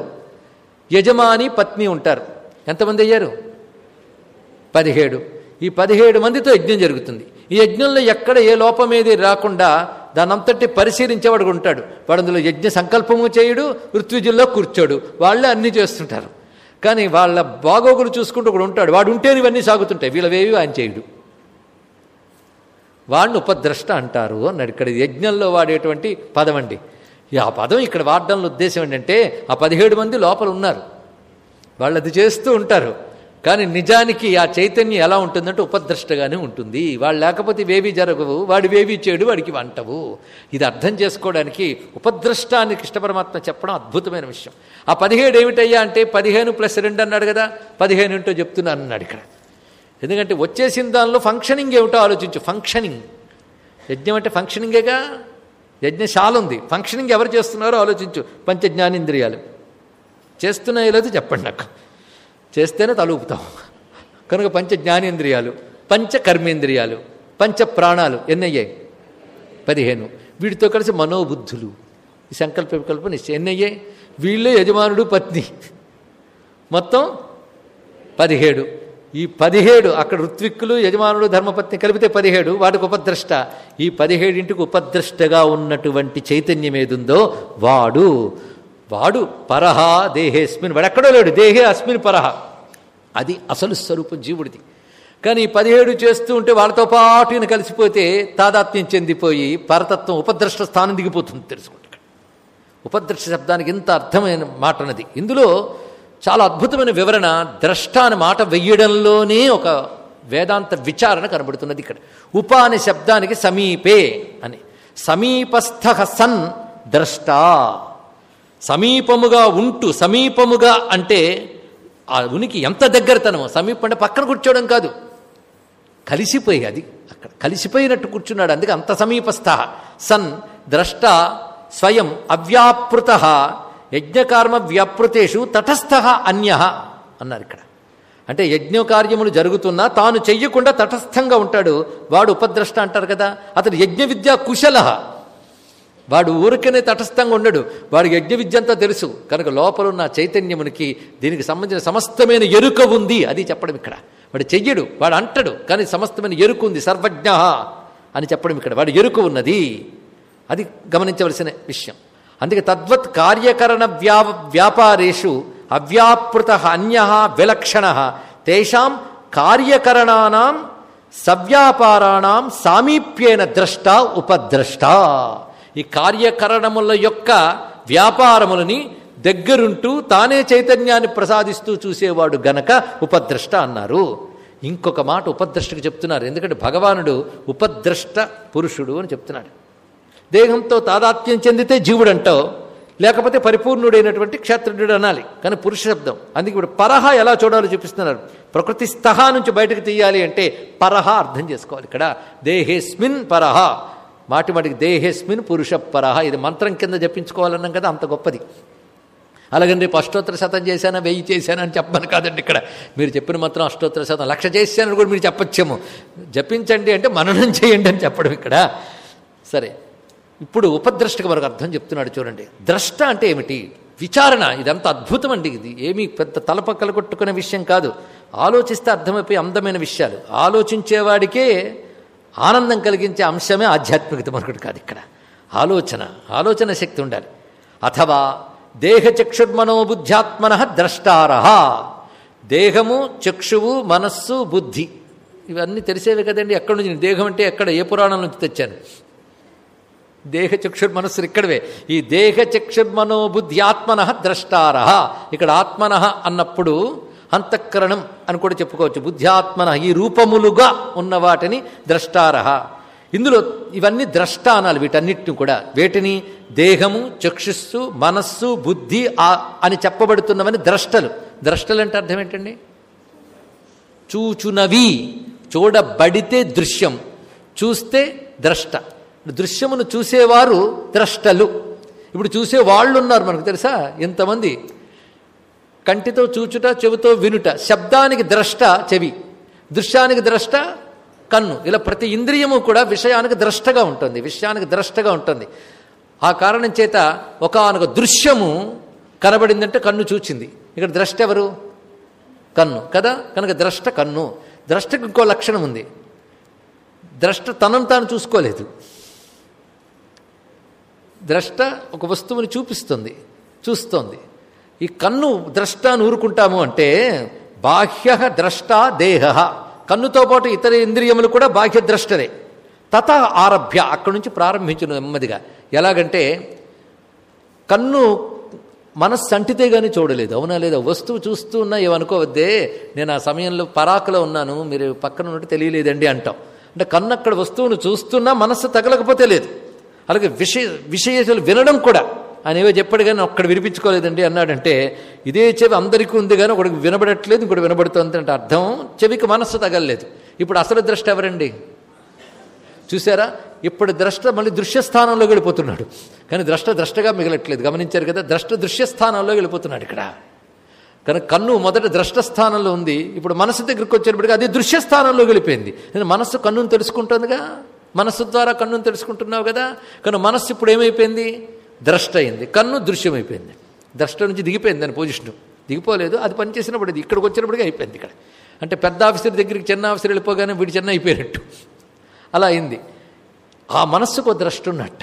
యజమాని పత్ని ఉంటారు ఎంతమంది అయ్యారు పదిహేడు ఈ పదిహేడు మందితో యజ్ఞం జరుగుతుంది ఈ యజ్ఞంలో ఎక్కడ ఏ లోపం ఏది రాకుండా దానంతటి పరిశీలించేవాడు ఉంటాడు వాడు అందులో యజ్ఞ సంకల్పము చేయుడు ఋత్విజుల్లో కూర్చోడు వాళ్ళే అన్నీ చేస్తుంటారు కానీ వాళ్ళ బాగోగులు చూసుకుంటూ ఒకడు ఉంటాడు వాడు ఉంటేనే ఇవన్నీ సాగుతుంటాయి వీళ్ళవేవి ఆయన చేయుడు వాడిని ఉపద్రష్ట అంటారు అన్నాడు ఇక్కడ యజ్ఞంలో వాడేటువంటి పదం అండి ఈ ఆ పదం ఇక్కడ వాడడంలో ఉద్దేశం ఏంటంటే ఆ పదిహేడు మంది లోపల ఉన్నారు వాళ్ళు అది చేస్తూ ఉంటారు కానీ నిజానికి ఆ చైతన్యం ఎలా ఉంటుందంటే ఉపద్రష్టగానే ఉంటుంది వాళ్ళు లేకపోతే ఇవేవి జరగవు వాడి వేవి చేయడు వాడికి వంటవు ఇది అర్థం చేసుకోవడానికి ఉపద్రష్ట అని కృష్ణ పరమాత్మ చెప్పడం అద్భుతమైన విషయం ఆ పదిహేడు ఏమిటయ్యా అంటే పదిహేను ప్లస్ రెండు అన్నాడు కదా పదిహేను ఏంటో చెప్తున్నాను అన్నాడు ఇక్కడ ఎందుకంటే వచ్చేసిన దానిలో ఫంక్షనింగ్ ఏమిటో ఆలోచించు ఫంక్షనింగ్ యజ్ఞం అంటే ఫంక్షనింగేగా యజ్ఞశాల ఉంది ఫంక్షనింగ్ ఎవరు చేస్తున్నారో ఆలోచించు పంచ జ్ఞానేంద్రియాలు చేస్తున్నాయో లేదో చెప్పండి నాకు చేస్తేనే తలూపుతాం కనుక పంచ జ్ఞానేంద్రియాలు పంచ కర్మేంద్రియాలు పంచ ప్రాణాలు ఎన్నయ్యాయి పదిహేను వీటితో కలిసి మనోబుద్ధులు ఈ సంకల్ప వికల్ప నిశ్చయం ఎన్నయ్యాయి వీళ్ళే యజమానుడు పత్ని మొత్తం పదిహేడు ఈ పదిహేడు అక్కడ ఋత్విక్కులు యజమానుడు ధర్మపత్ని కలిపితే పదిహేడు వాటికి ఉపద్రష్ట ఈ పదిహేడింటికి ఉపద్రష్టగా ఉన్నటువంటి చైతన్యం ఏదుందో వాడు వాడు పరహ దేహేస్మిన్ వాడు ఎక్కడో లేడు దేహే అస్మిన్ పరహ అది అసలు స్వరూపం జీవుడిది కానీ ఈ పదిహేడు చేస్తూ ఉంటే వాళ్ళతో పాటు ఈయన కలిసిపోతే తాదాత్మ్యం చెందిపోయి పరతత్వం ఉపద్రష్ట స్థానం దిగిపోతుంది తెలుసుకోండి ఇక్కడ ఉపద్రష్ట శబ్దానికి ఇంత అర్థమైన మాట ఉన్నది ఇందులో చాలా అద్భుతమైన వివరణ ద్రష్ట అనే మాట వెయ్యడంలోనే ఒక వేదాంత విచారణ కనబడుతున్నది ఇక్కడ ఉప అనే శబ్దానికి సమీపే అని సమీపస్థ సన్ ద్రష్ట సమీపముగా ఉంటూ సమీపముగా అంటే ఆ ఉనికి ఎంత దగ్గరతనమో సమీపం అంటే పక్కన కూర్చోవడం కాదు కలిసిపోయి అది అక్కడ కలిసిపోయినట్టు కూర్చున్నాడు అందుకే అంత సమీపస్థ సన్ ద్రష్ట స్వయం అవ్యాపృత యజ్ఞకర్మ వ్యాపృతేషు తటస్థ అన్య అన్నారు ఇక్కడ అంటే యజ్ఞకార్యములు జరుగుతున్నా తాను చెయ్యకుండా తటస్థంగా ఉంటాడు వాడు ఉపద్రష్ట అంటారు కదా అతడు యజ్ఞ విద్యా కుశల వాడు ఊరికనే తటస్థంగా ఉండడు వాడికి యజ్ఞ విద్య అంతా తెలుసు కనుక లోపల ఉన్న చైతన్యమునికి దీనికి సంబంధించిన సమస్తమైన ఎరుక ఉంది అది చెప్పడం ఇక్కడ వాడు చెయ్యడు వాడు అంటడు కానీ సమస్తమైన ఎరుక ఉంది సర్వజ్ఞ అని చెప్పడం ఇక్కడ వాడు ఎరుక ఉన్నది అది గమనించవలసిన విషయం అందుకే తద్వత్ కార్యకరణ వ్యా వ్యాపారేషు అవ్యాపృత అన్య విలక్షణ తేషాం కార్యకరణానాం సవ్యాపారాణం సామీప్యేన ద్రష్ట ఉపద్రష్ట ఈ కార్యకరణముల యొక్క వ్యాపారములని దగ్గరుంటూ తానే చైతన్యాన్ని ప్రసాదిస్తూ చూసేవాడు గనక ఉపద్రష్ట అన్నారు ఇంకొక మాట ఉపద్రష్టకి చెప్తున్నారు ఎందుకంటే భగవానుడు ఉపద్రష్ట పురుషుడు అని చెప్తున్నాడు దేహంతో తాదాత్మ్యం చెందితే జీవుడు అంటావు లేకపోతే పరిపూర్ణుడైనటువంటి క్షేత్రుడు అనాలి కానీ పురుష శబ్దం అందుకే ఇప్పుడు పరహ ఎలా చూడాలో చూపిస్తున్నారు ప్రకృతి స్థహ నుంచి బయటకు తీయాలి అంటే పరహ అర్థం చేసుకోవాలి ఇక్కడ దేహేస్మిన్ పరహ మాటి మాటికి దేహేస్మిన్ పురుష పరహ ఇది మంత్రం కింద జపించుకోవాలన్నాం కదా అంత గొప్పది అలాగని రేపు అష్టోత్తర శతం చేశానా వెయ్యి చేశానా అని చెప్పను కాదండి ఇక్కడ మీరు చెప్పిన మాత్రం అష్టోత్తర శతం లక్ష చేశానని కూడా మీరు చెప్పచ్చేమో జపించండి అంటే మననం చేయండి అని చెప్పడం ఇక్కడ సరే ఇప్పుడు ఉపద్రష్టకు మనకు అర్థం చెప్తున్నాడు చూడండి ద్రష్ట అంటే ఏమిటి విచారణ ఇదంతా అద్భుతం అండి ఇది ఏమీ పెద్ద తలపక్కలు కొట్టుకునే విషయం కాదు ఆలోచిస్తే అర్థమైపోయి అందమైన విషయాలు ఆలోచించేవాడికే ఆనందం కలిగించే అంశమే ఆధ్యాత్మికత మరొకటి కాదు ఇక్కడ ఆలోచన ఆలోచన శక్తి ఉండాలి అథవా దేహచక్షుర్మనోబుద్ధ్యాత్మన ద్రష్టారహ దేహము చక్షువు మనస్సు బుద్ధి ఇవన్నీ తెలిసేవి కదండి ఎక్కడి నుంచి దేహం అంటే ఎక్కడ ఏ పురాణం నుంచి తెచ్చాను దేహ చక్షుర్ మనస్సులు ఇక్కడవే ఈ దేహ చక్షుర్మనోబుద్ధ్యాత్మన ద్రష్టారహ ఇక్కడ ఆత్మన అన్నప్పుడు అంతఃకరణం అని కూడా చెప్పుకోవచ్చు బుద్ధ్యాత్మన ఈ రూపములుగా ఉన్న వాటిని ద్రష్టారహ ఇందులో ఇవన్నీ ద్రష్ట అనాలి వీటన్నిటిని కూడా వేటిని దేహము చక్షుస్సు మనస్సు బుద్ధి ఆ అని చెప్పబడుతున్నవని ద్రష్టలు ద్రష్టలు అంటే అర్థం ఏంటండి చూచునవి చూడబడితే దృశ్యం చూస్తే ద్రష్ట దృశ్యమును చూసేవారు ద్రష్టలు ఇప్పుడు చూసే వాళ్ళు ఉన్నారు మనకు తెలుసా ఎంతమంది కంటితో చూచుట చెవితో వినుట శబ్దానికి ద్రష్ట చెవి దృశ్యానికి ద్రష్ట కన్ను ఇలా ప్రతి ఇంద్రియము కూడా విషయానికి ద్రష్టగా ఉంటుంది విషయానికి ద్రష్టగా ఉంటుంది ఆ కారణం చేత ఒకనొక దృశ్యము కనబడిందంటే కన్ను చూచింది ఇక్కడ ద్రష్ట ఎవరు కన్ను కదా కనుక ద్రష్ట కన్ను ద్రష్టకు ఇంకో లక్షణం ఉంది ద్రష్ట తనను తాను చూసుకోలేదు ద్రష్ట ఒక వస్తువుని చూపిస్తుంది చూస్తోంది ఈ కన్ను ద్రష్ట అని ఊరుకుంటాము అంటే బాహ్య ద్రష్ట దేహ కన్నుతో పాటు ఇతర ఇంద్రియములు కూడా బాహ్య ద్రష్టలే తత ఆరభ్య అక్కడి నుంచి ప్రారంభించును నెమ్మదిగా ఎలాగంటే కన్ను మనస్సు అంటితే కానీ చూడలేదు అవునా లేదా వస్తువు చూస్తూ ఉన్నా ఏమనుకోవద్దే నేను ఆ సమయంలో పరాకులో ఉన్నాను మీరు పక్కన ఉన్నట్టు తెలియలేదండి అంటాం అంటే కన్ను అక్కడ వస్తువును చూస్తున్నా మనస్సు తగలకపోతే లేదు అలాగే విషయ విషయాలు వినడం కూడా ఆయన ఏవో చెప్పాడు కానీ ఒక్కడ వినిపించుకోలేదండి అన్నాడంటే ఇదే చెవి అందరికీ ఉంది కానీ ఒకడికి వినబడట్లేదు ఇంకోటి వినబడుతుంది అంటే అర్థం చెవికి మనస్సు తగలలేదు ఇప్పుడు అసలు ద్రష్ట ఎవరండి చూసారా ఇప్పుడు ద్రష్ట మళ్ళీ దృశ్యస్థానంలో వెళ్ళిపోతున్నాడు కానీ ద్రష్ట ద్రష్టగా మిగలట్లేదు గమనించారు కదా ద్రష్ట దృశ్యస్థానంలో వెళ్ళిపోతున్నాడు ఇక్కడ కనుక కన్ను మొదట ద్రష్ట స్థానంలో ఉంది ఇప్పుడు మనసు దగ్గరికి వచ్చేటప్పటికి అది దృశ్యస్థానంలో వెళ్ళిపోయింది నేను మనస్సు కన్నును తెలుసుకుంటుందిగా మనస్సు ద్వారా కన్నును తెలుసుకుంటున్నావు కదా కానీ మనస్సు ఇప్పుడు ఏమైపోయింది ద్రష్ట అయింది కన్ను దృశ్యమైపోయింది ద్రష్ట నుంచి దిగిపోయింది దాని పొజిషన్ దిగిపోలేదు అది పనిచేసినప్పుడు ఇది ఇక్కడికి వచ్చినప్పటికీ అయిపోయింది ఇక్కడ అంటే పెద్ద ఆఫీసర్ దగ్గరికి చిన్న ఆఫీసర్ వెళ్ళిపోగానే వీడి చిన్న అయిపోయినట్టు అలా అయింది ఆ మనస్సుకు ద్రష్ట ఉన్నట్ట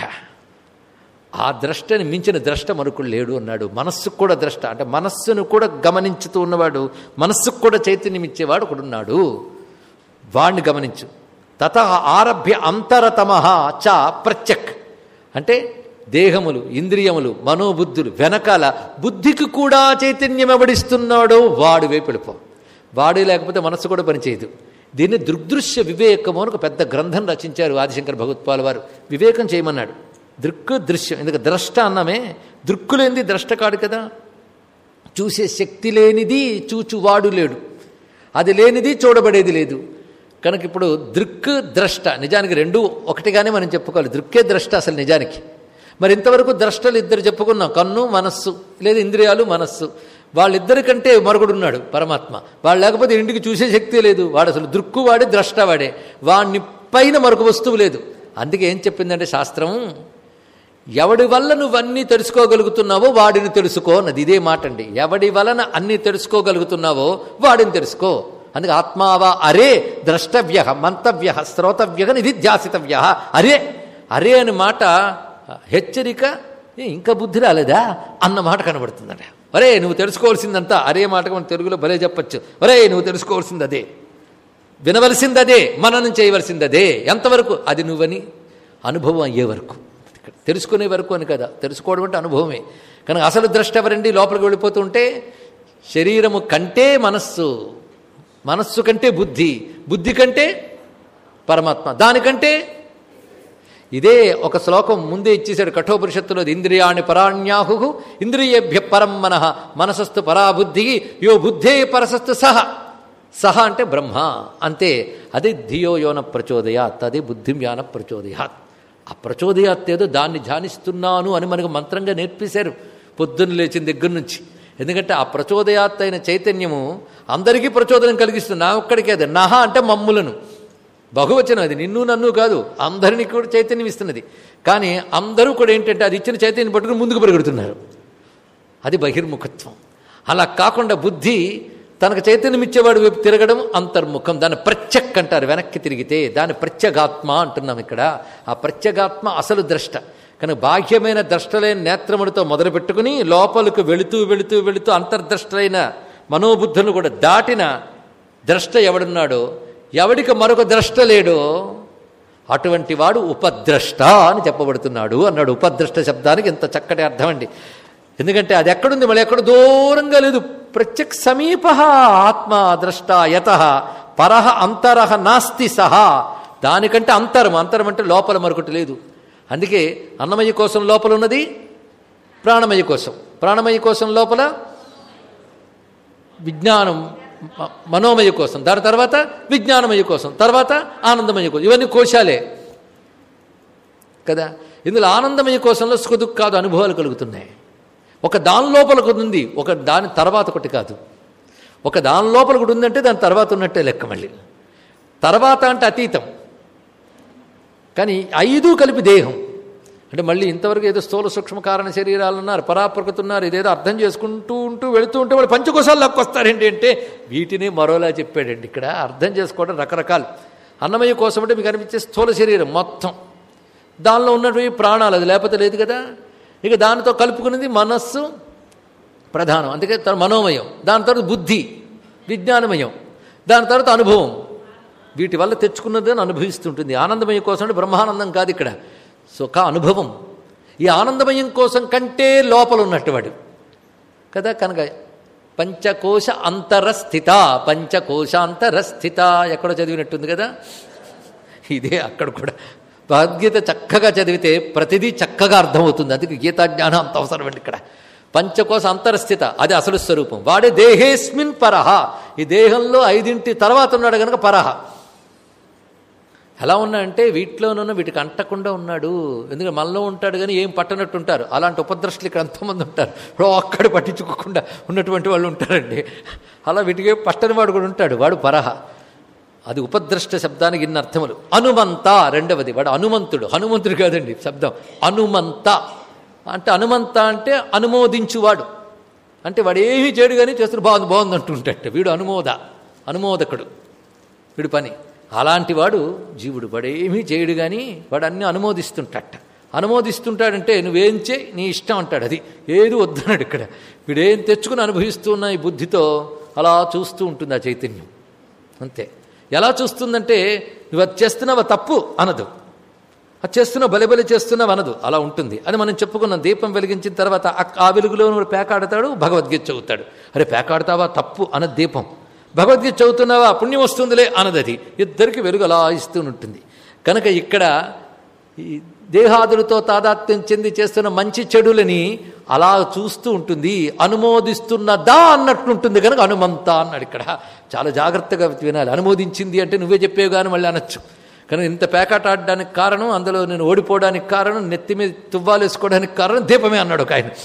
ఆ ద్రష్టని మించిన ద్రష్ట మరొకడు లేడు అన్నాడు మనస్సుకు కూడా ద్రష్ట అంటే మనస్సును కూడా గమనించుతూ ఉన్నవాడు మనస్సుకు కూడా చైతన్యం ఇచ్చేవాడు ఒకడున్నాడు వాణ్ణి గమనించు తత ఆరభ్య అంతరతమ చ ప్రత్యక్ అంటే దేహములు ఇంద్రియములు మనోబుద్ధులు వెనకాల బుద్ధికి కూడా చైతన్యం ఎవడిస్తున్నాడో వాడు వైపు వెళ్ళిపో వాడు లేకపోతే మనస్సు కూడా పనిచేయదు దీన్ని దృగ్దృశ్య వివేకము అని ఒక పెద్ద గ్రంథం రచించారు ఆదిశంకర్ భగవత్పాల్ వారు వివేకం చేయమన్నాడు దృక్కు దృశ్యం ఎందుకు ద్రష్ట అన్నామే దృక్కులేంది ద్రష్ట కాడు కదా చూసే శక్తి లేనిది చూచువాడు లేడు అది లేనిది చూడబడేది లేదు కనుక ఇప్పుడు దృక్ ద్రష్ట నిజానికి రెండు ఒకటిగానే మనం చెప్పుకోవాలి దృక్కే ద్రష్ట అసలు నిజానికి మరి ఇంతవరకు ద్రష్టలు ఇద్దరు చెప్పుకున్నాం కన్ను మనస్సు లేదా ఇంద్రియాలు మనస్సు వాళ్ళిద్దరి కంటే మరొకడున్నాడు పరమాత్మ వాళ్ళు లేకపోతే ఇంటికి చూసే శక్తి లేదు వాడు అసలు దృక్కు వాడే ద్రష్ట వాడే వాడిని పైన మరొక వస్తువు లేదు అందుకే ఏం చెప్పిందంటే శాస్త్రం ఎవడి వల్ల నువ్వన్నీ తెలుసుకోగలుగుతున్నావో వాడిని తెలుసుకో అన్నది ఇదే మాట అండి ఎవడి వలన అన్నీ తెలుసుకోగలుగుతున్నావో వాడిని తెలుసుకో అందుకే ఆత్మావా అరే ద్రష్టవ్య మంతవ్య శ్రోతవ్య నిధిధ్యాసితవ్య అరే అరే అని మాట హెచ్చరిక ఏ, ఇంకా బుద్ధి రాలేదా అన్న మాట కనబడుతుందట ఒరే నువ్వు తెలుసుకోవాల్సిందంతా అరే మాట మనం తెలుగులో భలే చెప్పచ్చు ఒరే నువ్వు తెలుసుకోవాల్సింది అదే వినవలసింది అదే మననం చేయవలసింది అదే ఎంతవరకు అది నువ్వని అనుభవం అయ్యే వరకు ఇక్కడ తెలుసుకునే వరకు అని కదా తెలుసుకోవడం అంటే అనుభవమే కనుక అసలు దృష్టి ఎవరండి లోపలికి వెళ్ళిపోతుంటే శరీరము కంటే మనస్సు మనస్సు కంటే బుద్ధి బుద్ధి కంటే పరమాత్మ దానికంటే ఇదే ఒక శ్లోకం ముందే ఇచ్చేశాడు కఠోపనిషత్తులో ఇంద్రియాణి పరాణ్యాహు ఇంద్రియేభ్య పరం మనః మనసస్తు పరాబుద్ధి యో బుద్ధే పరసస్తు సహ సహ అంటే బ్రహ్మ అంతే అదే ధియో యోన ప్రచోదయాత్ అదే బుద్ధిం యాన ప్రచోదయాత్ ఆ ప్రచోదయాత్ ఏదో దాన్ని ధ్యానిస్తున్నాను అని మనకు మంత్రంగా నేర్పేశారు పొద్దున్న లేచిన దగ్గర నుంచి ఎందుకంటే ఆ ప్రచోదయాత్ అయిన చైతన్యము అందరికీ ప్రచోదనం కలిగిస్తుంది నా ఒక్కడికే అది నహ అంటే మమ్ములను బహువచనం అది నిన్ను నన్ను కాదు అందరినీ కూడా చైతన్యం ఇస్తున్నది కానీ అందరూ కూడా ఏంటంటే అది ఇచ్చిన చైతన్యం పట్టుకుని ముందుకు పెరుగుతున్నారు అది బహిర్ముఖత్వం అలా కాకుండా బుద్ధి తనకు చైతన్యం ఇచ్చేవాడు వైపు తిరగడం అంతర్ముఖం దాన్ని ప్రత్యక్ అంటారు వెనక్కి తిరిగితే దాన్ని ప్రత్యగాత్మ అంటున్నాం ఇక్కడ ఆ ప్రత్యగాత్మ అసలు ద్రష్ట కనుక బాహ్యమైన ద్రష్టలైన నేత్రములతో మొదలు పెట్టుకుని లోపలకు వెళుతూ వెళుతూ వెళుతూ అంతర్ద్రష్టలైన మనోబుద్ధులను కూడా దాటిన ద్రష్ట ఎవడున్నాడో ఎవడికి మరొక ద్రష్ట లేడో అటువంటి వాడు ఉపద్రష్ట అని చెప్పబడుతున్నాడు అన్నాడు ఉపద్రష్ట శబ్దానికి ఎంత చక్కటి అర్థం అండి ఎందుకంటే అది ఎక్కడుంది మళ్ళీ ఎక్కడ దూరంగా లేదు ప్రత్యక్ సమీప ఆత్మ ద్రష్ట యత పరహ అంతరహ నాస్తి సహా దానికంటే అంతరం అంతరం అంటే లోపల మరొకటి లేదు అందుకే అన్నమయ్య కోసం లోపల ఉన్నది ప్రాణమయ్య కోసం ప్రాణమయ్య కోసం లోపల విజ్ఞానం మ- మనోమయ కోసం దాని తర్వాత విజ్ఞానమయ కోసం తర్వాత ఆనందమయ కోసం ఇవన్నీ కోశాలే కదా ఇందులో ఆనందమయ కోసంలో సుఖదుఖాదు అనుభవాలు కలుగుతున్నాయి ఒక దాని లోపల ఒకటి ఉంది ఒక దాని తర్వాత ఒకటి కాదు ఒక దాని లోపల ఒకటి ఉందంటే దాని తర్వాత ఉన్నట్టే లెక్క మళ్ళీ తర్వాత అంటే అతీతం కానీ ఐదు కలిపి దేహం అంటే మళ్ళీ ఇంతవరకు ఏదో స్థూల సూక్ష్మ కారణ శరీరాలు ఉన్నారు పరాప్రకృతి ఉన్నారు ఇదేదో అర్థం చేసుకుంటూ ఉంటూ వెళుతూ ఉంటే వాళ్ళు పంచకోశాలు లక్కొస్తారేంటి అంటే వీటిని మరోలా చెప్పాడండి ఇక్కడ అర్థం చేసుకోవడం రకరకాలు అన్నమయ్య కోసం అంటే మీకు అనిపించే స్థూల శరీరం మొత్తం దానిలో ఉన్నటువంటి ప్రాణాలు అది లేకపోతే లేదు కదా ఇక దానితో కలుపుకున్నది మనస్సు ప్రధానం అందుకే తర్వాత మనోమయం దాని తర్వాత బుద్ధి విజ్ఞానమయం దాని తర్వాత అనుభవం వీటి వల్ల తెచ్చుకున్నది అని అనుభవిస్తుంటుంది ఆనందమయం కోసం అంటే బ్రహ్మానందం కాదు ఇక్కడ సుఖ అనుభవం ఈ ఆనందమయం కోసం కంటే లోపల ఉన్నట్టు వాడు కదా కనుక పంచకోశ అంతరస్థిత పంచకోశాంతరస్థిత ఎక్కడో చదివినట్టుంది కదా ఇదే అక్కడ కూడా భగవద్గీత చక్కగా చదివితే ప్రతిదీ చక్కగా అర్థమవుతుంది అందుకే గీతా జ్ఞానం అంత అవసరం అండి ఇక్కడ పంచకోశ అంతరస్థిత అది అసలు స్వరూపం వాడే దేహేస్మిన్ పరహ ఈ దేహంలో ఐదింటి తర్వాత ఉన్నాడు కనుక పరహ ఎలా ఉన్నాడంటే వీటిలోనూ వీటికి అంటకుండా ఉన్నాడు ఎందుకంటే మనలో ఉంటాడు కానీ ఏం పట్టనట్టు ఉంటారు అలాంటి ఉపద్రష్టులు ఇక్కడ ఎంతోమంది ఉంటారు ఇప్పుడు అక్కడ పట్టించుకోకుండా ఉన్నటువంటి వాళ్ళు ఉంటారండి అలా వీటికి ఏం పట్టని వాడు కూడా ఉంటాడు వాడు పరహ అది ఉపద్రష్ట శబ్దానికి ఇన్ని అర్థములు అనుమంత రెండవది వాడు హనుమంతుడు హనుమంతుడు కాదండి శబ్దం అనుమంత అంటే అనుమంత అంటే అనుమోదించువాడు అంటే వాడు ఏమీ చేయడు కానీ చేస్తున్న బాగుంది బాగుంది అంటుంటాడు వీడు అనుమోద అనుమోదకుడు వీడి పని అలాంటి వాడు జీవుడు వాడేమీ చేయడు కానీ వాడు అన్నీ అనుమోదిస్తుంటాట అనుమోదిస్తుంటాడంటే నువ్వేం చేయి నీ ఇష్టం అంటాడు అది ఏది వద్దన్నాడు ఇక్కడ వీడేం తెచ్చుకుని అనుభవిస్తున్న ఈ బుద్ధితో అలా చూస్తూ ఉంటుంది ఆ చైతన్యం అంతే ఎలా చూస్తుందంటే నువ్వు అది చేస్తున్నావా తప్పు అనదు అది చేస్తున్నావు బలిబలి చేస్తున్నావు అనదు అలా ఉంటుంది అది మనం చెప్పుకున్నాం దీపం వెలిగించిన తర్వాత ఆ- ఆ వెలుగులో నువ్వు పేకాడతాడు భగవద్గీత చదువుతాడు అరే పేకాడతావా తప్పు అన్నది దీపం భగవద్గీత చదువుతున్నావా పుణ్యం వస్తుందిలే అన్నది ఇద్దరికి వెలుగు అలా ఇస్తూ ఉంటుంది కనుక ఇక్కడ ఈ దేహాదులతో తాదాత్మ్యం చెంది చేస్తున్న మంచి చెడులని అలా చూస్తూ ఉంటుంది అనుమోదిస్తున్నదా అన్నట్లుంటుంది కనుక అనుమంత అన్నాడు ఇక్కడ చాలా జాగ్రత్తగా వినాలి అనుమోదించింది అంటే నువ్వే చెప్పేవి కానీ మళ్ళీ అనొచ్చు కానీ ఇంత పేకాట ఆడడానికి కారణం అందులో నేను ఓడిపోవడానికి కారణం నెత్తి మీద తువ్వాలు వేసుకోవడానికి కారణం దీపమే అన్నాడు ఒక ఆయన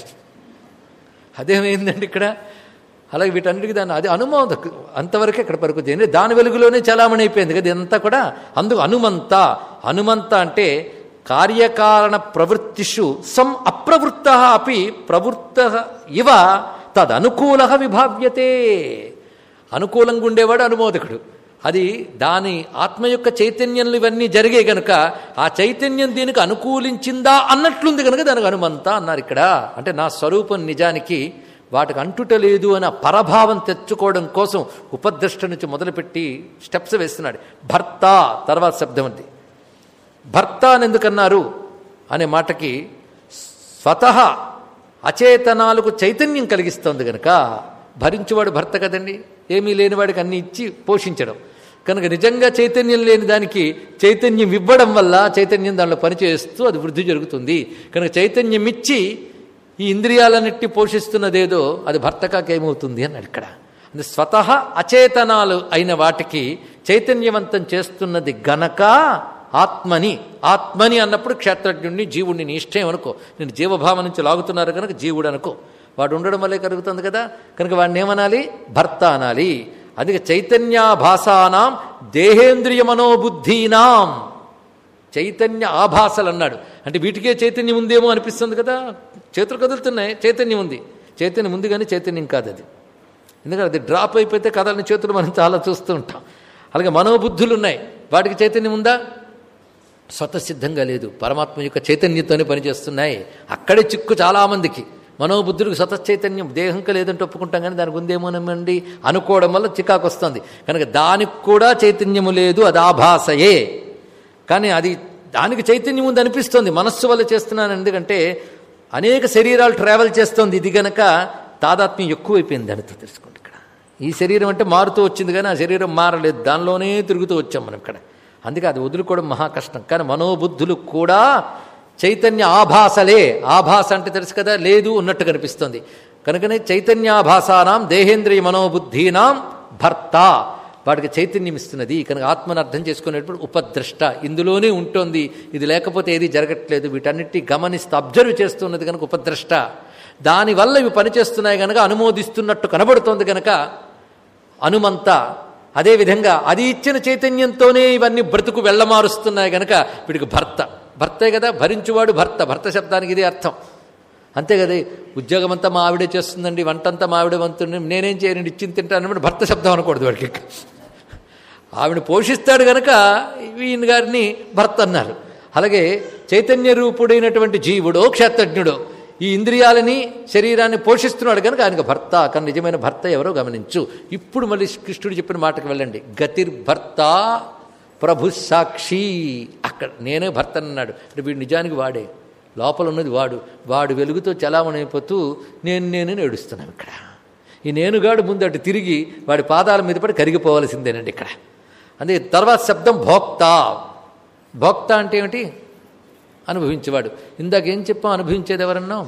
అదేమైందండి ఇక్కడ అలాగే వీటన్నిటికీ దాన్ని అది అనుమోద అంతవరకే ఇక్కడ పరుకుతుంది దాని వెలుగులోనే చలామణి అయిపోయింది కదా ఇదంతా కూడా అందుకు అనుమంత అనుమంత అంటే కార్యకారణ ప్రవృత్తిషు సం అప్రవృత్త అపి ప్రవృత్త ఇవ తదనుకూల విభావ్యతే అనుకూలంగా ఉండేవాడు అనుమోదకుడు అది దాని ఆత్మ యొక్క చైతన్యంలో ఇవన్నీ జరిగే గనుక ఆ చైతన్యం దీనికి అనుకూలించిందా అన్నట్లుంది కనుక దానికి అనుమంత అన్నారు ఇక్కడ అంటే నా స్వరూపం నిజానికి వాటికి అంటుట లేదు అని ఆ పరభావం తెచ్చుకోవడం కోసం ఉపద్రష్ట నుంచి మొదలుపెట్టి స్టెప్స్ వేస్తున్నాడు భర్త తర్వాత శబ్దం ఉంది భర్త అని ఎందుకన్నారు అనే మాటకి స్వతహ అచేతనాలకు చైతన్యం కలిగిస్తోంది కనుక భరించువాడు భర్త కదండి ఏమీ లేనివాడికి అన్ని ఇచ్చి పోషించడం కనుక నిజంగా చైతన్యం లేని దానికి చైతన్యం ఇవ్వడం వల్ల చైతన్యం దానిలో పనిచేస్తూ అది వృద్ధి జరుగుతుంది కనుక చైతన్యం ఇచ్చి ఈ ఇంద్రియాలన్నిటి పోషిస్తున్నదేదో అది భర్తకాకేమవుతుంది అన్నాడు ఇక్కడ అంటే స్వతహ అచేతనాలు అయిన వాటికి చైతన్యవంతం చేస్తున్నది గనక ఆత్మని ఆత్మని అన్నప్పుడు క్షేత్రజ్ఞుడిని జీవుడిని నీ ఇష్టం అనుకో నేను జీవభావం నుంచి లాగుతున్నారు కనుక జీవుడు అనుకో వాడు ఉండడం వల్లే కలుగుతుంది కదా కనుక వాడిని ఏమనాలి భర్త అనాలి అందుకే చైతన్యాభాసానాం దేహేంద్రియ మనోబుద్ధీనాం చైతన్య ఆభాసలు అన్నాడు అంటే వీటికే చైతన్యం ఉందేమో అనిపిస్తుంది కదా చేతులు కదులుతున్నాయి చైతన్యం ఉంది చైతన్యం ఉంది కానీ చైతన్యం కాదు అది ఎందుకంటే అది డ్రాప్ అయిపోతే కదలని చేతులు మనం చాలా చూస్తూ ఉంటాం అలాగే మనోబుద్ధులు ఉన్నాయి వాటికి చైతన్యం ఉందా స్వతసిద్ధంగా లేదు పరమాత్మ యొక్క చైతన్యంతోనే పనిచేస్తున్నాయి అక్కడే చిక్కు చాలామందికి మనోబుద్ధులకు స్వత చైతన్యం దేహంక లేదంటే ఒప్పుకుంటాం కానీ దానికి ఉందేమోనమండి అనుకోవడం వల్ల చికాకు వస్తుంది కనుక దానికి కూడా చైతన్యము లేదు అది ఆభాసయే కానీ అది దానికి చైతన్యం ఉంది అనిపిస్తోంది మనస్సు వల్ల చేస్తున్నాను ఎందుకంటే అనేక శరీరాలు ట్రావెల్ చేస్తోంది ఇది గనక తాదాత్మ్యం ఎక్కువైపోయింది దానితో తెలుసుకోండి ఇక్కడ ఈ శరీరం అంటే మారుతూ వచ్చింది కానీ ఆ శరీరం మారలేదు దానిలోనే తిరుగుతూ వచ్చాం మనం ఇక్కడ అందుకే అది వదులుకోవడం మహా కష్టం కానీ మనోబుద్ధులు కూడా చైతన్య ఆభాసలే ఆభాస అంటే తెలుసు కదా లేదు ఉన్నట్టు కనిపిస్తుంది కనుకనే చైతన్యాభాసానాం దేహేంద్రియ మనోబుద్ధీనాం భర్త వాడికి చైతన్యం ఇస్తున్నది కనుక ఆత్మను అర్థం చేసుకునేటప్పుడు ఉపద్రష్ట ఇందులోనే ఉంటుంది ఇది లేకపోతే ఏది జరగట్లేదు వీటన్నిటి గమనిస్తూ అబ్జర్వ్ చేస్తున్నది కనుక ఉపద్రష్ట దానివల్ల ఇవి పనిచేస్తున్నాయి కనుక అనుమోదిస్తున్నట్టు కనబడుతోంది కనుక అనుమంత అదేవిధంగా అది ఇచ్చిన చైతన్యంతోనే ఇవన్నీ బ్రతుకు వెళ్ళమారుస్తున్నాయి గనక వీడికి భర్త భర్తే కదా భరించువాడు భర్త భర్త శబ్దానికి ఇదే అర్థం అంతే కదా ఉద్యోగం అంతా మా ఆవిడే చేస్తుందండి వంట అంతా మా ఆవిడే వంతుంది నేనేం చేయనండి ఇచ్చింది తింటాను భర్త శబ్దం అనకూడదు వాడికి ఆవిడ పోషిస్తాడు గనక ఈయన గారిని భర్త అన్నారు అలాగే చైతన్య రూపుడైనటువంటి జీవుడో క్షేత్రజ్ఞుడో ఈ ఇంద్రియాలని శరీరాన్ని పోషిస్తున్నాడు కనుక ఆయనకు భర్త కానీ నిజమైన భర్త ఎవరో గమనించు ఇప్పుడు మళ్ళీ కృష్ణుడు చెప్పిన మాటకు వెళ్ళండి గతిర్భర్త ప్రభు సాక్షి అక్కడ నేనే భర్త అన్నాడు అంటే వీడు నిజానికి వాడే లోపల ఉన్నది వాడు వాడు వెలుగుతో చలామణైపోతూ నేను నేను ఏడుస్తున్నాను ఇక్కడ ఈ నేనుగాడు ముందు అటు తిరిగి వాడి పాదాల మీద పడి కరిగిపోవలసిందేనండి ఇక్కడ అదే తర్వాత శబ్దం భోక్త భోక్త అంటే ఏమిటి అనుభవించేవాడు ఇందాక ఏం చెప్పాం అనుభవించేది ఎవరన్నాం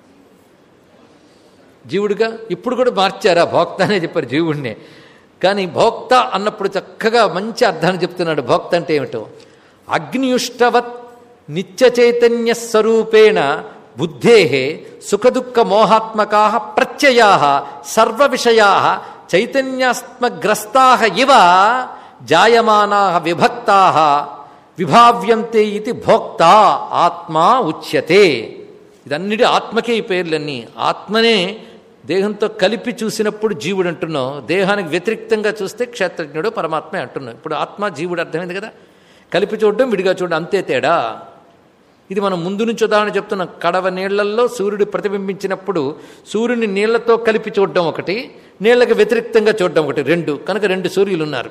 జీవుడిగా ఇప్పుడు కూడా మార్చారా భోక్త అనే చెప్పారు జీవుడినే కానీ భోక్త అన్నప్పుడు చక్కగా మంచి అర్థాన్ని చెప్తున్నాడు భోక్త అంటే ఏమిటో అగ్నియుష్టవత్ నిత్య చైతన్య స్వరూపేణ బుద్ధే సుఖదుఃఖ మోహాత్మకా ప్రత్యయా సర్వ విషయా చైతన్యాత్మగ్రస్తా ఇవ జాయమానా విభక్తా విభావ్యంతే ఇది భోక్త ఆత్మ ఉచ్యతే ఇదన్నిటి ఆత్మకే ఈ పేర్లన్నీ ఆత్మనే దేహంతో కలిపి చూసినప్పుడు జీవుడు అంటున్నావు దేహానికి వ్యతిరిక్తంగా చూస్తే క్షేత్రజ్ఞుడు పరమాత్మే అంటున్నావు ఇప్పుడు ఆత్మ జీవుడు అర్థమైంది కదా కలిపి చూడడం విడిగా చూడడం అంతే తేడా ఇది మనం ముందు నుంచి ఉదాహరణ చెప్తున్నాం కడవ నీళ్లల్లో సూర్యుడు ప్రతిబింబించినప్పుడు సూర్యుని నీళ్లతో కలిపి చూడడం ఒకటి నీళ్లకు వ్యతిరిక్తంగా చూడడం ఒకటి రెండు కనుక రెండు సూర్యులు ఉన్నారు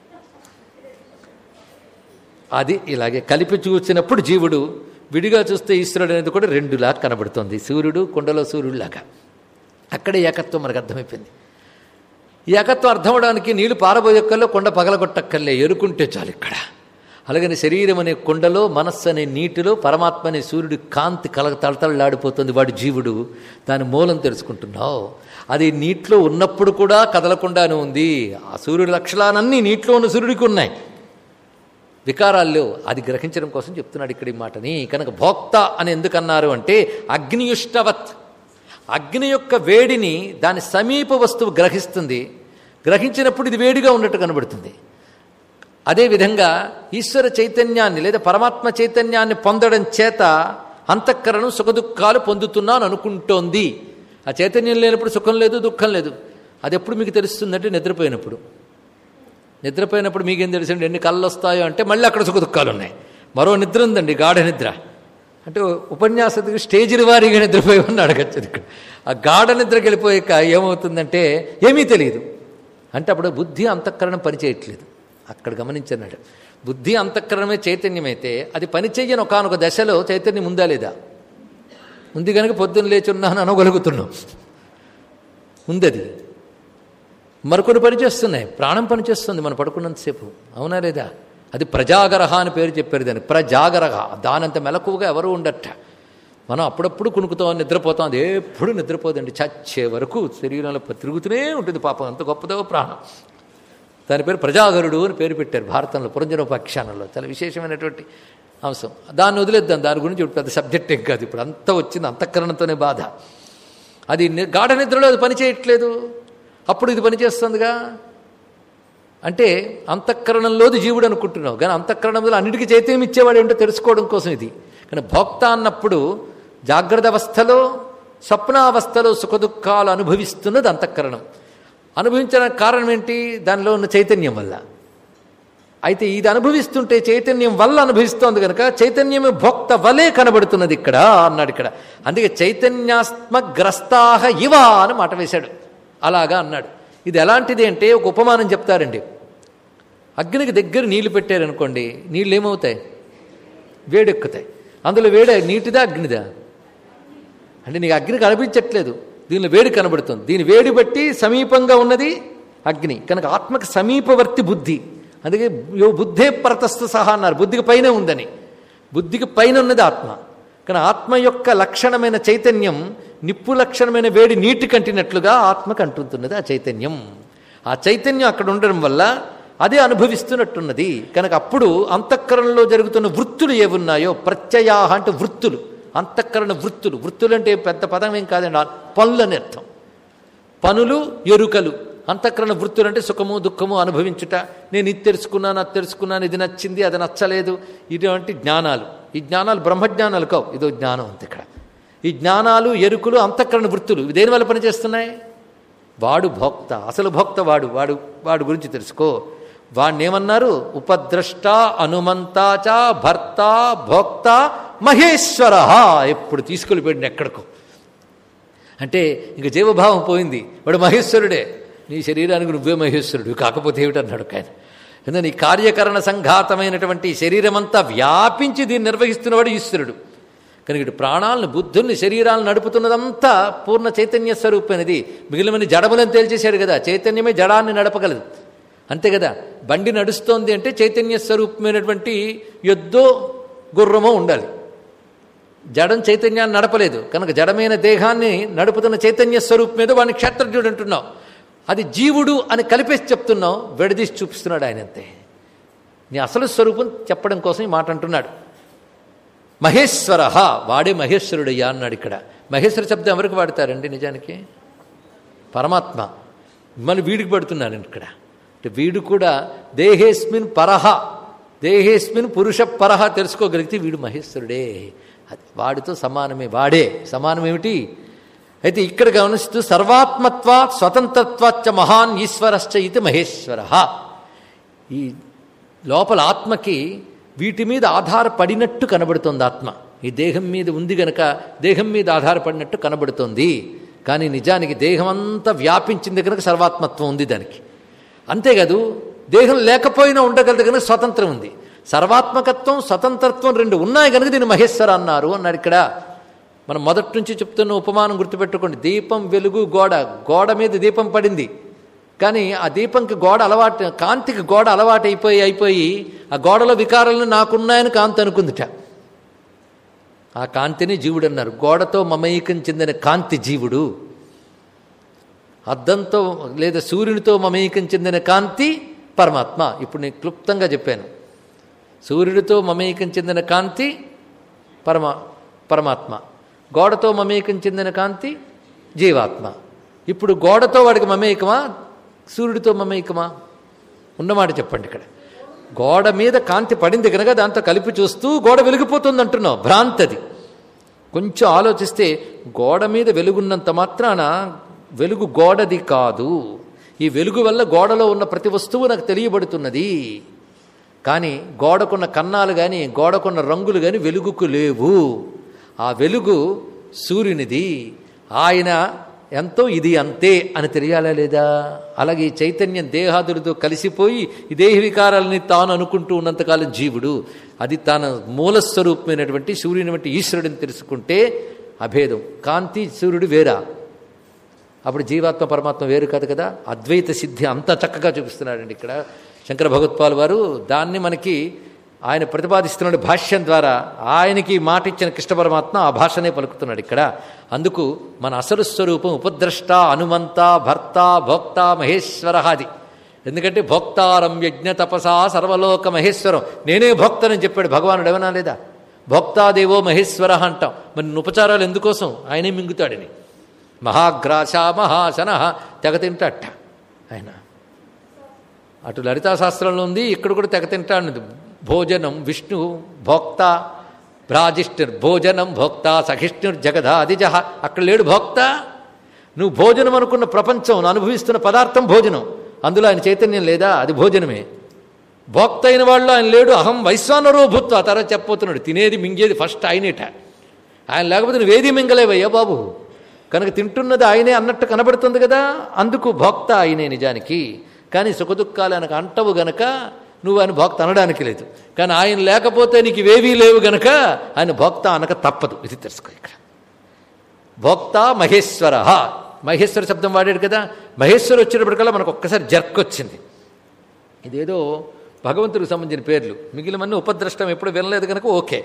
అది ఇలాగే కలిపి చూసినప్పుడు జీవుడు విడిగా చూస్తే ఈశ్వరుడు అనేది కూడా రెండులా కనబడుతుంది సూర్యుడు కుండలో సూర్యుడిలాగా అక్కడే ఏకత్వం మనకు అర్థమైపోయింది ఈ ఏకత్వం అర్థం అవడానికి నీళ్లు పారబోయక్కల్లో కొండ పగలగొట్టక్కర్లే ఎరుకుంటే చాలు ఇక్కడ అలాగని శరీరం అనే కుండలో మనస్సు అనే నీటిలో పరమాత్మ అనే సూర్యుడి కాంతి కలగ తళతళలాడిపోతుంది వాడు జీవుడు దాని మూలం తెలుసుకుంటున్నావు అది నీటిలో ఉన్నప్పుడు కూడా కదలకుండానే ఉంది ఆ సూర్యుడి లక్షణాలన్నీ నీటిలో ఉన్న సూర్యుడికి ఉన్నాయి వికారాల్లో అది గ్రహించడం కోసం చెప్తున్నాడు ఇక్కడ ఈ మాటని కనుక భోక్త అని ఎందుకన్నారు అంటే అగ్నియుష్టవత్ అగ్ని యొక్క వేడిని దాని సమీప వస్తువు గ్రహిస్తుంది గ్రహించినప్పుడు ఇది వేడిగా ఉన్నట్టు కనబడుతుంది అదేవిధంగా ఈశ్వర చైతన్యాన్ని లేదా పరమాత్మ చైతన్యాన్ని పొందడం చేత అంతఃకరణం సుఖదుఖాలు పొందుతున్నాను అనుకుంటోంది ఆ చైతన్యం లేనప్పుడు సుఖం లేదు దుఃఖం లేదు అది ఎప్పుడు మీకు తెలుస్తుందంటే నిద్రపోయినప్పుడు నిద్రపోయినప్పుడు మీకేం తెలుసండి ఎన్ని కళ్ళు వస్తాయో అంటే మళ్ళీ అక్కడ సుఖ దుఃఖాలు ఉన్నాయి మరో నిద్ర ఉందండి గాఢ నిద్ర అంటే ఉపన్యాసకుడికి స్టేజిల వారీగా నిద్రపోయి ఉన్న అడగచ్చు ఇక్కడ ఆ గాఢ నిద్రకి వెళ్ళిపోయాక ఏమవుతుందంటే ఏమీ తెలియదు అంటే అప్పుడు బుద్ధి అంతఃకరణం పనిచేయట్లేదు అక్కడ గమనించన్నాడు బుద్ధి అంతఃకరణమే చైతన్యమైతే అది పనిచేయని ఒకనొక దశలో చైతన్యం ఉందా లేదా ఉంది కనుక పొద్దున్న లేచి ఉన్నాను అనగలుగుతున్నాం ఉంది అది మరికొన్ని పనిచేస్తున్నాయి ప్రాణం పనిచేస్తుంది మనం పడుకున్నంతసేపు అవునా లేదా అది ప్రజాగరహ అని పేరు చెప్పారు దాన్ని ప్రజాగరహ దానంత మెలకువగా ఎవరు ఉండట మనం అప్పుడప్పుడు కుణుకుతాం నిద్రపోతాం అది ఎప్పుడు నిద్రపోదండి చచ్చే వరకు శరీరంలో తిరుగుతూనే ఉంటుంది పాపం అంత గొప్పదో ప్రాణం దాని పేరు ప్రజాగరుడు అని పేరు పెట్టారు భారతంలో పురంజనోపాఖ్యానంలో చాలా విశేషమైనటువంటి అంశం దాన్ని వదిలేద్దాం దాని గురించి ఇప్పుడు పెద్ద సబ్జెక్ట్ ఏం కాదు ఇప్పుడు అంతా వచ్చింది అంతఃకరణతోనే బాధ అది ని- గాఢ నిద్రలో అది పని చేయట్లేదు అప్పుడు ఇది పనిచేస్తుందిగా అంటే అంతఃకరణంలోది జీవుడు అనుకుంటున్నావు కానీ అంతఃకరణంలో అన్నిటికీ చైతన్యం ఇచ్చేవాడు ఏంటో తెలుసుకోవడం కోసం ఇది కానీ భోక్త అన్నప్పుడు జాగ్రత్త అవస్థలో స్వప్నావస్థలో సుఖదుఖాలు అనుభవిస్తున్నది అంతఃకరణం అనుభవించడానికి కారణం ఏంటి దానిలో ఉన్న చైతన్యం వల్ల అయితే ఇది అనుభవిస్తుంటే చైతన్యం వల్ల అనుభవిస్తోంది కనుక చైతన్యమే భోక్త వలే కనబడుతున్నది ఇక్కడ అన్నాడు ఇక్కడ అందుకే చైతన్యాత్మగ్రస్తాహ ఇవ అని మాట వేశాడు అలాగా అన్నాడు ఇది ఎలాంటిది అంటే ఒక ఉపమానం చెప్తారండి అగ్నికి దగ్గర నీళ్లు పెట్టారనుకోండి నీళ్ళు ఏమవుతాయి వేడెక్కుతాయి అందులో వేడే నీటిదా అగ్నిదా అంటే నీకు అగ్ని కనిపించట్లేదు దీనిలో వేడి కనబడుతుంది దీని వేడి బట్టి సమీపంగా ఉన్నది అగ్ని కనుక ఆత్మకు సమీపవర్తి బుద్ధి అందుకే యో బుద్ధే పరతస్థ సహా అన్నారు బుద్ధికి పైనే ఉందని బుద్ధికి పైన ఉన్నది ఆత్మ కానీ ఆత్మ యొక్క లక్షణమైన చైతన్యం నిప్పు లక్షణమైన వేడి నీటి కంటినట్లుగా ఆత్మకు అంటుతున్నది ఆ చైతన్యం ఆ చైతన్యం అక్కడ ఉండడం వల్ల అదే అనుభవిస్తున్నట్టున్నది కనుక అప్పుడు అంతఃకరణలో జరుగుతున్న వృత్తులు ఏవున్నాయో ప్రత్యయాహ అంటే వృత్తులు అంతఃకరణ వృత్తులు వృత్తులు అంటే పెద్ద పదం ఏం కాదండి ఆ పనులు అని అర్థం పనులు ఎరుకలు అంతఃకరణ వృత్తులు అంటే సుఖము దుఃఖము అనుభవించుట నేను ఇది తెలుసుకున్నాను అది తెలుసుకున్నాను ఇది నచ్చింది అది నచ్చలేదు ఇటువంటి జ్ఞానాలు ఈ జ్ఞానాలు బ్రహ్మజ్ఞానాలు కావు ఇదో జ్ఞానం అంత ఇక్కడ ఈ జ్ఞానాలు ఎరుకులు అంతఃకరణ వృత్తులు ఇవి దేని వల్ల పనిచేస్తున్నాయి వాడు భోక్త అసలు భోక్త వాడు వాడు వాడు గురించి తెలుసుకో వాడిని ఏమన్నారు ఉపద్రష్ట అనుమంతాచ భర్త భోక్త మహేశ్వర ఎప్పుడు తీసుకెళ్ళిపోయాడు ఎక్కడికో అంటే ఇంక జీవభావం పోయింది వాడు మహేశ్వరుడే నీ శరీరానికి నువ్వే మహేశ్వరుడు కాకపోతే ఏమిటన్నాడు ఆయన ఎందుకంటే నీ కార్యకరణ సంఘాతమైనటువంటి ఈ శరీరమంతా వ్యాపించి దీన్ని నిర్వహిస్తున్నవాడు ఈశ్వరుడు కనుక ఇటు ప్రాణాలను బుద్ధుల్ని శరీరాలను నడుపుతున్నదంతా పూర్ణ చైతన్య స్వరూపమైనది మిగిలిన జడములను తేల్చేశాడు కదా చైతన్యమే జడాన్ని నడపగలదు అంతే కదా బండి నడుస్తోంది అంటే చైతన్య స్వరూపమైనటువంటి ఎద్దో గుర్రమో ఉండాలి జడం చైతన్యాన్ని నడపలేదు కనుక జడమైన దేహాన్ని నడుపుతున్న చైతన్య స్వరూపం మీద వాడిని క్షేత్రజ్ఞుడు అంటున్నావు అది జీవుడు అని కలిపేసి చెప్తున్నావు విడదీసి చూపిస్తున్నాడు ఆయన అంతే నీ అసలు స్వరూపం చెప్పడం కోసం ఈ మాట అంటున్నాడు మహేశ్వర వాడే మహేశ్వరుడయ్యా అన్నాడు ఇక్కడ మహేశ్వర శబ్దం ఎవరికి వాడతారండి నిజానికి పరమాత్మ మళ్ళీ వీడికి పడుతున్నాను ఇక్కడ అంటే వీడు కూడా దేహేస్మిన్ పరహ దేహేస్మిన్ పురుష పరహ తెలుసుకోగలిగితే వీడు మహేశ్వరుడే అది వాడితో సమానమే వాడే సమానం ఏమిటి అయితే ఇక్కడ గమనిస్తూ సర్వాత్మత్వ స్వతంత్రత్వాచ్చ మహాన్ ఈశ్వరశ్చ ఇది మహేశ్వర ఈ లోపల ఆత్మకి వీటి మీద ఆధారపడినట్టు కనబడుతోంది ఆత్మ ఈ దేహం మీద ఉంది గనక దేహం మీద ఆధారపడినట్టు కనబడుతోంది కానీ నిజానికి దేహం అంతా వ్యాపించింది కనుక సర్వాత్మత్వం ఉంది దానికి అంతేకాదు దేహం లేకపోయినా ఉండగలదు కనుక స్వతంత్రం ఉంది సర్వాత్మకత్వం స్వతంత్రత్వం రెండు ఉన్నాయి కనుక దీన్ని మహేశ్వర అన్నారు అన్నాడు ఇక్కడ మనం మొదటి నుంచి చెప్తున్న ఉపమానం గుర్తుపెట్టుకోండి దీపం వెలుగు గోడ గోడ మీద దీపం పడింది కానీ ఆ దీపంకి గోడ అలవాటు కాంతికి గోడ అలవాటు అయిపోయి అయిపోయి ఆ గోడలో వికారాలను నాకున్నాయని కాంతి అనుకుందిట ఆ కాంతిని జీవుడు అన్నారు గోడతో మమేకం చెందిన కాంతి జీవుడు అద్దంతో లేదా సూర్యునితో మమేకం చెందిన కాంతి పరమాత్మ ఇప్పుడు నేను క్లుప్తంగా చెప్పాను సూర్యుడితో మమేకం చెందిన కాంతి పరమా పరమాత్మ గోడతో మమేకం చెందిన కాంతి జీవాత్మ ఇప్పుడు గోడతో వాడికి మమేకమా సూర్యుడితో మమేకమా ఉన్నమాట చెప్పండి ఇక్కడ గోడ మీద కాంతి పడింది కనుక దాంతో కలిపి చూస్తూ గోడ వెలిగిపోతుంది అంటున్నావు భ్రాంతది కొంచెం ఆలోచిస్తే గోడ మీద వెలుగున్నంత మాత్రాన వెలుగు గోడది కాదు ఈ వెలుగు వల్ల గోడలో ఉన్న ప్రతి వస్తువు నాకు తెలియబడుతున్నది కానీ గోడకున్న కన్నాలు కానీ గోడకున్న రంగులు కానీ వెలుగుకు లేవు ఆ వెలుగు సూర్యునిది ఆయన ఎంతో ఇది అంతే అని తెలియాలా లేదా అలాగే ఈ చైతన్యం దేహాదులతో కలిసిపోయి ఈ దేహ వికారాలని తాను అనుకుంటూ ఉన్నంతకాలం జీవుడు అది తన మూలస్వరూపమైనటువంటి సూర్యుని వంటి ఈశ్వరుడిని తెలుసుకుంటే అభేదం కాంతి సూర్యుడు వేరా అప్పుడు జీవాత్మ పరమాత్మ వేరు కాదు కదా అద్వైత సిద్ధి అంత చక్కగా చూపిస్తున్నాడండి ఇక్కడ శంకర భగవత్పాల్ వారు దాన్ని మనకి ఆయన ప్రతిపాదిస్తున్నాడు భాష్యం ద్వారా ఆయనకి మాట ఇచ్చిన కృష్ణ పరమాత్మ ఆ భాషనే పలుకుతున్నాడు ఇక్కడ అందుకు మన అసలు స్వరూపం ఉపద్రష్ట హనుమంత భర్త భోక్త మహేశ్వర అది ఎందుకంటే భోక్తారం యజ్ఞ తపసా సర్వలోక మహేశ్వరం నేనే భోక్తనని చెప్పాడు భగవానుడు ఏమన్నా లేదా భోక్తాదేవో మహేశ్వర అంటాం మరి ఉపచారాలు ఎందుకోసం ఆయనే మింగుతాడని మహాగ్రాస మహాశన తెగ తింటాట ఆయన అటు లలితా శాస్త్రంలో ఉంది ఇక్కడ కూడా తెగ తింటాడు భోజనం విష్ణు భోక్త భ్రాజిష్ఠుర్ భోజనం భోక్త సహిష్ణుర్ జగధ అధిజ అక్కడ లేడు భోక్త నువ్వు భోజనం అనుకున్న ప్రపంచం అనుభవిస్తున్న పదార్థం భోజనం అందులో ఆయన చైతన్యం లేదా అది భోజనమే భోక్త అయిన వాళ్ళు ఆయన లేడు అహం వైశ్వానరో భూత్వ తర్వాత చెప్పబోతున్నాడు తినేది మింగేది ఫస్ట్ ఆయనేట ఆయన లేకపోతే నువ్వేది మింగలేవయ్యా బాబు కనుక తింటున్నది ఆయనే అన్నట్టు కనబడుతుంది కదా అందుకు భోక్త ఆయనే నిజానికి కానీ సుఖదుఖాలు ఆయనకు అంటవు గనక నువ్వు ఆయన భోక్త అనడానికి లేదు కానీ ఆయన లేకపోతే నీకు ఇవేవీ లేవు గనక ఆయన భోక్త అనక తప్పదు ఇది తెలుసుకో ఇక్కడ భోక్త మహేశ్వర మహేశ్వర శబ్దం వాడాడు కదా మహేశ్వరు వచ్చేటప్పటికల్లా మనకు ఒక్కసారి జర్క్ వచ్చింది ఇదేదో భగవంతుడికి సంబంధించిన పేర్లు మిగిలినవన్నీ ఉపద్రష్టం ఎప్పుడు వినలేదు కనుక ఓకే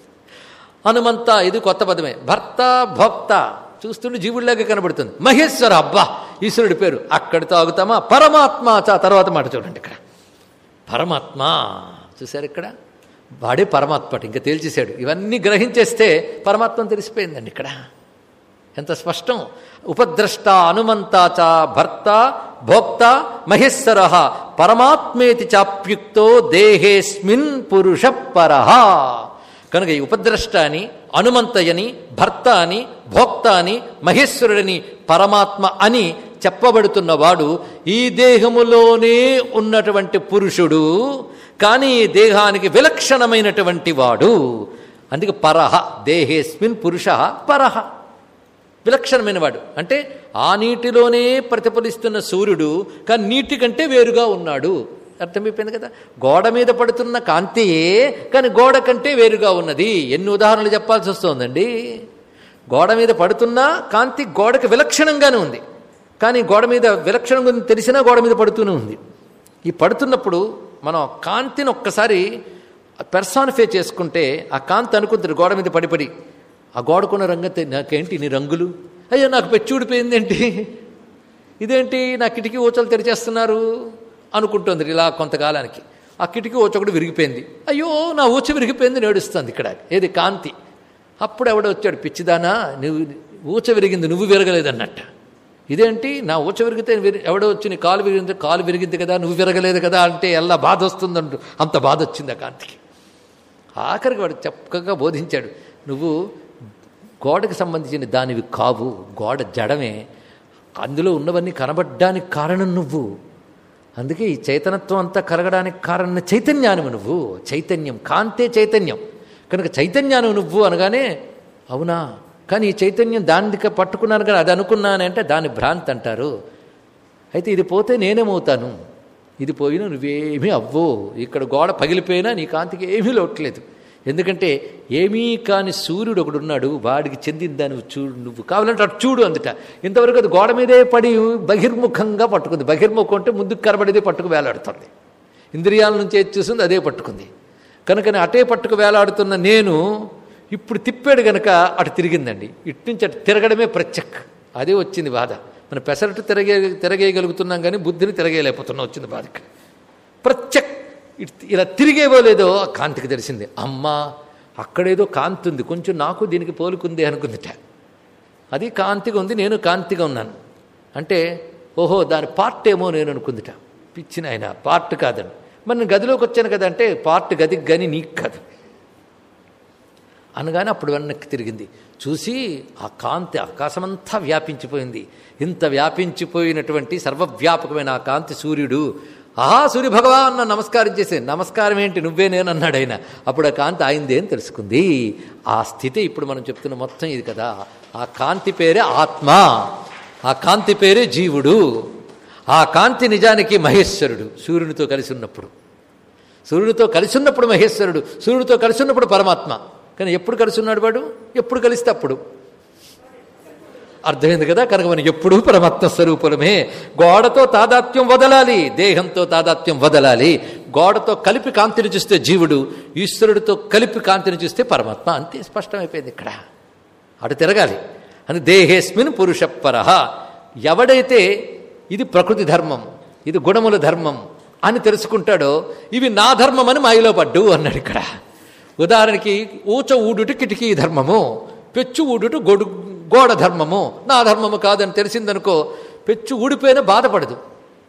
హనుమంత ఇది కొత్త పదమే భర్త భోక్త చూస్తుంటే జీవుడిలాగా కనబడుతుంది మహేశ్వర అబ్బా ఈశ్వరుడి పేరు అక్కడితో ఆగుతామా పరమాత్మ చా తర్వాత మాట చూడండి ఇక్కడ పరమాత్మ చూశారు ఇక్కడ వాడే పరమాత్మ ఇంకా తేల్చేశాడు ఇవన్నీ గ్రహించేస్తే పరమాత్మ తెలిసిపోయిందండి ఇక్కడ ఎంత స్పష్టం ఉపద్రష్ట హనుమంత చ భర్త భోక్త మహేశ్వర పరమాత్మేతి చాప్యుక్తో దేహేస్మిన్ పురుష పరహ కనుక ఈ ఉపద్రష్ట అని అనుమంతయని భర్త అని భోక్త అని మహేశ్వరుడని పరమాత్మ అని చెప్పబడుతున్నవాడు ఈ దేహములోనే ఉన్నటువంటి పురుషుడు కానీ ఈ దేహానికి విలక్షణమైనటువంటి వాడు అందుకే పరహ దేహేస్మిన్ పురుష పరహ విలక్షణమైన వాడు అంటే ఆ నీటిలోనే ప్రతిఫలిస్తున్న సూర్యుడు కానీ నీటి కంటే వేరుగా ఉన్నాడు అర్థమైపోయింది కదా గోడ మీద పడుతున్న కాంతియే కానీ గోడ కంటే వేరుగా ఉన్నది ఎన్ని ఉదాహరణలు చెప్పాల్సి వస్తుందండి గోడ మీద పడుతున్న కాంతి గోడకి విలక్షణంగానే ఉంది కానీ గోడ మీద విలక్షణంగా ఉంది తెలిసినా గోడ మీద పడుతూనే ఉంది ఈ పడుతున్నప్పుడు మనం కాంతిని ఒక్కసారి పెర్సానిఫై చేసుకుంటే ఆ కాంతి అనుకుంటుంది గోడ మీద పడిపడి ఆ గోడకున్న రంగతే నాకేంటి నీ రంగులు అయ్యో నాకు పెచ్చూడిపోయిందేంటి ఇదేంటి నా కిటికీ ఊచలు తెరిచేస్తున్నారు అనుకుంటుంది ఇలా కొంతకాలానికి ఆ కిటికీ ఊచ ఒకటి విరిగిపోయింది అయ్యో నా ఊచ విరిగిపోయింది నేడుస్తుంది ఇక్కడ ఏది కాంతి అప్పుడు ఎవడో వచ్చాడు పిచ్చిదానా నువ్వు ఊచ విరిగింది నువ్వు విరగలేదన్నట్ట ఇదేంటి నా ఊచ విరిగితే విరి- ఎవడో వచ్చి నీ కాలు విరిగింది కాలు విరిగింది కదా నువ్వు విరగలేదు కదా అంటే ఎలా బాధ వస్తుందంటూ అంత బాధ వచ్చింది ఆ కాంతికి ఆఖరికి వాడు చక్కగా బోధించాడు నువ్వు గోడకి సంబంధించిన దానివి కావు గోడ జడమే అందులో ఉన్నవన్నీ కనబడ్డానికి కారణం నువ్వు అందుకే ఈ చైతన్యత్వం అంతా కలగడానికి కారణం చైతన్యాను నువ్వు చైతన్యం కాంతే చైతన్యం కనుక చైతన్యాను నువ్వు అనగానే అవునా కానీ ఈ చైతన్యం దానికి పట్టుకున్నాను కానీ అది అనుకున్నానంటే దాని భ్రాంతి అంటారు అయితే ఇది పోతే నేనేమవుతాను ఇది పోయినా నువ్వేమీ అవ్వో ఇక్కడ గోడ పగిలిపోయినా నీ కాంతికి ఏమీ లోట్లేదు ఎందుకంటే ఏమీ కాని సూర్యుడు ఒకడు ఉన్నాడు వాడికి చెందిందా నువ్వు చూడు నువ్వు కావాలంటే అటు చూడు అందుట ఇంతవరకు అది గోడ మీదే పడి బహిర్ముఖంగా పట్టుకుంది బహిర్ముఖం అంటే ముందుకు కనబడేదే పట్టుకు వేలాడుతుంది ఇంద్రియాల నుంచి ఏది చూసింది అదే పట్టుకుంది కనుకనే అటే పట్టుకు వేలాడుతున్న నేను ఇప్పుడు తిప్పాడు గనక అటు తిరిగిందండి ఇటు నుంచి అటు తిరగడమే ప్రత్యక్ అదే వచ్చింది బాధ మన పెసరట్టు తిరగే తిరగేయగలుగుతున్నాం కానీ బుద్ధిని తిరగేయలేకపోతున్నాం వచ్చింది బాధ ఇక్కడ ప్రత్యక్ ఇట్- ఇలా తిరిగేవో లేదో ఆ కాంతికి తెలిసింది అమ్మా అక్కడేదో కాంతి ఉంది కొంచెం నాకు దీనికి పోలుకుంది అనుకుందిట అది కాంతిగా ఉంది నేను కాంతిగా ఉన్నాను అంటే ఓహో దాని పార్ట్ ఏమో నేను అనుకుందిట పిచ్చిన ఆయన పార్ట్ కాదని మరి నేను గదిలోకి వచ్చాను కదా అంటే పార్ట్ గదికి కానీ నీకు కాదు అనగానే అప్పుడు వెనక్కి తిరిగింది చూసి ఆ కాంతి ఆకాశమంతా వ్యాపించిపోయింది ఇంత వ్యాపించిపోయినటువంటి సర్వవ్యాపకమైన ఆ కాంతి సూర్యుడు ఆహా సూర్య భగవాన్ అన్న నమస్కారం చేసే నమస్కారం ఏంటి నువ్వే నేను అన్నాడు ఆయన అప్పుడు ఆ కాంతి ఆయిందే అని తెలుసుకుంది ఆ స్థితి ఇప్పుడు మనం చెప్తున్న మొత్తం ఇది కదా ఆ కాంతి పేరే ఆత్మ ఆ కాంతి పేరే జీవుడు ఆ కాంతి నిజానికి మహేశ్వరుడు సూర్యునితో కలిసి ఉన్నప్పుడు సూర్యుడితో కలిసి ఉన్నప్పుడు మహేశ్వరుడు సూర్యుడితో కలిసి ఉన్నప్పుడు పరమాత్మ కానీ ఎప్పుడు కలిసి ఉన్నాడు వాడు ఎప్పుడు కలిస్తే అప్పుడు అర్థమైంది కదా కనుక మనం ఎప్పుడూ పరమాత్మ స్వరూపులమే గోడతో తాదాత్మ్యం వదలాలి దేహంతో తాదాత్మ్యం వదలాలి గోడతో కలిపి కాంతిని చూస్తే జీవుడు ఈశ్వరుడితో కలిపి కాంతిని చూస్తే పరమాత్మ అంతే స్పష్టమైపోయింది ఇక్కడ అటు తిరగాలి అని దేహేస్మిన్ పురుషపర ఎవడైతే ఇది ప్రకృతి ధర్మం ఇది గుణముల ధర్మం అని తెలుసుకుంటాడో ఇవి నా ధర్మం అని మాయలో పడ్డు అన్నాడు ఇక్కడ ఉదాహరణకి ఊచ ఊడుట కిటికీ ధర్మము పెచ్చు ఊడుట గొడు గోడ ధర్మము నా ధర్మము కాదని తెలిసిందనుకో పెచ్చు ఊడిపోయినా బాధపడదు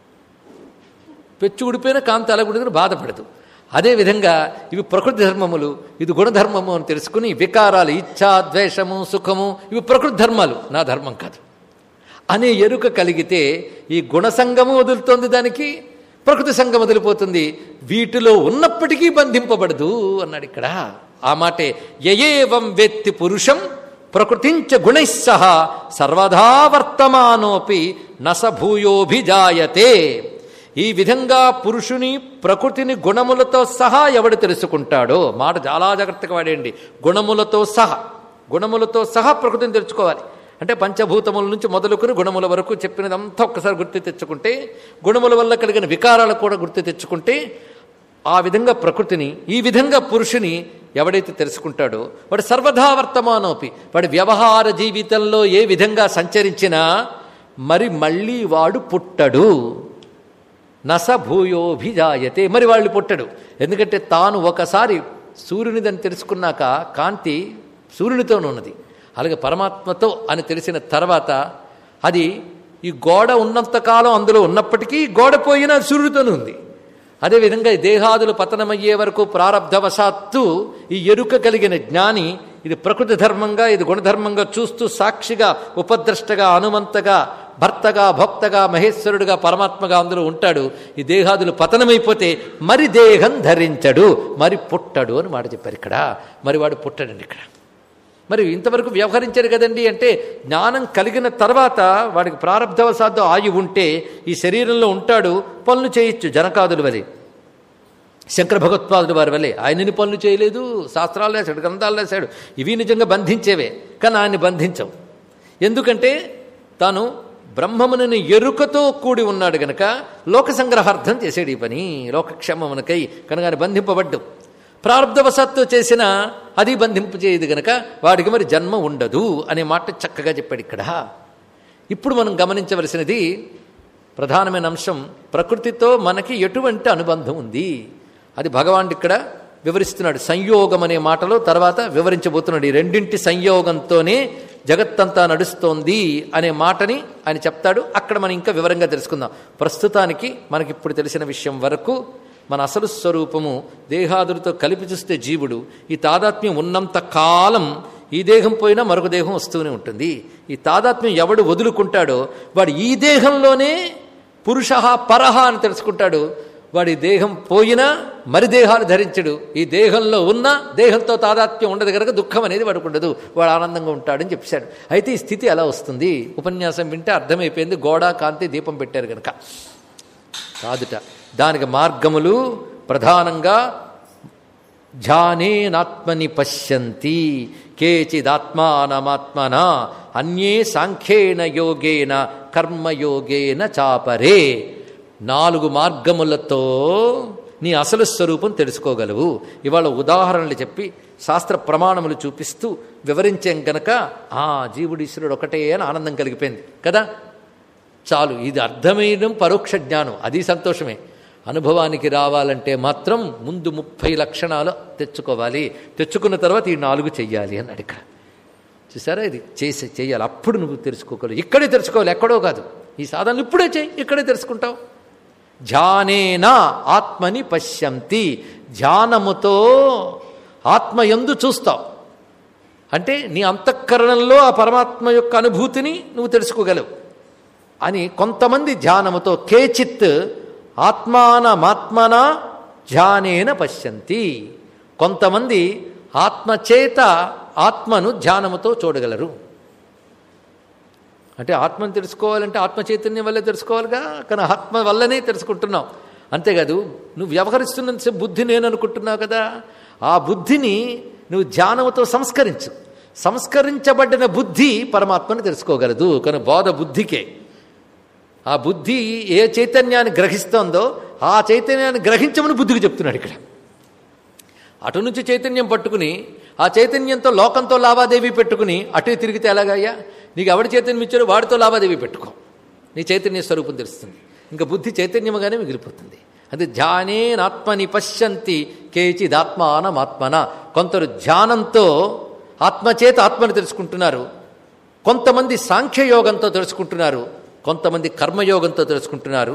పెచ్చు ఊడిపోయిన కాంతి అలగుడిని బాధపడదు అదేవిధంగా ఇవి ప్రకృతి ధర్మములు ఇది గుణధర్మము అని తెలుసుకుని వికారాలు ఇచ్ఛా ద్వేషము సుఖము ఇవి ప్రకృతి ధర్మాలు నా ధర్మం కాదు అనే ఎరుక కలిగితే ఈ గుణసంగము వదులుతోంది దానికి ప్రకృతి సంఘం వదిలిపోతుంది వీటిలో ఉన్నప్పటికీ బంధింపబడదు అన్నాడు ఇక్కడ ఆ మాటే యయేవం వేత్తి పురుషం ప్రకృతించ గుణైస్సహ సర్వదా వర్తమానోపి నసభూయోభిజాయతే ఈ విధంగా పురుషుని ప్రకృతిని గుణములతో సహా ఎవడు తెలుసుకుంటాడో మాట చాలా జాగ్రత్తగా వాడేయండి గుణములతో సహా గుణములతో సహా ప్రకృతిని తెలుసుకోవాలి అంటే పంచభూతముల నుంచి మొదలుకొని గుణముల వరకు చెప్పినదంతా ఒక్కసారి గుర్తు తెచ్చుకుంటే గుణముల వల్ల కలిగిన వికారాలు కూడా గుర్తు తెచ్చుకుంటే ఆ విధంగా ప్రకృతిని ఈ విధంగా పురుషుని ఎవడైతే తెలుసుకుంటాడో వాడు సర్వదా వర్తమానోపి వాడి వ్యవహార జీవితంలో ఏ విధంగా సంచరించినా మరి మళ్ళీ వాడు పుట్టడు నస భూయోభిజాయతే మరి వాళ్ళు పుట్టడు ఎందుకంటే తాను ఒకసారి సూర్యునిదని తెలుసుకున్నాక కాంతి సూర్యునితోనే ఉన్నది అలాగే పరమాత్మతో అని తెలిసిన తర్వాత అది ఈ గోడ ఉన్నంతకాలం అందులో ఉన్నప్పటికీ గోడ పోయినా సూర్యుడితోనే ఉంది అదేవిధంగా ఈ దేహాదులు పతనమయ్యే వరకు ప్రారంధవశాత్తు ఈ ఎరుక కలిగిన జ్ఞాని ఇది ప్రకృతి ధర్మంగా ఇది గుణధర్మంగా చూస్తూ సాక్షిగా ఉపద్రష్టగా హనుమంతగా భర్తగా భక్తగా మహేశ్వరుడుగా పరమాత్మగా అందులో ఉంటాడు ఈ దేహాదులు పతనమైపోతే మరి దేహం ధరించడు మరి పుట్టడు అని మాట చెప్పారు ఇక్కడ మరి వాడు పుట్టడండి ఇక్కడ మరి ఇంతవరకు వ్యవహరించారు కదండి అంటే జ్ఞానం కలిగిన తర్వాత వాడికి ప్రారంధవశాత్తు ఆయు ఉంటే ఈ శరీరంలో ఉంటాడు పనులు చేయొచ్చు జనకాదుల వలె శంకర భగవత్పాదుడు వారి వల్లే ఆయనని పనులు చేయలేదు శాస్త్రాలు వేశాడు గ్రంథాలు వేశాడు ఇవి నిజంగా బంధించేవే కానీ ఆయన్ని బంధించవు ఎందుకంటే తాను బ్రహ్మమునని ఎరుకతో కూడి ఉన్నాడు గనక లోక సంగ్రహార్థం చేసాడు ఈ పని లోకక్షేమమునకై కనుక ఆయన బంధింపబడ్డు ప్రారంధవశాత్తు చేసిన అది బంధింపు చేయదు గనక వాడికి మరి జన్మ ఉండదు అనే మాట చక్కగా చెప్పాడు ఇక్కడ ఇప్పుడు మనం గమనించవలసినది ప్రధానమైన అంశం ప్రకృతితో మనకి ఎటువంటి అనుబంధం ఉంది అది భగవానుడు ఇక్కడ వివరిస్తున్నాడు సంయోగం అనే మాటలో తర్వాత వివరించబోతున్నాడు ఈ రెండింటి సంయోగంతోనే జగత్తంతా నడుస్తోంది అనే మాటని ఆయన చెప్తాడు అక్కడ మనం ఇంకా వివరంగా తెలుసుకుందాం ప్రస్తుతానికి మనకి ఇప్పుడు తెలిసిన విషయం వరకు మన అసలు స్వరూపము దేహాదులతో కలిపి చూస్తే జీవుడు ఈ తాదాత్మ్యం ఉన్నంత కాలం ఈ దేహం పోయినా మరొక దేహం వస్తూనే ఉంటుంది ఈ తాదాత్మ్యం ఎవడు వదులుకుంటాడో వాడు ఈ దేహంలోనే పురుష పరహ అని తెలుసుకుంటాడు వాడి దేహం పోయినా మరి దేహాలు ధరించడు ఈ దేహంలో ఉన్న దేహంతో తాదాత్మ్యం ఉండదు కనుక దుఃఖం అనేది వాడికి ఉండదు వాడు ఆనందంగా ఉంటాడని చెప్పాడు అయితే ఈ స్థితి ఎలా వస్తుంది ఉపన్యాసం వింటే అర్థమైపోయింది గోడ కాంతి దీపం పెట్టారు కనుక కాదుట దానికి మార్గములు ప్రధానంగా ధ్యానేనాత్మని పశ్యంతి కేచిదాత్మానమాత్మన అన్యే సాంఖ్యేన యోగేన కర్మయోగేన చాపరే నాలుగు మార్గములతో నీ అసలు స్వరూపం తెలుసుకోగలవు ఇవాళ ఉదాహరణలు చెప్పి శాస్త్ర ప్రమాణములు చూపిస్తూ వివరించాం గనక ఆ జీవుడీశ్వరుడు ఒకటే అని ఆనందం కలిగిపోయింది కదా చాలు ఇది అర్థమైన పరోక్ష జ్ఞానం అది సంతోషమే అనుభవానికి రావాలంటే మాత్రం ముందు ముప్పై లక్షణాలు తెచ్చుకోవాలి తెచ్చుకున్న తర్వాత ఈ నాలుగు చెయ్యాలి అన్నాడు ఇక్కడ చూసారా ఇది చేసి చెయ్యాలి అప్పుడు నువ్వు తెలుసుకోగలవు ఇక్కడే తెలుసుకోవాలి ఎక్కడో కాదు ఈ సాధనలు ఇప్పుడే చేయి ఇక్కడే తెలుసుకుంటావు ధ్యానేనా ఆత్మని పశ్యంతి ధ్యానముతో ఆత్మ ఎందు చూస్తావు అంటే నీ అంతఃకరణంలో ఆ పరమాత్మ యొక్క అనుభూతిని నువ్వు తెలుసుకోగలవు అని కొంతమంది ధ్యానముతో కేచిత్ ఆత్మానమాత్మన ధ్యానేన పశ్యంతి కొంతమంది ఆత్మచేత ఆత్మను ధ్యానముతో చూడగలరు అంటే ఆత్మను తెలుసుకోవాలంటే ఆత్మ చైతన్యం వల్లే తెలుసుకోవాలిగా కానీ ఆత్మ వల్లనే తెలుసుకుంటున్నావు అంతేకాదు నువ్వు వ్యవహరిస్తున్న బుద్ధి నేను అనుకుంటున్నావు కదా ఆ బుద్ధిని నువ్వు ధ్యానముతో సంస్కరించు సంస్కరించబడిన బుద్ధి పరమాత్మని తెలుసుకోగలదు కానీ బోధ బుద్ధికే ఆ బుద్ధి ఏ చైతన్యాన్ని గ్రహిస్తోందో ఆ చైతన్యాన్ని గ్రహించమని బుద్ధికి చెప్తున్నాడు ఇక్కడ అటు నుంచి చైతన్యం పట్టుకుని ఆ చైతన్యంతో లోకంతో లావాదేవీ పెట్టుకుని అటు తిరిగితే ఎలాగయ్యా నీకు ఎవడి చైతన్యం ఇచ్చారో వాడితో లావాదేవీ పెట్టుకో నీ చైతన్య స్వరూపం తెలుస్తుంది ఇంకా బుద్ధి చైతన్యముగానే మిగిలిపోతుంది అది ధ్యానేనాత్మని పశ్యంతి కేచిదాత్మానమాత్మన కొందరు ధ్యానంతో ఆత్మచేత ఆత్మని తెలుసుకుంటున్నారు కొంతమంది సాంఖ్యయోగంతో తెలుసుకుంటున్నారు కొంతమంది కర్మయోగంతో తెలుసుకుంటున్నారు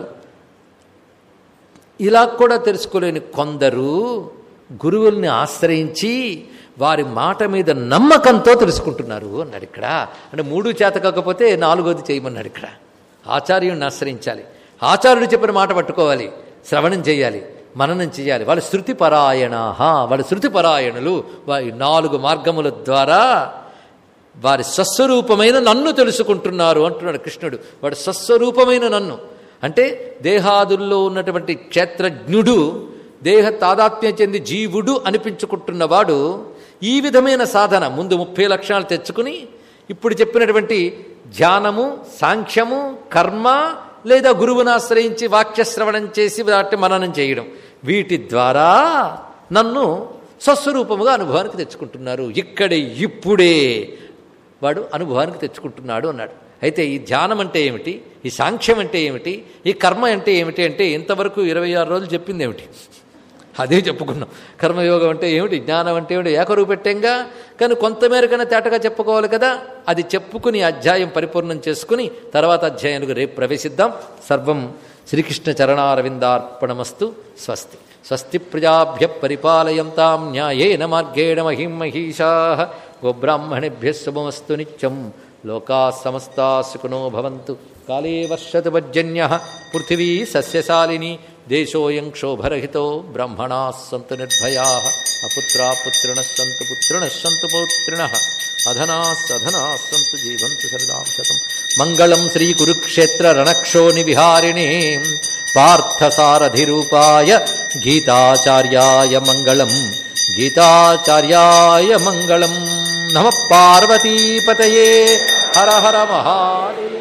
ఇలా కూడా తెలుసుకోలేని కొందరు గురువుల్ని ఆశ్రయించి వారి మాట మీద నమ్మకంతో తెలుసుకుంటున్నారు అన్నాడు ఇక్కడ అంటే మూడు చేత కాకపోతే నాలుగోది చేయమన్నాడు ఇక్కడ ఆచార్యుడిని ఆశ్రయించాలి ఆచార్యుడు చెప్పిన మాట పట్టుకోవాలి శ్రవణం చేయాలి మననం చేయాలి వాళ్ళు శృతి పరాయణ వాళ్ళు శృతి పరాయణులు వారి నాలుగు మార్గముల ద్వారా వారి స్వస్వరూపమైన నన్ను తెలుసుకుంటున్నారు అంటున్నాడు కృష్ణుడు వాడు స్వస్వరూపమైన నన్ను అంటే దేహాదుల్లో ఉన్నటువంటి క్షేత్రజ్ఞుడు దేహ తాదాత్మ్యం చెంది జీవుడు అనిపించుకుంటున్నవాడు ఈ విధమైన సాధన ముందు ముప్పై లక్షణాలు తెచ్చుకుని ఇప్పుడు చెప్పినటువంటి ధ్యానము సాంఖ్యము కర్మ లేదా గురువును ఆశ్రయించి వాక్యశ్రవణం చేసి వాటి మననం చేయడం వీటి ద్వారా నన్ను స్వస్వరూపముగా అనుభవానికి తెచ్చుకుంటున్నారు ఇక్కడే ఇప్పుడే వాడు అనుభవానికి తెచ్చుకుంటున్నాడు అన్నాడు అయితే ఈ ధ్యానం అంటే ఏమిటి ఈ సాంఖ్యం అంటే ఏమిటి ఈ కర్మ అంటే ఏమిటి అంటే ఇంతవరకు ఇరవై ఆరు రోజులు చెప్పింది ఏమిటి అదే చెప్పుకున్నాం కర్మయోగం అంటే ఏమిటి జ్ఞానం అంటే ఏమిటి ఏకరువు పెట్టంగా కానీ కొంతమేరకైనా తేటగా చెప్పుకోవాలి కదా అది చెప్పుకుని అధ్యాయం పరిపూర్ణం చేసుకుని తర్వాత అధ్యాయానికి రేపు ప్రవేశిద్దాం సర్వం శ్రీకృష్ణ చరణారవిందార్పణమస్తు స్వస్తి స్వస్తి ప్రజాభ్య పరిపాలయంతాం న్యాయేన మార్గేణ మహిం మహిషా గోబ్రాహ్మణేభ్య శుభమస్తు నిత్యం లోకా సమస్తా సుఖినో భవంతు కాళే వర్షతు పర్జన్య పృథివీ సస్యశాలిని దేశోయం క్షోభరహితో బ్రహ్మణా సంతు నిర్భయా అపుత్రా పుత్రిణ సంతు పుత్రిణ సంతు పౌత్రిణ అధనా సధనా సంతు జీవంతు సరదాం శతం మంగళం శ్రీ కురుక్షేత్ర రణక్షోణి విహారిణి పార్థసారథిరూపాయ గీతాచార్యాయ మంగళం గీతాచార్యాయ మంగళం నమ పార్వతీపతయే హర హర మహాదేవ